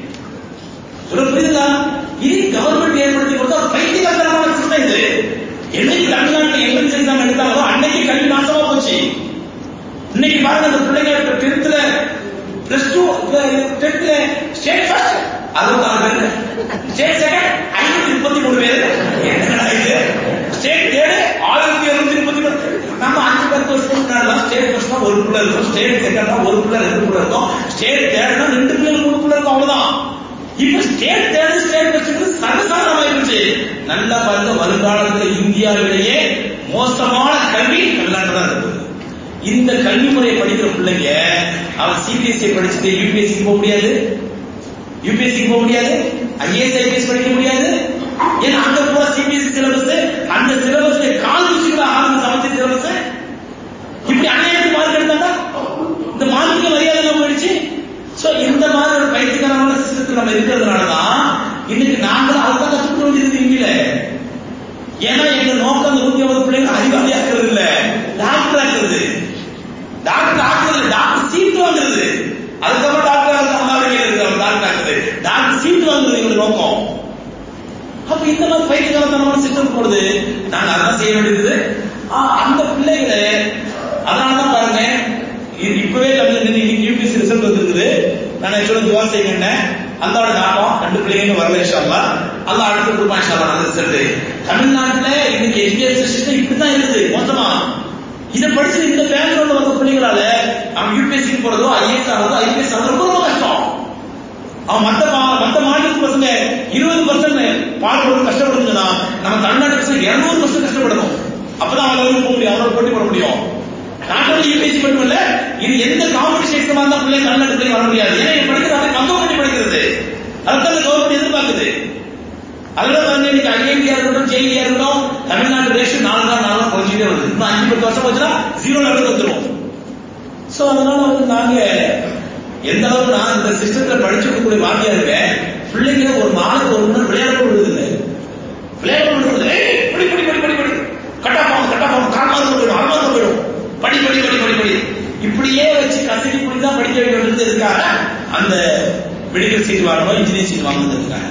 சொல்ல புரியுதுங்களா இது கவர்மெண்ட் ஏற்படுத்தி கொடுத்தா பைத்தியகாரமான சிஸ்டம் இது என்னைக்கு தமிழ்நாட்டில் என்ட்ரன்ஸ் எக்ஸாம் எடுத்தாங்களோ அன்னைக்கு கல்வி நாசமா போச்சு இன்னைக்கு பாருங்க அந்த பிள்ளைங்க டென்த்ல பிளஸ் டூ டென்த்ல ஸ்டேட் ஃபர்ஸ்ட் அறுபத்தாறு பேர் ஸ்டேட் செகண்ட் ஐநூத்தி முப்பத்தி மூணு பேர் என்னடா இது ஸ்டேட் தேர்டு ஆயிரத்தி இருநூத்தி முப்பத்தி மூணு நம்ம அஞ்சு பத்து வருஷத்துக்கு முன்னாடி ஸ்டேட் ஃபர்ஸ்ட்னா ஒரு பிள்ளை இருக்கும் ஸ்டேட் செகண்ட்னா ஒரு பிள்ளை ரெண்டு பிள்ளை இருக்கும் ஸ்டேட் தேர்ட்னா ரெண்டு பிள்ளை மூணு பிள்ளை இருக்கும் அவ்வளவுதான் இப்ப ஸ்டேட் தேர்ட் ஸ்டேட் வச்சுக்கிறது சர்வசாதாரணமாயிருச்சு நல்லா பாருங்க வருங்காலத்தில் இந்தியாவிலேயே மோசமான கல்வி தமிழ்நாட்டில் தான் இருக்குது இந்த கல்வி முறையை படிக்கிற பிள்ளைங்க அவன் சிபிஎஸ்சி படிச்சுட்டு யூபிஎஸ்சி போக முடியாது யூபிஎஸ்சி போக முடியாது ஐஏஎஸ் ஐபிஎஸ் படிக்க முடியாது ஏன்னா அங்க போற சிபிஎஸ்சி சிலபஸ் அந்த சிலபஸ்ல கால் விஷயங்கள ஆரம்ப சமைச்ச சிலபஸ் இப்படி அநியாயத்துக்கு மார்க் எடுத்தாங்க இந்த மார்க்கு மரியாதை இல்லாம போயிடுச்சு சோ இந்த மாதிரி ஒரு பயிற்சிகரமான சிஸ்டத்தில் நம்ம இருக்கிறதுனால தான் இன்னைக்கு நாங்களும் அதுதான் கற்றுக்க வேண்டியது இங்கில ஏன்னா எங்க நோக்கம் அந்த நூத்தி ஐம்பது பிள்ளைங்க அறிவாளி ஆக்குறது இல்ல டாக்டர் ஆக்குறது டாக்டர் ஆக்குறது டாக்டர் சீட்டு வாங்குறது அதுக்கப்புறம் டாக்டர் இருக்கு டாக்டர் ஆக்குறது டாக்டர் சீட்டு வாங்குறது எங்க நோக்கம் அப்ப இந்த மாதிரி பயிற்சிகரமான சிஸ்டம் போடுது நாங்க அதான் செய்ய வேண்டியது அந்த பிள்ளைகளை அதனாலதான் பாருங்க இப்பவே தமிழ் யூபிஎஸ்சி ரிசல்ட் வந்திருக்குது நான் ஆக்சுவலா துவா செய்யுங்க அல்லாவோட நாட்டம் ரெண்டு பிள்ளைங்க வரல இன்ஷால்லா அல்லா அடுத்து கொடுப்பா இன்ஷால்லா அந்த ரிசல்ட் தமிழ்நாட்டுல இன்னைக்கு எஜுகேஷன் சிஸ்டம் இப்படிதான் இருக்குது மொத்தமா இதை படிச்சு இந்த பேக்ரவுண்ட்ல வந்த பிள்ளைங்களால அவன் யூபிஎஸ்சி போறதோ ஐஏஎஸ் ஆகிறதோ ஐபிஎஸ் ஆகிறதோ ரொம்ப ரொம்ப கஷ்டம் அவன் மத்த மத்த மாநிலத்து பசங்க இருபது பர்சன்ட் பாடுபடும் கஷ்டப்படுதுன்னா நம்ம தமிழ்நாட்டு பசங்க இருநூறு பர்சன்ட் கஷ்டப்படணும் அப்பதான் அவங்க போக முடியும் அவரோட போட்டி போட முடியும் நாட்டோட யூபிஎஸ்சி மட்டும் இல்ல இது எந்த காம்படிஷன் எக்ஸாமா இருந்தா பிள்ளை தமிழ்நாட்டு பிள்ளை வர முடியாது ஏன்னா இவங்க படிக்கிறது கம்பேர் பண்ணி படிக்கிறது அதுதான் அந்த கவர்மெண்ட் எதிர்பார்க்குது அதோட வந்து இன்னைக்கு ஐஐடியா இருக்கட்டும் ஜேஇடியா இருக்கட்டும் தமிழ்நாடு ரேஷன் நாலு நாள் நாலு நாள் குறைஞ்சிட்டே வருது இன்னும் அஞ்சு பத்து வருஷம் போச்சுன்னா ஜீரோ லெவல் வந்துடும் சோ அதனால வந்து நாங்க எந்த அளவுக்கு நான் இந்த சிஸ்டத்துல படிச்சு கொடுக்கக்கூடிய வாக்கியா இருக்கேன் பிள்ளைங்க ஒரு நாளுக்கு ஒரு மணி விளையாட விடுறது இல்லை விளையாட விடுறது படி படி படி படி படி கட்டா போகும் கட்டா போகும் கால் மாதம் போயிடும் அரை மாதம் போயிடும் படி படி படி படி படி இப்படியே வச்சு கசக்கி இப்படி தான் படிக்க வேண்டியது இருக்காங்க அந்த மெடிக்கல் சீட் வாங்கணும் இன்ஜினியர் சீட் வாங்குறதுக்காக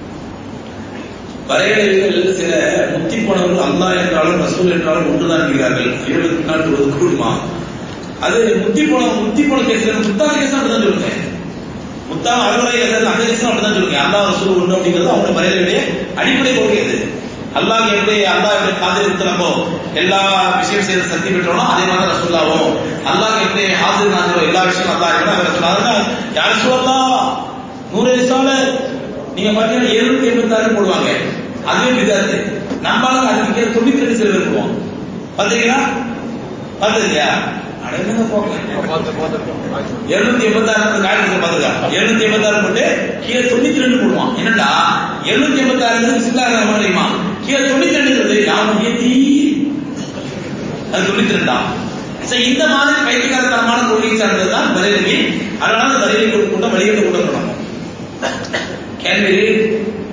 வரையறைகள் சில முத்தி போனவர்கள் அல்லா என்றாலும் ரசூல் என்றாலும் ஒன்றுதான் இருக்கிறார்கள் இருபது நாள் தொழுது கூடுமா அது முத்தி போன முத்தி போன கேஸ் முத்தான கேஸ் அப்படிதான் சொல்லுங்க முத்தான அறுவடை கேஸ் அந்த கேஸ் அப்படிதான் சொல்லுங்க அல்லா ரசூல் ஒன்று அப்படிங்கிறது அவங்க வரையறையுடைய அடிப்படை கொள்கை அது அல்லாஹ் எப்படி அல்லாஹ் எப்படி காதில் நம்ம எல்லா விஷயம் செய்து சக்தி பெற்றோனோ அதே மாதிரி ரசூல்லாவும் அல்லாஹ் எப்படி ஹாசிர் நாசரோ எல்லா விஷயம் அல்லாஹ் எப்படி ரசூல்லா யார் சொல்லலாம் நூறு வயசால நீங்க பாத்தீங்கன்னா எழுநூத்தி எண்பத்தி ஆறு போடுவாங்க அதுவே விதாத்து நம்மளால அதுக்கு கீழே தொண்ணூத்தி ரெண்டு சில பேர் போடுவோம் பாத்தீங்களா பாத்துருக்கியா அடையாளங்க போங்க எழுநூத்தி எண்பத்தி ஆறு காய்கறி பாத்துக்கா எழுநூத்தி எண்பத்தி ஆறு போட்டு கீழே தொண்ணூத்தி ரெண்டு போடுவான் என்னடா எழுநூத்தி எண்பத்தி ஆறு சில்லாக தெரியுமா கீழே தொண்ணூத்தி ரெண்டு யாரும் ஏத்தி அது தொண்ணூத்தி ரெண்டா சரி இந்த மாதிரி பைத்தியகாரத்தனமான கொள்கை சார்ந்ததுதான் பரேலவி அதனால பரேலி கொண்ட வழிகட்டு கொண்டு வரணும் can we read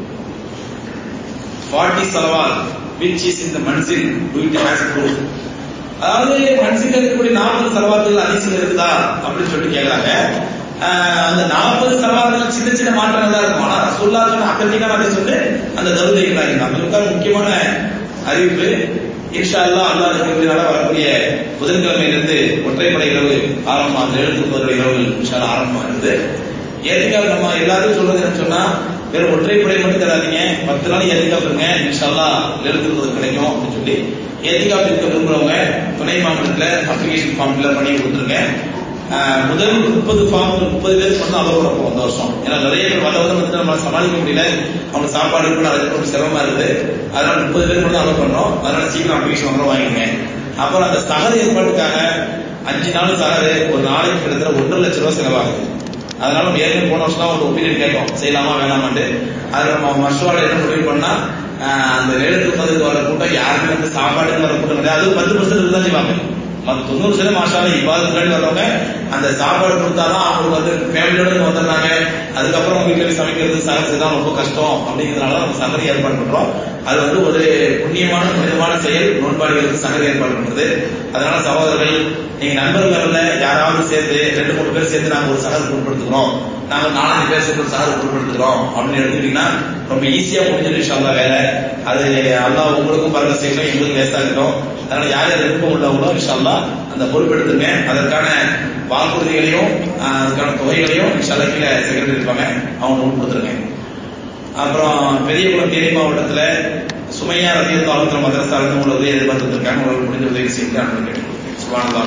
40 salawat which is in the manzil do it as proof அதாவது மனசில் இருக்கக்கூடிய நாற்பது செலவாத்துகள் அதிசயம் இருக்குதா அப்படின்னு சொல்லிட்டு கேட்கறாங்க அந்த நாற்பது செலவாத்துகள் சின்ன சின்ன மாற்றங்கள் தான் இருக்கும் ஆனா ரசூல்லா சொன்ன அக்கத்தினா அதை சொல்லி அந்த தருதைகளாக நம்மளுக்கான முக்கியமான அறிவிப்பு இன்ஷா அல்லா அல்லா இருக்கிறதுனால வரக்கூடிய புதன்கிழமையிலிருந்து ஒற்றைப்படை இரவு ஆரம்பம் அந்த எழுத்து முப்பது இரவு இன்ஷா ஆரம்பமா இருந்து ஏத்திக்கால் நம்ம எல்லாரும் சொல்றது என்ன சொன்னா வெறும் ஒற்றைப்படை மட்டும் தராதீங்க பத்து நாள் ஏத்திக்கா இருங்க இன்ஷால்லா எழுத்துறது கிடைக்கும் அப்படின்னு சொல்லி ஏத்திகா இருக்க விரும்புறவங்க துணை மாவட்டத்துல அப்ளிகேஷன் ஃபார்ம் ஃபில் பண்ணி கொடுத்துருங்க முதல் முப்பது ஃபார்ம் முப்பது பேருக்கு மட்டும் அளவு வரப்போம் அந்த வருஷம் ஏன்னா நிறைய பேர் வந்த வந்து வந்து நம்ம சமாளிக்க முடியல அவங்க சாப்பாடு கூட அதுக்கு ரொம்ப சிரமமா இருக்குது அதனால முப்பது பேர் மட்டும் அளவு பண்ணோம் அதனால சீக்கிரம் அப்ளிகேஷன் வந்து வாங்கிங்க அப்புறம் அந்த சகர ஏற்பாட்டுக்காக அஞ்சு நாள் சகரு ஒரு நாளைக்கு கிட்டத்தட்ட ஒன்றரை லட்சம் ரூபாய் செலவாகுது அதனால நம்ம ஏற்கனவே போன வருஷம் ஒரு ஒப்பீனியன் கேட்டோம் செய்யலாமா வேணாமான்ட்டு அது நம்ம மஷுவால என்ன முடிவு பண்ணா ஆஹ் அந்த நேரத்துக்கு வந்து வர கூட்டம் யாருமே வந்து சாப்பாடுன்னு வர கூட்டம் கிடையாது அது பத்து பர்சன்ட் தான் செய்வாங்க மற்ற தொண்ணூறு சதவீதம் மாஷால இவ்வாறு முன்னாடி வர்றவங்க அந்த சாப்பாடு கொடுத்தாதான் அவங்களுக்கு வந்து ஃபேமிலியோட இங்க வந்துடுறாங்க அதுக்கப்புறம் வீட்டுல போய் சமைக்கிறது சமைச்சது தான் ரொம்ப கஷ்டம் அப்படிங்கிறதுனால நம்ம சகரி ஏற்பாடு பண்றோம் அது வந்து ஒரு புண்ணியமான புனிதமான செயல் நோன்பாளிகளுக்கு சகரி ஏற்பாடு பண்றது அதனால சகோதரர்கள் நீங்க நண்பர்கள் லெவல்ல யாராவது சேர்ந்து ரெண்டு மூணு பேர் சேர்ந்து நாங்க ஒரு சகர் உட்படுத்துக்கிறோம் நாங்க நாலஞ்சு பேர் சேர்ந்து ஒரு சகர் உட்படுத்துக்கிறோம் அப்படின்னு எடுத்துக்கிட்டீங்கன்னா ரொம்ப ஈஸியா முடிஞ்சிடும் இன்ஷால்லா வேலை அது அல்லாஹ் உங்களுக்கும் பரவ செய்யணும் எங்களுக்கும் லேசா இருக்கட்டும் அதனால யார் யார் விருப்பம் உள்ளவங்களோ இன்ஷால்லா அந்த பொறுப்பெடுத்துங்க அதற்கான வாக்குறுதிகளையும் ஆஹ், அதுக்கான தொகைகளையும் இன்ஷால்லா கீழே செக்ரட்டரி இருப்பாங்க அவங்க நோட் கொடுத்துருங்க அப்புறம் பெரியகுளம் தேனி மாவட்டத்துல சுமையா ரத்திய தாளத்தில் மதரசால உங்களை உதவி எதிர்பார்த்துட்டு இருக்காங்க உங்களுக்கு முடிஞ்ச உதவி செய்து அனுப்பி சுபானந்தா